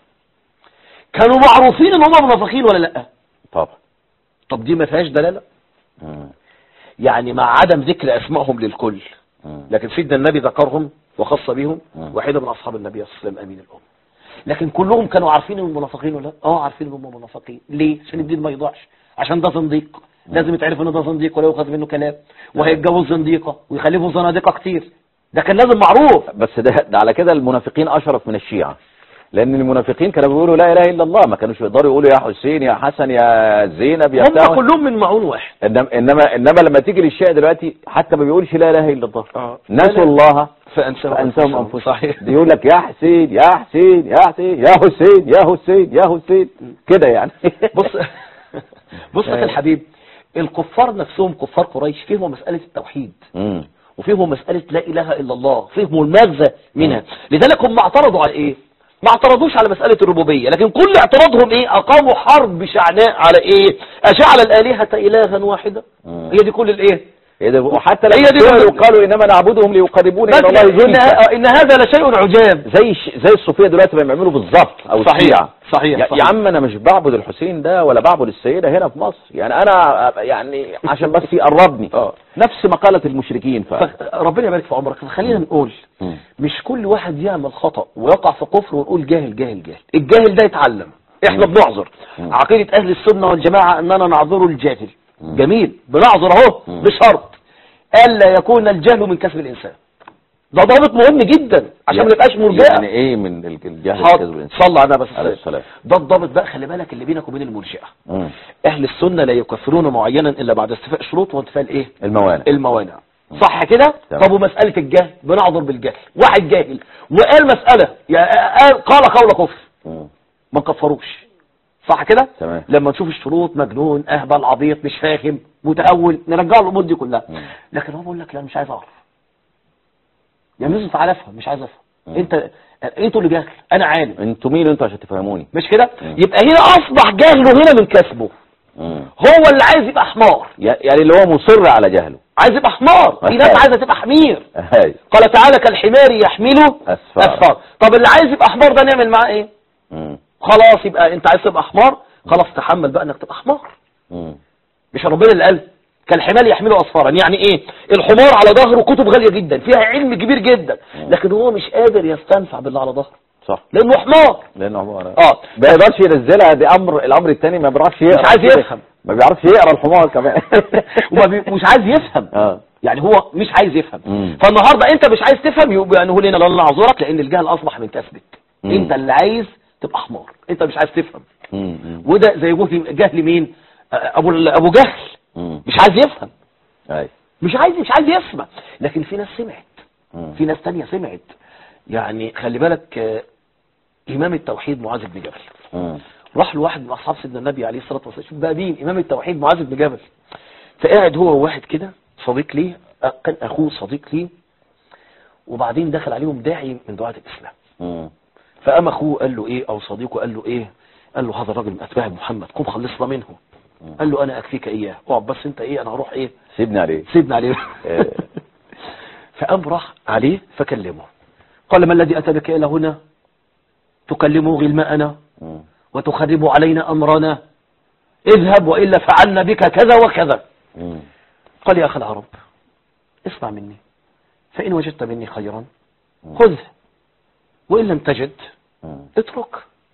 Speaker 2: كانوا معروفين ان هم منافقين ولا لا
Speaker 1: طبعا
Speaker 2: طب دي ما فيهاش دلالة
Speaker 1: مم.
Speaker 2: يعني مع عدم ذكر اسمائهم للكل
Speaker 1: مم.
Speaker 2: لكن سيدنا النبي ذكرهم وخص بهم
Speaker 1: مم.
Speaker 2: واحدة من أصحاب النبي صلى الله عليه وسلم أمين الأمة لكن كلهم كانوا عارفين انهم منافقين ولا لا؟ اه عارفين انهم منافقين ليه عشان الدين ما يضيعش عشان ده زنديق لازم يتعرف ان ده زنديق ولا يؤخذ منه كلام وهيتجوز زنديقة ويخلفوا زنادقة كتير ده كان لازم معروف
Speaker 1: بس ده, ده على كده المنافقين اشرف من الشيعة لان المنافقين كانوا بيقولوا لا اله الا الله ما كانوش يقدروا يقولوا يا حسين يا حسن يا زينب يا
Speaker 2: هم
Speaker 1: بتاع
Speaker 2: كلهم من معون واحد
Speaker 1: انما انما انما لما تيجي للشيعة دلوقتي حتى ما بيقولش لا اله الا الله
Speaker 2: اه.
Speaker 1: نسوا الله
Speaker 2: فانساهم
Speaker 1: فانساهم انفسهم
Speaker 2: صحيح
Speaker 1: يقول لك يا حسين يا حسين يا حسين يا حسين يا حسين يا حسين كده يعني
Speaker 2: بص بص يا أخي الحبيب الكفار نفسهم كفار قريش فيهم مسألة التوحيد
Speaker 1: مم.
Speaker 2: وفيهم مسألة لا إله إلا الله فيهم المغزى منها لذلك هم اعترضوا على إيه ما اعترضوش على مسألة الربوبية لكن كل اعتراضهم إيه أقاموا حرب شعناء على إيه أجعل الآلهة إلها واحدة
Speaker 1: مم.
Speaker 2: هي دي كل الإيه
Speaker 1: إيه ده؟ وحتى
Speaker 2: هي
Speaker 1: لما
Speaker 2: دي
Speaker 1: سئلوا
Speaker 2: بالظبط.
Speaker 1: قالوا انما نعبدهم ليقربونا الى الله
Speaker 2: إن,
Speaker 1: زلفى
Speaker 2: إن هذا لشيء عجاب
Speaker 1: زي ش- زي الصوفيه دلوقتي ما بيعملوا بالظبط او
Speaker 2: صحيح
Speaker 1: الشيعة.
Speaker 2: صحيح,
Speaker 1: يا,
Speaker 2: صحيح.
Speaker 1: يا عم انا مش بعبد الحسين ده ولا بعبد السيده هنا في مصر يعني انا يعني عشان بس يقربني
Speaker 2: آه.
Speaker 1: نفس مقاله المشركين ف...
Speaker 2: ربنا يبارك في عمرك فخلينا نقول
Speaker 1: مم.
Speaker 2: مش كل واحد يعمل خطأ ويقع في كفر ونقول جاهل جاهل جاهل الجاهل ده يتعلم احنا
Speaker 1: مم.
Speaker 2: بنعذر
Speaker 1: مم.
Speaker 2: عقيدة اهل السنة والجماعة اننا نعذر الجاهل
Speaker 1: مم.
Speaker 2: جميل بنعذر اهو
Speaker 1: مم.
Speaker 2: بشرط الا يكون الجهل من كسب الانسان ده ضابط مهم جدا عشان ما نبقاش مرجئه
Speaker 1: يعني ايه من ال- الجهل
Speaker 2: حاضر.
Speaker 1: الكذب الإنسان؟
Speaker 2: صلى على النبي
Speaker 1: عليه
Speaker 2: بس
Speaker 1: السلام
Speaker 2: ده الضابط بقى خلي بالك اللي بينك وبين المرجئه
Speaker 1: مم.
Speaker 2: اهل السنة لا يكفرون معينا الا بعد استيفاء شروط وانتفاء الايه
Speaker 1: الموانع
Speaker 2: الموانع صح كده
Speaker 1: تمام.
Speaker 2: طب ومسألة الجهل بنعذر بالجهل واحد جاهل وقال مسألة يعني قال قال قول كفر
Speaker 1: مم.
Speaker 2: ما كفروش صح كده
Speaker 1: تمام.
Speaker 2: لما نشوف الشروط مجنون اهبل عبيط مش فاهم متأول نرجع له الامور دي كلها
Speaker 1: مم.
Speaker 2: لكن هو بيقول لك لا مش عايز اعرف يعني لازم تعالى افهم مش عايز افهم
Speaker 1: مم.
Speaker 2: انت انتوا اللي جاهل انا عالم
Speaker 1: انتوا مين انتوا عشان تفهموني
Speaker 2: مش كده
Speaker 1: مم.
Speaker 2: يبقى هنا اصبح جهله هنا من كسبه
Speaker 1: مم.
Speaker 2: هو اللي عايز يبقى حمار
Speaker 1: يعني اللي هو مصر على جهله
Speaker 2: عايز يبقى حمار في ناس عايزه تبقى حمير
Speaker 1: هاي
Speaker 2: قال تعالى كالحمار يحمله
Speaker 1: أسفار.
Speaker 2: أسفار طب اللي عايز يبقى حمار ده نعمل معاه ايه
Speaker 1: مم.
Speaker 2: خلاص يبقى انت عايز تبقى حمار خلاص تحمل بقى انك تبقى حمار
Speaker 1: مم.
Speaker 2: مش ربنا اللي قال كالحمار يحمله اسفارا يعني ايه الحمار على ظهره كتب غالية جدا فيها علم كبير جدا لكن هو مش قادر يستنفع باللي على ظهره
Speaker 1: صح
Speaker 2: لانه حمار
Speaker 1: لانه هو
Speaker 2: اه
Speaker 1: ما يقدرش ينزلها دي امر الامر الثاني ما بيعرفش يقرا
Speaker 2: مش عايز يفهم.
Speaker 1: ما بيعرفش يقرا الحمار كمان
Speaker 2: وما بي... مش عايز يفهم
Speaker 1: اه
Speaker 2: يعني هو مش عايز يفهم
Speaker 1: مم.
Speaker 2: فالنهارده انت مش عايز تفهم يبقى نقول هنا لا نعذرك لان الجهل اصبح من كسبك
Speaker 1: مم.
Speaker 2: انت اللي عايز تبقى حمار انت مش عايز تفهم
Speaker 1: مم. مم.
Speaker 2: وده زي جهل جهل مين آه، ابو ابو جهل
Speaker 1: مم.
Speaker 2: مش عايز يفهم
Speaker 1: اي
Speaker 2: مش عايز مش عايز يسمع لكن في ناس سمعت
Speaker 1: مم.
Speaker 2: في ناس تانية سمعت يعني خلي بالك آه، امام التوحيد معاذ بن جبل
Speaker 1: مم.
Speaker 2: راح له واحد من اصحاب سيدنا النبي عليه الصلاه والسلام شوف بقى مين امام التوحيد معاذ بن جبل فقاعد هو وواحد كده صديق ليه أ- كان اخوه صديق لي وبعدين دخل عليهم داعي من دعاة الاسلام
Speaker 1: مم.
Speaker 2: فقام اخوه قال له ايه او صديقه قال له ايه قال له هذا الراجل من اتباع محمد قم خلصنا منه قال له انا اكفيك اياه اقعد بس انت ايه انا هروح ايه
Speaker 1: سيبني عليه
Speaker 2: سيبنا عليه
Speaker 1: إيه.
Speaker 2: فقام راح عليه فكلمه قال ما الذي اتى بك الى هنا تكلمه غلماءنا
Speaker 1: مم.
Speaker 2: وتخرب علينا امرنا اذهب والا فعلنا بك كذا وكذا
Speaker 1: مم.
Speaker 2: قال يا اخي العرب اسمع مني فان وجدت مني خيرا خذه وان لم تجد
Speaker 1: مم.
Speaker 2: اترك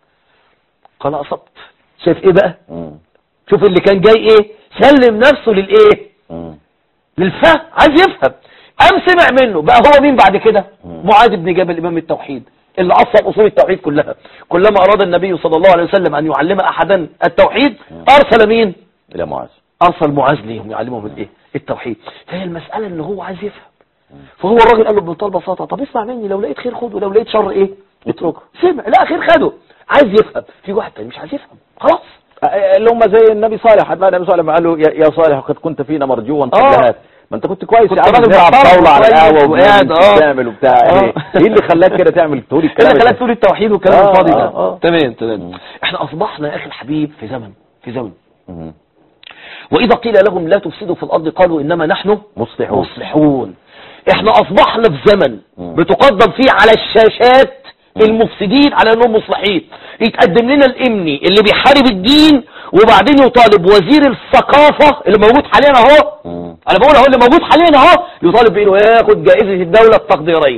Speaker 2: قال اصبت شايف ايه بقى
Speaker 1: مم.
Speaker 2: شوف اللي كان جاي ايه سلم نفسه للايه
Speaker 1: مم.
Speaker 2: للفهم عايز يفهم قام سمع منه بقى هو مين بعد كده
Speaker 1: مم.
Speaker 2: معاذ بن جبل امام التوحيد اللي اصل اصول التوحيد كلها كلما اراد النبي صلى الله عليه وسلم ان يعلم احدا التوحيد ارسل مين
Speaker 1: الى معاذ
Speaker 2: ارسل معاذ ليهم يعلمهم الايه التوحيد فهي المساله ان هو عايز يفهم فهو الراجل قال له بمنتهى البساطه طب اسمع مني لو لقيت خير خده ولو لقيت شر ايه اتركه سمع لا خير خده عايز يفهم في واحد تاني مش عايز يفهم خلاص
Speaker 1: اللي هم زي النبي صالح ما النبي صالح قال له يا يا صالح قد كنت فينا مرجوا قبل
Speaker 2: آه.
Speaker 1: هذا ما انت كنت كويس
Speaker 2: كنت
Speaker 1: يا عم
Speaker 2: راجل
Speaker 1: بتلعب
Speaker 2: محترم
Speaker 1: طاوله على
Speaker 2: كويس
Speaker 1: القهوه
Speaker 2: وقاعد، آه.
Speaker 1: وبتعمل وبتاع
Speaker 2: آه.
Speaker 1: يعني ايه اللي خلاك كده تعمل تقول
Speaker 2: ايه
Speaker 1: الكلام
Speaker 2: اللي خلاك
Speaker 1: ده؟
Speaker 2: تقول التوحيد والكلام
Speaker 1: آه،
Speaker 2: الفاضي
Speaker 1: آه،
Speaker 2: ده
Speaker 1: آه.
Speaker 2: تمام تمام
Speaker 1: مم.
Speaker 2: احنا اصبحنا يا اخي الحبيب في زمن في زمن
Speaker 1: مم.
Speaker 2: واذا قيل لهم لا تفسدوا في الارض قالوا انما نحن
Speaker 1: مصلحون
Speaker 2: مصلحون احنا اصبحنا في زمن
Speaker 1: مم.
Speaker 2: بتقدم فيه على الشاشات المفسدين على انهم مصلحين يتقدم لنا الامني اللي بيحارب الدين وبعدين يطالب وزير الثقافة اللي موجود حاليا اهو
Speaker 1: مم.
Speaker 2: انا بقول اهو اللي موجود حاليا اهو يطالب بانه ياخد جائزة الدولة التقديرية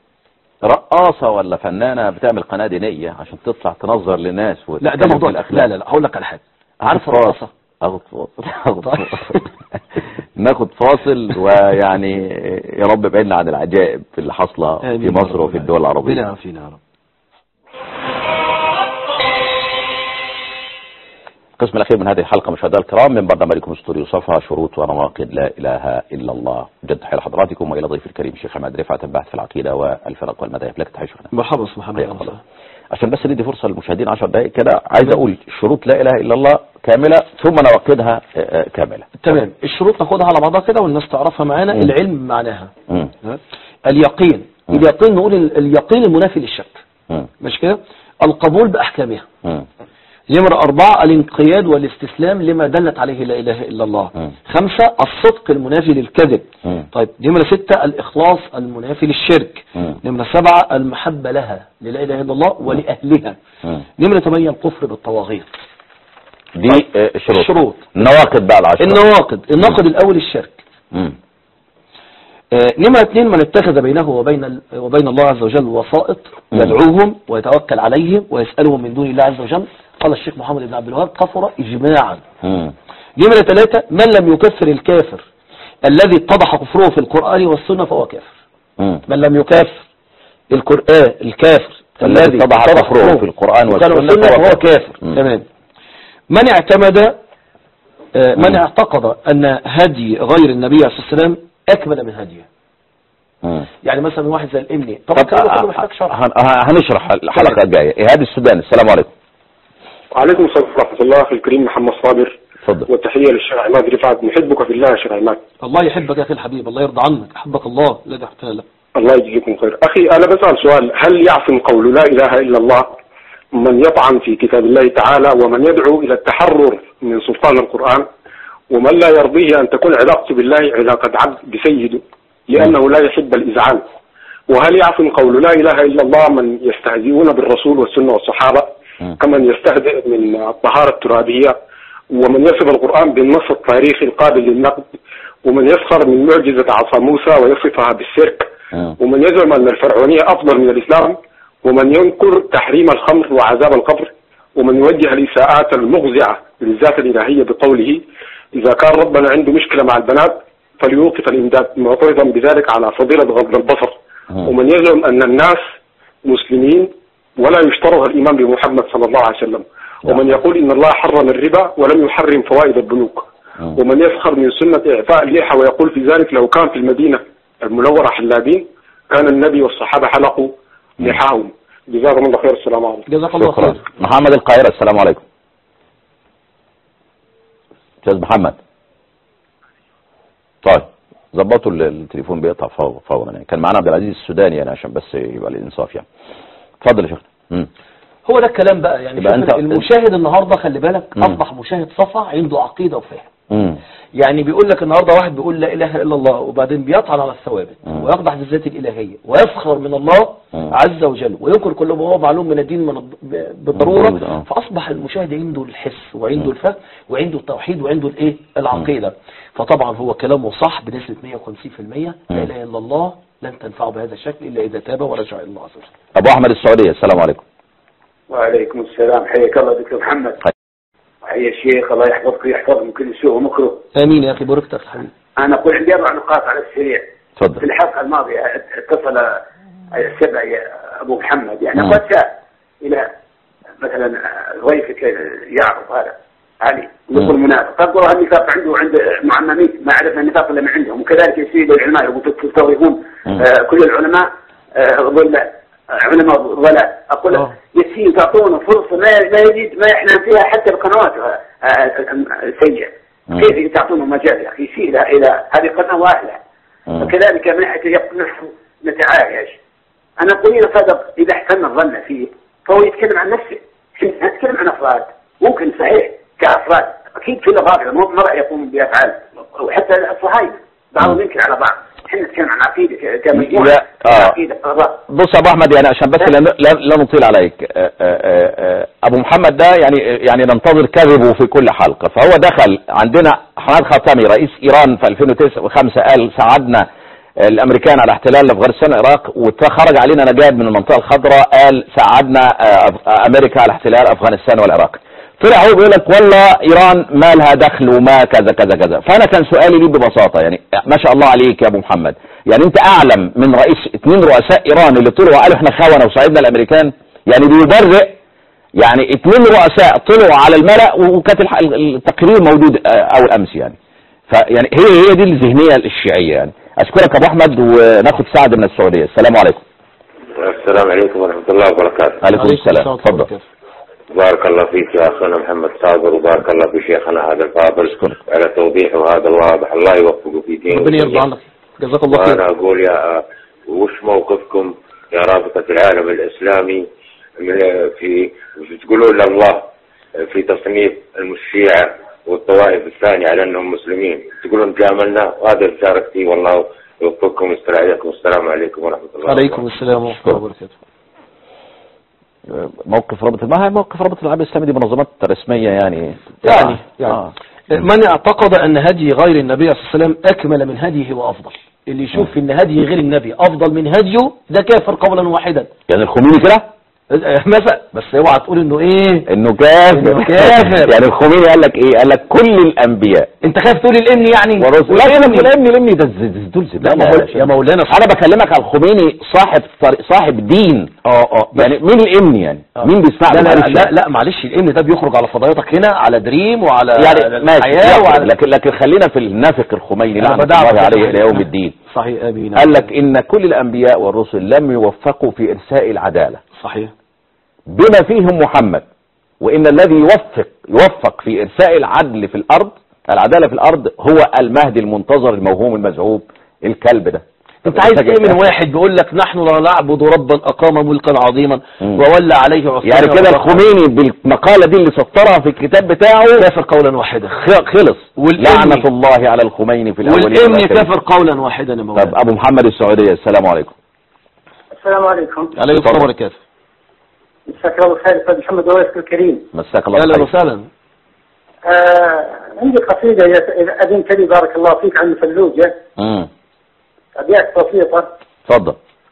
Speaker 1: رقاصة ولا فنانة بتعمل قناة دينية عشان تطلع تنظر للناس
Speaker 2: لا ده موضوع لا لا لا هقول لك على حاجة عارف الرقاصة
Speaker 1: اخد فاصل اخد فاصل ناخد فاصل ويعني يا رب ابعدنا عن العجائب اللي حاصله في
Speaker 2: آمين.
Speaker 1: مصر وفي الدول
Speaker 2: ربنا
Speaker 1: العربية
Speaker 2: يعافينا يا رب
Speaker 1: القسم الأخير من هذه الحلقة مشاهدينا الكرام من برنامجكم استوديو صفا شروط ونواقض لا إله إلا الله جد تحية لحضراتكم وإلى ضيف الكريم الشيخ حماد رفعت الباحث في العقيدة والفرق والمذاهب لك تحية شيخنا
Speaker 2: مرحبا استاذ محمد
Speaker 1: حياك الله. عشان بس ندي فرصة للمشاهدين 10 دقائق كده عايز أقول شروط لا إله إلا الله كاملة ثم نواقضها آه، آه، كاملة
Speaker 2: تمام الشروط ناخدها على بعضها كده والناس تعرفها معانا
Speaker 1: مم.
Speaker 2: العلم معناها
Speaker 1: مم.
Speaker 2: اليقين
Speaker 1: مم.
Speaker 2: اليقين نقول ال- اليقين المنافي للشك
Speaker 1: مم.
Speaker 2: مش كده القبول بأحكامها
Speaker 1: مم.
Speaker 2: نمرة أربعة الانقياد والاستسلام لما دلت عليه لا إله إلا الله
Speaker 1: مم.
Speaker 2: خمسة الصدق المنافي للكذب
Speaker 1: مم.
Speaker 2: طيب نمرة ستة الإخلاص المنافي للشرك
Speaker 1: مم.
Speaker 2: نمرة سبعة المحبة لها للا إله إلا الله ولأهلها
Speaker 1: مم.
Speaker 2: نمرة ثمانية الكفر بالطواغيت
Speaker 1: دي آه، الشروط
Speaker 2: الشروط.
Speaker 1: النواقض بقى العشرة
Speaker 2: النواقض الناقض الأول الشرك
Speaker 1: مم.
Speaker 2: آه، نمرة اثنين من اتخذ بينه وبين ال- وبين الله عز وجل وسائط
Speaker 1: مم.
Speaker 2: يدعوهم ويتوكل عليهم ويسألهم من دون الله عز وجل قال الشيخ محمد بن عبد الوهاب كفر إجماعا
Speaker 1: مم.
Speaker 2: نمرة ثلاثة من لم يكفر الكافر الذي اتضح كفره في القرآن والسنة فهو كافر
Speaker 1: مم.
Speaker 2: من لم يكافر القرآن الكافر
Speaker 1: الذي اتضح كفره في القرآن والسنة
Speaker 2: فهو
Speaker 1: فهو
Speaker 2: كافر
Speaker 1: مم.
Speaker 2: تمام من اعتمد آه، من اعتقد أن هدي غير النبي عليه الصلاة والسلام أكمل من هديه
Speaker 1: مم.
Speaker 2: يعني مثلا واحد زي الامني
Speaker 1: طب
Speaker 2: طبعا كله كله محتاج شرح
Speaker 1: هن- هنشرح الحلقة الجاية إيهاب السوداني السلام عليكم
Speaker 3: وعليكم السلام ورحمة الله أخي الكريم محمد صابر
Speaker 1: اتفضل
Speaker 3: والتحية للشيخ عماد رفعت نحبك في الله يا شيخ عماد
Speaker 2: الله يحبك يا اخي الحبيب الله يرضى عنك احبك الله لا تحتال
Speaker 3: الله يجزيكم خير أخي أنا بسأل سؤال هل يعصم قول لا إله إلا الله من يطعن في كتاب الله تعالى ومن يدعو إلى التحرر من سلطان القرآن ومن لا يرضيه أن تكون علاقته بالله علاقة عبد بسيده لأنه لا يحب الإذعان وهل يعصم قول لا إله إلا الله من يستهزئون بالرسول والسنة والصحابة
Speaker 1: مم.
Speaker 3: كمن يستهزئ من الطهارة الترابية ومن يصف القرآن بالنص التاريخي القابل للنقد ومن يسخر من معجزة عصا موسى ويصفها بالسرك
Speaker 1: مم.
Speaker 3: ومن يزعم أن الفرعونية أفضل من الإسلام ومن ينكر تحريم الخمر وعذاب القبر ومن يوجه الإساءات المغزعة للذات الإلهية بقوله إذا كان ربنا عنده مشكلة مع البنات فليوقف الإمداد معترضا بذلك على فضيلة غض البصر
Speaker 1: مم.
Speaker 3: ومن يزعم أن الناس مسلمين ولا يشترط الإيمان بمحمد صلى الله عليه وسلم ومن
Speaker 1: نعم.
Speaker 3: يقول إن الله حرم الربا ولم يحرم فوائد البنوك
Speaker 1: مم.
Speaker 3: ومن يسخر من سنة إعفاء اللحى ويقول في ذلك لو كان في المدينة المنورة حلابين كان النبي والصحابة حلقوا لحاهم جزاكم الله خير السلام عليكم
Speaker 2: جزاك الله
Speaker 1: شكرا
Speaker 2: خير
Speaker 1: محمد القاهرة السلام عليكم أستاذ محمد طيب ظبطوا ال- التليفون بيقطع فور- فورا يعني كان معانا عبد العزيز السوداني يعني عشان بس يبقى الانصاف يعني اتفضل يا شيخ مم.
Speaker 2: هو ده الكلام بقى يعني
Speaker 1: يبقى
Speaker 2: شوف
Speaker 1: أنت-
Speaker 2: المشاهد النهارده خلي بالك
Speaker 1: مم.
Speaker 2: اصبح مشاهد صفا عنده عقيده وفهم
Speaker 1: مم.
Speaker 2: يعني بيقول لك النهارده واحد بيقول لا اله الا الله وبعدين بيطعن على الثوابت
Speaker 1: مم.
Speaker 2: ويقدح بالذات الالهيه ويسخر من الله
Speaker 1: مم.
Speaker 2: عز وجل وينكر كل ما هو معلوم من الدين من الض- ب- بالضروره
Speaker 1: بالضرورة، آه.
Speaker 2: فاصبح المشاهد عنده الحس وعنده
Speaker 1: مم.
Speaker 2: الفهم وعنده التوحيد وعنده الايه العقيده فطبعا هو كلامه صح بنسبه 150% لا اله الا الله لن تنفعه بهذا الشكل الا اذا تاب ورجع الى الله عز وجل
Speaker 1: ابو احمد السعوديه السلام عليكم
Speaker 4: وعليكم السلام حياك الله دكتور محمد
Speaker 1: حي.
Speaker 4: حيا الشيخ الله يحفظك ويحفظ من كل سوء ومكروه
Speaker 2: امين يا اخي بارك يا حبيبي
Speaker 4: انا اقول عندي اربع نقاط على السريع في
Speaker 1: اتفضل
Speaker 4: الحلقه الماضيه اتصل السبع يا ابو محمد يعني
Speaker 1: مم.
Speaker 4: قد ساء الى مثلا ضيفك يعرف هذا علي يقول
Speaker 1: مم.
Speaker 4: منافق قد والله النفاق عنده عند معممين ما عرفنا النفاق الا من عندهم وكذلك يصير للعلماء يقول تستضيفون
Speaker 1: مم.
Speaker 4: آه، كل العلماء آه، ضل علماء ضلال اقول
Speaker 2: آه.
Speaker 4: يسير تعطونه فرصه ما ما يجد ما يحلم فيها حتى القنوات آه، آه، السيئه
Speaker 1: مم.
Speaker 4: كيف تعطونه مجال يا اخي يسير الى الى هذه قناه واحده
Speaker 1: مم.
Speaker 4: وكذلك من ناحيه يقول نحن نتعايش انا اقول اذا صدق اذا احسن الظن فيه فهو يتكلم عن نفسه احنا نتكلم عن افراد ممكن صحيح كافراد اكيد كل ضابط مو ما راح يقوم بافعال وحتى الصهاينه بعضهم ينكر على بعض احنا نتكلم عن عقيده ك- كمجموعه
Speaker 1: لا، آه.
Speaker 4: عقيده قضاء
Speaker 1: بص يا ابو احمد يعني عشان بس لا, لا, لا نطيل عليك آه، آه، آه، ابو محمد ده يعني يعني ننتظر كذبه في كل حلقه فهو دخل عندنا حماد خاتمي رئيس ايران في 2005 قال ساعدنا الامريكان على احتلال افغانستان والعراق وخرج علينا نجاد من المنطقه الخضراء قال ساعدنا آه، أف- امريكا على احتلال افغانستان والعراق طلع هو بيقول لك والله ايران ما لها دخل وما كذا كذا كذا فانا كان سؤالي ليه ببساطه يعني ما شاء الله عليك يا ابو محمد يعني انت اعلم من رئيس اثنين رؤساء ايران اللي طلعوا قالوا احنا خونه وساعدنا الامريكان يعني بيبرئ يعني اثنين رؤساء طلعوا على الملأ وكانت الح- التقرير موجود آه، اول امس يعني فيعني هي هي دي الذهنيه الشيعيه يعني اشكرك يا ابو احمد وناخد سعد من السعوديه السلام عليكم
Speaker 5: السلام عليكم ورحمة الله وبركاته
Speaker 1: عليكم السلام اتفضل
Speaker 5: بارك الله فيك يا أخونا محمد صابر وبارك الله في شيخنا هذا الفاضل
Speaker 1: أشكرك.
Speaker 5: على توضيحه هذا الواضح الله يوفقه في دينه
Speaker 2: ربنا يرضى عنك جزاك الله
Speaker 5: وأنا
Speaker 2: خير
Speaker 5: أقول يا وش موقفكم يا رابطة العالم الإسلامي من في وش تقولون لله في تصنيف الشيعة والطوائف الثانية على أنهم مسلمين تقولون جاملنا وهذا شاركتي والله يوفقكم ويستر عليكم والسلام عليكم ورحمة الله
Speaker 2: عليكم السلام ورحمه الله وبركاته
Speaker 1: موقف رابطه ما هي موقف رابطه العالم الاسلامي دي منظمات رسميه يعني
Speaker 2: يعني يعني
Speaker 1: آه.
Speaker 2: من اعتقد ان هدي غير النبي صلى الله عليه وسلم اكمل من هديه وافضل اللي يشوف ان هدي غير النبي افضل من هديه ده كافر قولا واحدا
Speaker 1: يعني الخميني كده
Speaker 2: مثلا بس اوعى تقول انه ايه
Speaker 1: انه كافر
Speaker 2: إنه كافر.
Speaker 1: يعني الخميني قال لك ايه قال لك كل الانبياء
Speaker 2: انت خايف تقول الامن يعني
Speaker 1: ورسول لا
Speaker 2: والإمن.
Speaker 1: يا الامني الامني ده ز- دول
Speaker 2: لا ما
Speaker 1: زباله
Speaker 2: هو يا مولانا
Speaker 1: انا بكلمك على الخميني صاحب طريق صاحب دين
Speaker 2: اه اه بس-
Speaker 1: يعني مين الامني يعني
Speaker 2: آه.
Speaker 1: مين بيسمع
Speaker 2: لا
Speaker 1: له
Speaker 2: لا,
Speaker 1: معلش
Speaker 2: لا لا معلش الامن ده بيخرج على فضائيتك هنا على دريم وعلى
Speaker 1: يعني ماشي
Speaker 2: الحياه
Speaker 1: يخرج،
Speaker 2: وعلى
Speaker 1: لكن لكن خلينا في النافق الخميني
Speaker 2: أنا
Speaker 1: لعنه
Speaker 2: بدعم
Speaker 1: الله
Speaker 2: كده
Speaker 1: عليه
Speaker 2: حاجة.
Speaker 1: الى يوم الدين
Speaker 2: صحيح امين
Speaker 1: قال لك ان كل الانبياء والرسل لم يوفقوا في ارساء العداله
Speaker 2: صحيح
Speaker 1: بما فيهم محمد وان الذي يوفق يوفق في ارساء العدل في الارض العداله في الارض هو المهدي المنتظر الموهوم المزعوم الكلب ده
Speaker 2: انت عايز ايه من واحد بيقول لك نحن لا نعبد ربا اقام ملكا عظيما
Speaker 1: مم.
Speaker 2: وولى عليه عثمان
Speaker 1: يعني كده
Speaker 2: وبقى
Speaker 1: الخميني بالمقاله دي اللي سطرها في الكتاب بتاعه
Speaker 2: كافر قولا واحدا
Speaker 1: خ- خلص
Speaker 2: والإمني.
Speaker 1: لعنه الله على الخميني في الاولين
Speaker 2: والامن
Speaker 1: والآخرين.
Speaker 2: كافر قولا واحدا يا
Speaker 1: طب
Speaker 2: مولانا
Speaker 1: ابو محمد السعوديه السلام عليكم
Speaker 4: السلام عليكم
Speaker 2: عليكم السلام
Speaker 1: اتفضل.
Speaker 2: وبركاته
Speaker 4: مساك الله بالخير استاذ محمد ويسك الكريم
Speaker 1: مساك الله
Speaker 2: اهلا
Speaker 1: بالخير
Speaker 2: وسهلا
Speaker 4: آه عندي قصيده إذا- اذا اذنت لي بارك الله فيك عن فلوجه
Speaker 1: امم
Speaker 4: ابيات بسيطه
Speaker 1: اتفضل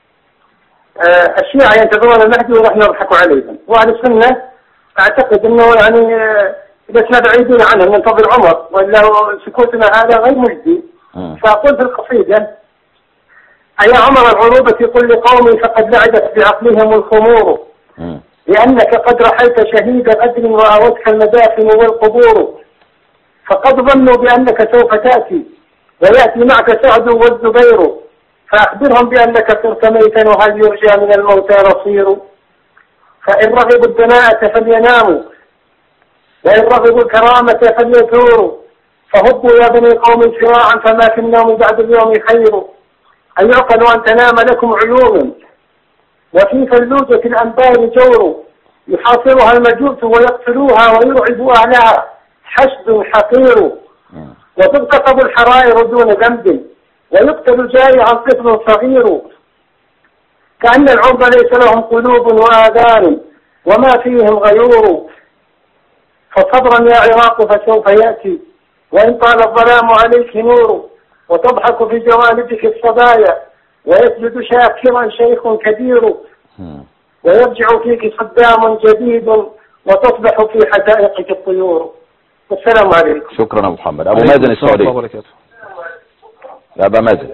Speaker 4: آه، الشيعة ينتظرون المهدي ونحن نضحك عليهم وأهل السنة أعتقد أنه يعني آه، لسنا بعيدين عنهم ننتظر عمر وإلا سكوتنا هذا غير مجدي
Speaker 1: مم.
Speaker 4: فأقول في القصيدة أيا عمر العروبة كل قوم فقد لعبت بعقلهم الخمور
Speaker 1: مم.
Speaker 4: لأنك قد رحلت شهيد غدر وأوتك المدافن والقبور فقد ظنوا بأنك سوف تأتي ويأتي معك سعد والزبير فأخبرهم بأنك صرت ميتا وهل يرجى من الموتى نصير فإن رغبوا الدناءة فليناموا وإن رغبوا الكرامة فليثوروا
Speaker 6: فهبوا يا بني قوم سراعا فما في النوم بعد اليوم خير أن يعقل أن تنام لكم علوم وفي فلوجة الأنبار جور يحاصرها المجوس ويقتلوها ويرعب أهلها حشد حقير
Speaker 1: مم.
Speaker 6: وتبقى الحرائر دون ذنب ويقتل جائعا طفل صغير كأن العرب ليس لهم قلوب وآذان وما فيهم غيور فصبرا يا عراق فسوف يأتي وإن طال الظلام عليك نور وتضحك في جوانبك الصبايا ويسجد شاكرا شيخ كبير
Speaker 1: مم.
Speaker 6: ويرجع فيك صدام جديد وتصبح في حدائقك الطيور والسلام عليكم
Speaker 1: شكرا ابو محمد ابو
Speaker 2: عليكم
Speaker 1: مازن
Speaker 2: السلام ورحمة الله
Speaker 1: السعودي
Speaker 2: وبركاته
Speaker 1: يا ابا مازن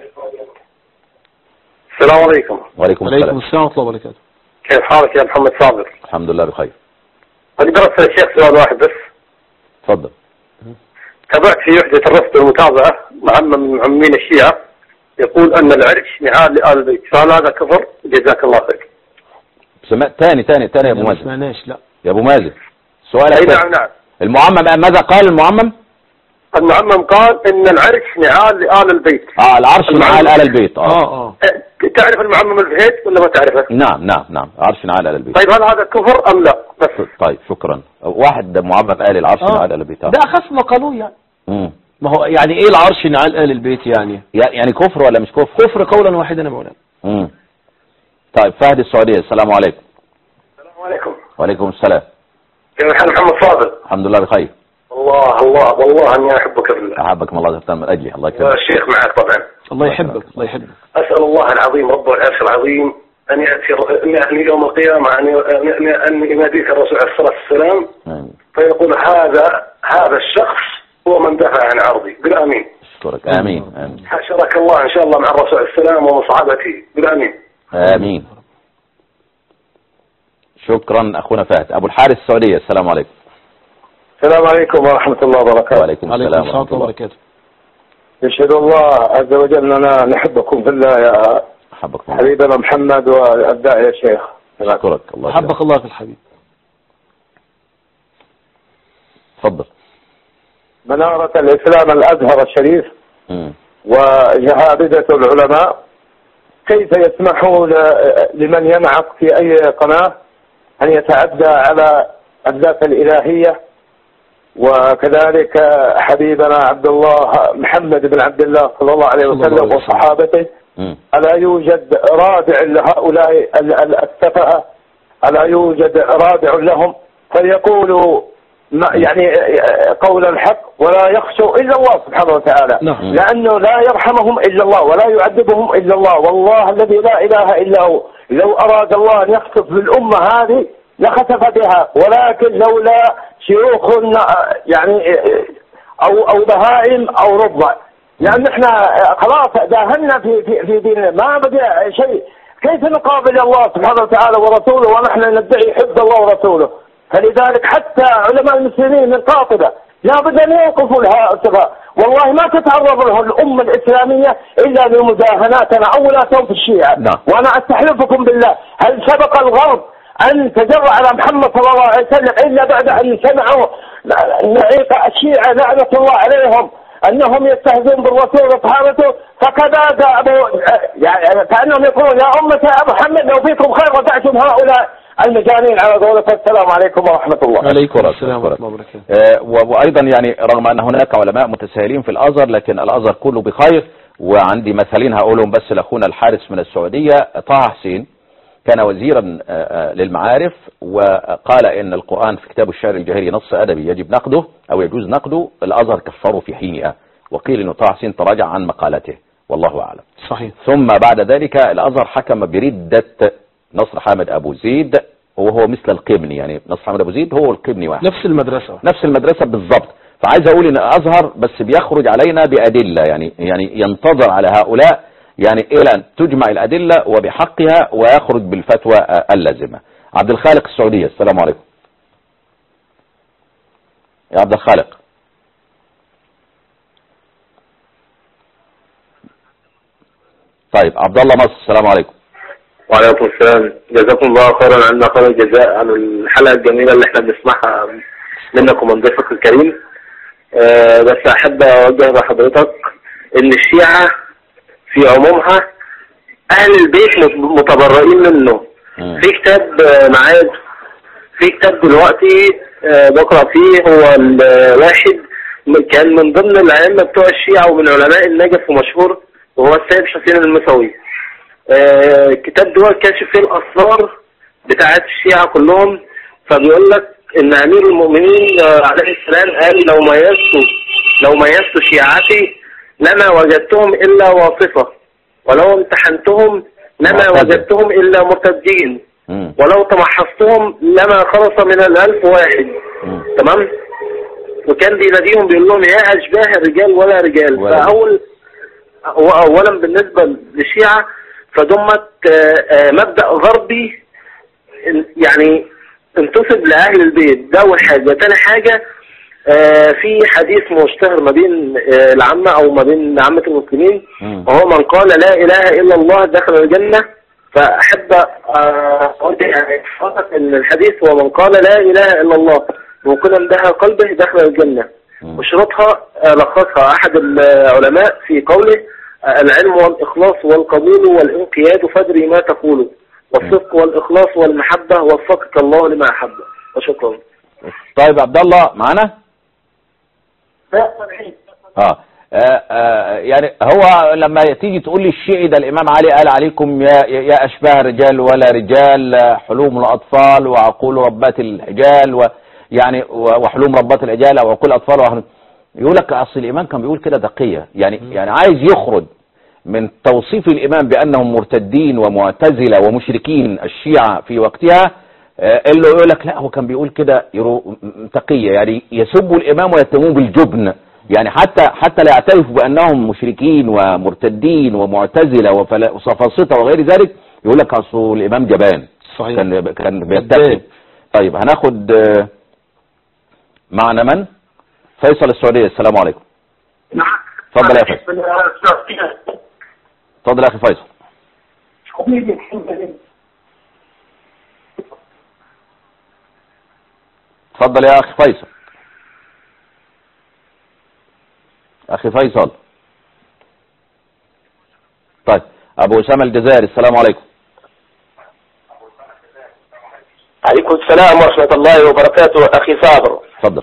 Speaker 3: السلام عليكم
Speaker 1: وعليكم
Speaker 2: عليكم
Speaker 1: السلام
Speaker 2: السلام ورحمة الله وبركاته
Speaker 3: كيف حالك يا محمد صابر
Speaker 1: الحمد لله بخير
Speaker 3: أقدر أسأل الشيخ سؤال واحد بس
Speaker 1: تفضل
Speaker 3: تابعت في وحدة الرصد والمتابعة مع من معمين الشيعة يقول أن العرش نهال لآل البيت فهل هذا كفر؟ جزاك الله خير
Speaker 1: سمعت تاني تاني تاني يا ابو
Speaker 2: ما
Speaker 1: مازن
Speaker 2: سمعناش لا
Speaker 1: يا ابو مازن سؤالك
Speaker 3: أي
Speaker 1: تاني.
Speaker 3: نعم نعم
Speaker 1: المعمم ماذا قال المعمم
Speaker 3: المعمم قال ان العرش نعال لآل البيت
Speaker 1: اه العرش
Speaker 3: المعمم.
Speaker 1: نعال آل البيت اه
Speaker 2: اه اه
Speaker 3: أه، تعرف المعمم الفهيد ولا ما تعرفه؟
Speaker 1: نعم نعم نعم عرش نعال آل البيت
Speaker 3: طيب هل هذا كفر ام لا؟ بس
Speaker 1: طيب شكرا واحد معمم قال العرش
Speaker 2: آه.
Speaker 1: نعال آل البيت آه.
Speaker 2: ده أخف ما قالوه يعني
Speaker 1: مم.
Speaker 2: ما هو يعني ايه العرش نعال آل البيت يعني
Speaker 1: يعني يعني كفر ولا مش كفر
Speaker 2: كفر قولا واحدا يا مولانا
Speaker 1: مم. طيب فهد السعودية السلام عليكم
Speaker 3: السلام عليكم
Speaker 1: وعليكم السلام
Speaker 3: كيف الحال محمد صابر؟
Speaker 1: الحمد لله بخير
Speaker 3: الله الله والله اني احبك في الله
Speaker 1: أحبكم الله تهتم من أجلي الله يكرمك
Speaker 3: والشيخ معك طبعا
Speaker 2: الله يحبك الله يحبك
Speaker 3: اسال الله العظيم رب العرش العظيم ان ياتي ان يوم القيامه ان ان ان يناديك الرسول عليه الصلاه والسلام
Speaker 1: آمين.
Speaker 3: فيقول هذا هذا الشخص هو من دفع عن عرضي قل امين
Speaker 1: أشكرك آمين آمين
Speaker 3: حشرك الله ان شاء الله مع الرسول عليه السلام ومصعبته قل امين
Speaker 1: آمين شكرا أخونا فهد أبو الحارث السعودية السلام عليكم
Speaker 6: السلام عليكم ورحمة الله وبركاته
Speaker 1: وعليكم
Speaker 2: عليكم
Speaker 1: السلام
Speaker 2: السلام
Speaker 1: ورحمة
Speaker 2: ورحمة الله
Speaker 1: الله
Speaker 2: وبركاته
Speaker 6: يشهد الله عز وجل أننا نحبكم في الله يا
Speaker 1: أحبكم الله
Speaker 6: حبيبنا محمد والداعي يا شيخ
Speaker 1: أشكرك الله يكرمك.
Speaker 2: حبك الله في الحبيب
Speaker 1: تفضل
Speaker 6: منارة الإسلام الأزهر الشريف
Speaker 1: مم.
Speaker 6: وجهابذة العلماء كيف يسمحون لمن ينعق في أي قناة أن يتعدى على الذات الإلهية وكذلك حبيبنا عبد الله محمد بن عبد الله صلى الله عليه
Speaker 2: صلى الله
Speaker 6: وسلم
Speaker 2: عليه وسلم.
Speaker 6: وصحابته
Speaker 1: مم.
Speaker 6: ألا يوجد رادع لهؤلاء ال- ال- السفهة ألا يوجد رادع لهم فليقولوا ما يعني قول الحق ولا يخشوا إلا الله سبحانه وتعالى
Speaker 2: نعم.
Speaker 6: لأنه لا يرحمهم إلا الله ولا يعذبهم إلا الله والله الذي لا إله إلا هو لو أراد الله أن يخسف بالأمة هذه لخسف بها ولكن لولا شيوخ يعني أو أو بهائم أو رضع لأن احنا خلاص داهنا في في في ديننا ما بقي شيء كيف نقابل الله سبحانه وتعالى ورسوله ونحن ندعي حفظ الله ورسوله فلذلك حتى علماء المسلمين من قاطبة لا بد أن يوقفوا لها السفهاء والله ما تتعرض له الأمة الإسلامية إلا بمداهناتنا أولا صوت الشيعة
Speaker 1: نعم.
Speaker 6: وأنا أستحلفكم بالله هل سبق الغرب أن تجرأ على محمد صلى الله عليه وسلم إلا بعد أن سمعوا نعيق الشيعة لعنة الله عليهم أنهم يستهزئون بالرسول وصحابته فكذا أبو يعني كأنهم يقولون يا أمة يا محمد لو فيكم خير رجعتم هؤلاء المجانين على قولك السلام عليكم ورحمة الله
Speaker 2: عليكم
Speaker 1: أشكرك،
Speaker 2: السلام
Speaker 1: أشكرك.
Speaker 2: ورحمة الله وبركاته
Speaker 1: آه، و- وأيضا يعني رغم أن هناك علماء متساهلين في الأزهر لكن الأزهر كله بخير وعندي مثلين هقولهم بس لأخونا الحارس من السعودية طه حسين كان وزيرا آه، آه، للمعارف وقال ان القرآن في كتاب الشعر الجاهلي نص ادبي يجب نقده او يجوز نقده الازهر كفره في حينها وقيل ان طه حسين تراجع عن مقالته والله اعلم
Speaker 2: صحيح
Speaker 1: ثم بعد ذلك الازهر حكم بردة نصر حامد ابو زيد وهو مثل القبني يعني نصر حامد ابو زيد هو القبني واحد
Speaker 2: نفس المدرسة
Speaker 1: نفس المدرسة بالضبط فعايز اقول ان الازهر بس بيخرج علينا بادلة يعني يعني ينتظر على هؤلاء يعني الى ان تجمع الادلة وبحقها ويخرج بالفتوى آه، اللازمة عبد الخالق السعودية السلام عليكم يا عبد الخالق طيب عبد الله مصر السلام عليكم
Speaker 3: وعليكم السلام جزاكم الله خيرا عنا خير الجزاء عن الحلقة الجميلة اللي احنا بنسمعها منك ومن ضيفك الكريم
Speaker 7: آه، بس أحب أوجه لحضرتك إن الشيعة في عمومها أهل البيت مت- متبرئين منه
Speaker 1: مم.
Speaker 7: في كتاب آه، معاد في كتاب دلوقتي آه، بقرأ فيه هو الواحد م- كان من ضمن الأئمة بتوع الشيعة ومن علماء النجف ومشهور وهو السيد حسين المسوي آه، الكتاب ده كاشف فيه الأسرار بتاعت الشيعة كلهم فبيقول لك إن أمير المؤمنين آه، عليه السلام قال لو ميزت لو ميزت شيعتي لما وجدتهم إلا واصفة ولو امتحنتهم لما
Speaker 1: معتزل.
Speaker 7: وجدتهم إلا مرتدين
Speaker 1: مم.
Speaker 7: ولو تمحصتهم لما خلص من الألف واحد
Speaker 1: مم.
Speaker 7: تمام وكان بيناديهم بيقول لهم يا أشباه الرجال ولا رجال
Speaker 1: ولا.
Speaker 7: فأول هو أولا بالنسبة للشيعة فدمت آه، آه، مبدأ غربي يعني انتسب لأهل البيت ده أول حاجة تاني حاجة آه، في حديث مشتهر ما بين آه، العامة أو ما بين عامة المسلمين
Speaker 1: مم.
Speaker 7: وهو من قال لا إله إلا الله دخل الجنة فأحب آه، أقول يعني فقط إن الحديث هو من قال لا إله إلا الله وكل اندها قلبه دخل الجنة
Speaker 1: مم.
Speaker 7: وشروطها آه، لخصها أحد العلماء في قوله آه، العلم والإخلاص والقبول والانقياد فادري ما تقول والصدق والإخلاص والمحبة وفقك الله لما أحب وشكرا
Speaker 1: طيب عبد الله معانا اه آه، آه، يعني هو لما تيجي تقول لي الشيعي ده الامام علي قال عليكم يا يا اشباه رجال ولا رجال آه، حلوم الاطفال وعقول ربات الحجال ويعني و- وحلوم ربات العجال او عقول الاطفال وحلوم يقول لك اصل الامام كان بيقول كده دقيه يعني يعني عايز يخرج من توصيف الامام بانهم مرتدين ومعتزله ومشركين الشيعه في وقتها آه، اللي يقول لك لا هو كان بيقول كده يرو- م- م- تقيه يعني يسبوا الامام ويتهموه بالجبن يعني حتى حتى لا يعترفوا بانهم مشركين ومرتدين ومعتزله وفلا- وسفاسطه وغير ذلك يقول لك اصل الامام جبان
Speaker 2: صحيح
Speaker 1: كان كان بيتهم
Speaker 2: كذاب.
Speaker 1: طيب هناخد آه، معنا من فيصل السعوديه السلام عليكم
Speaker 4: نعم
Speaker 1: اتفضل يا فيصل اتفضل يا اخي فيصل
Speaker 4: حبيبي الحمد لله
Speaker 1: اتفضل يا اخي فيصل اخي فيصل طيب ابو اسامه الجزائري السلام عليكم
Speaker 6: عليكم السلام ورحمة الله وبركاته أخي صابر
Speaker 1: اتفضل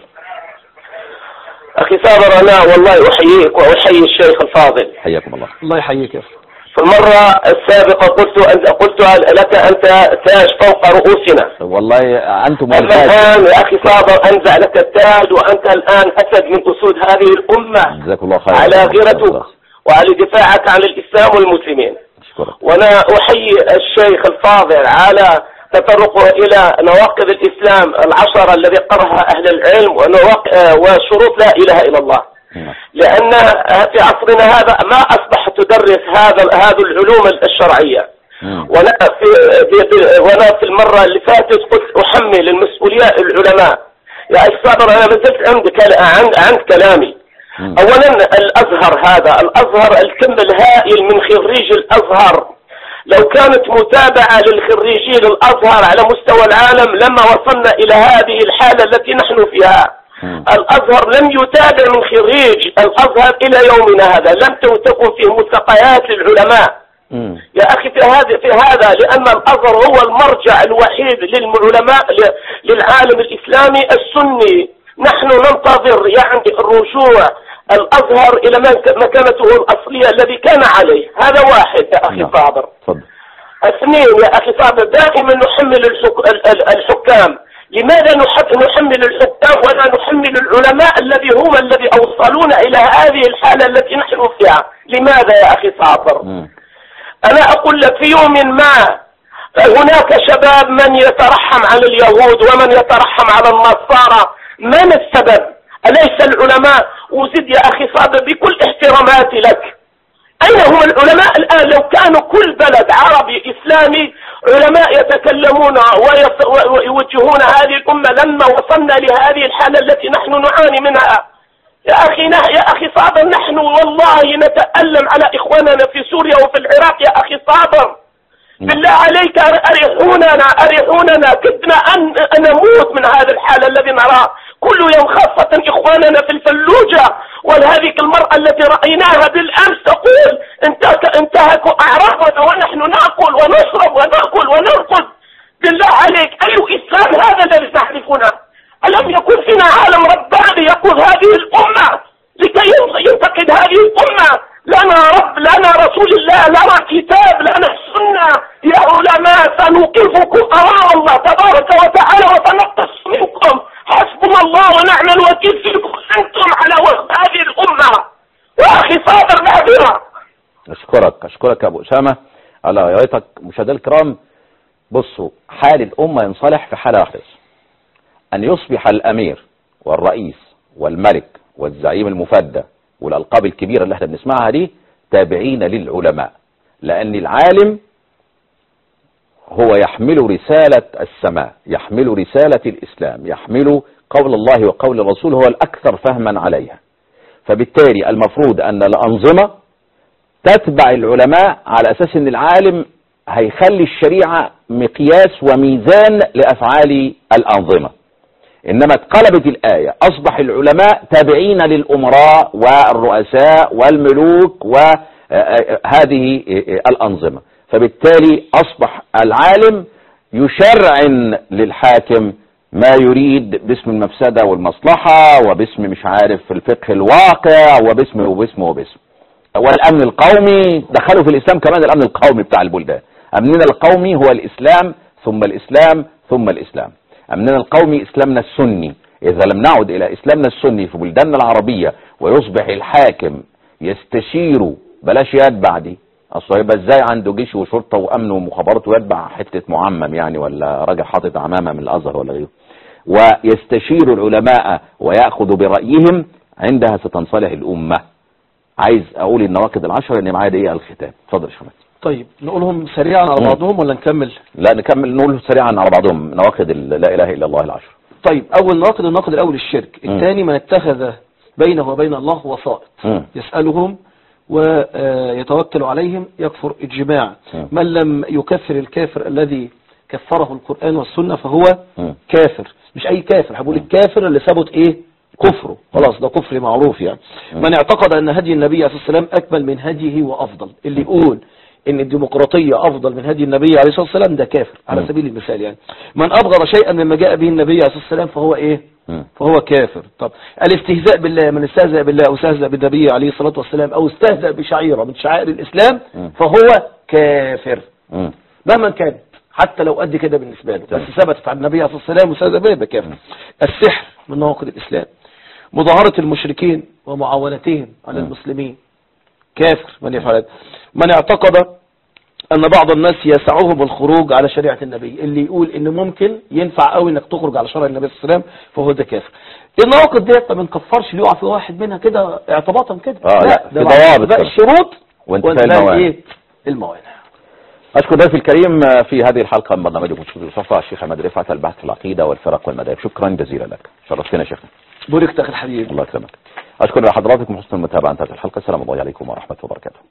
Speaker 6: أخي صابر أنا والله أحييك وأحيي الشيخ الفاضل
Speaker 1: حياكم الله
Speaker 2: الله يحييك يا أخي
Speaker 6: في المرة السابقة قلت أن قلت لك أنت تاج فوق رؤوسنا
Speaker 1: والله انتم
Speaker 6: أما
Speaker 1: والتاج
Speaker 6: الآن يا أخي صابر أنزع لك التاج وأنت الآن أسد من أسود هذه الأمة
Speaker 1: جزاك الله خير
Speaker 6: على غيرتك وعلى دفاعك عن الإسلام والمسلمين
Speaker 1: اشكرك
Speaker 6: وانا احيي الشيخ الفاضل على تطرقه الى نواقض الاسلام العشرة الذي قرها اهل العلم ونواق- آه، وشروط لا اله الا الله
Speaker 1: نعم.
Speaker 6: لان في عصرنا هذا ما اصبحت تدرس هذا هذه العلوم الشرعيه
Speaker 1: مم.
Speaker 6: وانا في في- في- وانا في المره اللي فاتت قلت احمل المسؤوليه العلماء يا اخي صابر انا ما زلت عند كلا- عند عند كلامي
Speaker 1: مم.
Speaker 6: اولا الازهر هذا الازهر الكم الهائل من خريج الازهر لو كانت متابعة للخريجين الازهر على مستوى العالم لما وصلنا الى هذه الحالة التي نحن فيها
Speaker 1: مم.
Speaker 6: الازهر لم يتابع من خريج الازهر الى يومنا هذا لم تكن فيه ملتقيات للعلماء
Speaker 1: مم.
Speaker 6: يا أخي في هذا في هذا لأن الأزهر هو المرجع الوحيد للعلماء ل- للعالم الإسلامي السني نحن ننتظر يعني الرجوع الأزهر إلى مك- مكانته الأصلية الذي كان عليه هذا واحد يا أخي
Speaker 1: نعم.
Speaker 6: صابر
Speaker 1: اتفضل
Speaker 6: اثنين يا أخي صابر دائما نحمل الحك... ال- ال- الحكام لماذا نحب نحمل الحكام ولا نحمل العلماء الذي هم الذي أوصلونا إلى هذه الحالة التي نحن فيها لماذا يا أخي صابر
Speaker 1: مم.
Speaker 6: أنا أقول لك في يوم ما هناك شباب من يترحم على اليهود ومن يترحم على النصارى من السبب أليس العلماء وزد يا أخي صابر بكل احتراماتي لك أين هم العلماء الآن لو كانوا كل بلد عربي إسلامي علماء يتكلمون ويص- ويوجهون هذه الأمة لما وصلنا لهذه الحالة التي نحن نعاني منها يا أخي نح- يا أخي صابر نحن والله نتألم على إخواننا في سوريا وفي العراق يا أخي صابر بالله عليك أر- أريحوننا أريحوننا كدنا أن أن نموت من هذه الحالة الذي نراه
Speaker 8: كل يوم خاصة إخواننا في الفلوجة وهذه المرأة التي رأيناها بالأمس تقول انتهك انتهك أعراضنا ونحن نأكل ونشرب ونأكل ونرقد بالله عليك أي إسلام هذا الذي تعرفونه ألم يكن فينا عالم رباني يقول هذه الأمة لكي ينتقد هذه الأمة لنا رب لنا رسول الله لنا كتاب لنا سنة يا علماء سنوقفكم أمام الله تبارك وتعالى وسنقتص منكم حسبنا الله ونعم الوكيل فيكم أنتم على وسط هذه الأمة وأخي صابر معذرة
Speaker 1: أشكرك أشكرك يا أبو أسامة على روايتك مشاهدينا الكرام بصوا حال الأمة ينصلح في حالة واحدة بس. أن يصبح الأمير والرئيس والملك والزعيم المفدى والألقاب الكبيرة اللي احنا بنسمعها دي تابعين للعلماء لأن العالم هو يحمل رسالة السماء يحمل رسالة الإسلام يحمل قول الله وقول الرسول هو الأكثر فهما عليها فبالتالي المفروض أن الأنظمة تتبع العلماء على أساس أن العالم هيخلي الشريعة مقياس وميزان لأفعال الأنظمة إنما اتقلبت الآية أصبح العلماء تابعين للأمراء والرؤساء والملوك وهذه الأنظمة فبالتالي أصبح العالم يشرعن للحاكم ما يريد باسم المفسدة والمصلحة وباسم مش عارف الفقه الواقع وباسم وباسم وباسم والأمن القومي دخلوا في الإسلام كمان الأمن القومي بتاع البلدان أمننا القومي هو الإسلام ثم الإسلام ثم الإسلام أمننا القومي إسلامنا السني إذا لم نعد إلى إسلامنا السني في بلداننا العربية ويصبح الحاكم يستشير بلاش يتبع دي أصل هيبقى إزاي عنده جيش وشرطة وأمن ومخابرات ويتبع حتة معمم يعني ولا راجل حاطط عمامة من الأزهر ولا غيره ويستشير العلماء ويأخذ برأيهم عندها ستنصلح الأمة عايز أقول النواقض العشرة اللي معايا دقيقة الختام اتفضل يا شمال
Speaker 2: طيب نقولهم سريعا على
Speaker 1: مم.
Speaker 2: بعضهم ولا نكمل
Speaker 1: لا نكمل نقول سريعا على بعضهم نواقض ال- لا إله إلا الله العشر
Speaker 2: طيب اول ناقد الناقد الاول الشرك
Speaker 1: مم.
Speaker 2: الثاني من اتخذ بينه وبين الله وسائط
Speaker 1: مم.
Speaker 2: يسألهم ويتوكل عليهم يكفر اجماعا
Speaker 1: مم.
Speaker 2: من لم يكفر الكافر الذي كفره القرآن والسنة فهو
Speaker 1: مم.
Speaker 2: كافر مش اي كافر هقول الكافر اللي ثبت ايه كفره خلاص ده كفر معروف يعني من اعتقد ان هدي النبي عليه الصلاة والسلام اكمل من هديه وافضل اللي يقول ان الديمقراطية افضل من هدي النبي عليه الصلاة والسلام ده كافر على
Speaker 1: مم.
Speaker 2: سبيل المثال يعني من ابغض شيئا مما جاء به النبي عليه الصلاة والسلام فهو ايه
Speaker 1: مم.
Speaker 2: فهو كافر طب الاستهزاء بالله من استهزأ بالله او استهزأ بالنبي عليه الصلاة والسلام او استهزأ بشعيرة من شعائر الاسلام
Speaker 1: مم.
Speaker 2: فهو كافر
Speaker 1: مم.
Speaker 2: مهما كانت حتى لو قد كده بالنسبة له
Speaker 1: تمام.
Speaker 2: بس ثبتت عن النبي عليه الصلاة والسلام واستهزأ به يبقى كافر السحر من نواقض الاسلام مظاهرة المشركين ومعاونتهم على
Speaker 1: مم.
Speaker 2: المسلمين كافر من يفعل هذا من اعتقد ان بعض الناس يسعهم الخروج على شريعة النبي اللي يقول ان ممكن ينفع قوي انك تخرج على شرع النبي صلى الله عليه وسلم فهو ده كافر النواقض ديت ما بنكفرش اللي يقع في واحد منها كده اعتباطا كده
Speaker 1: آه، لا، في
Speaker 2: ده
Speaker 1: ضوابط
Speaker 2: بقى
Speaker 1: كده.
Speaker 2: الشروط
Speaker 1: وانتفاء
Speaker 2: وانتفاء
Speaker 1: الموانع.
Speaker 2: ايه الموانع
Speaker 1: أشكر ضيفي الكريم في هذه الحلقة من برنامجكم شكرا صفا الشيخ أحمد رفعت البحث في العقيدة والفرق والمذاهب شكرا جزيلا لك شرفتنا يا شيخنا
Speaker 2: بوركت اخي الحبيب
Speaker 1: الله يكرمك أشكر حضراتكم حسن المتابعة انتهت الحلقة السلام الله عليكم ورحمة الله وبركاته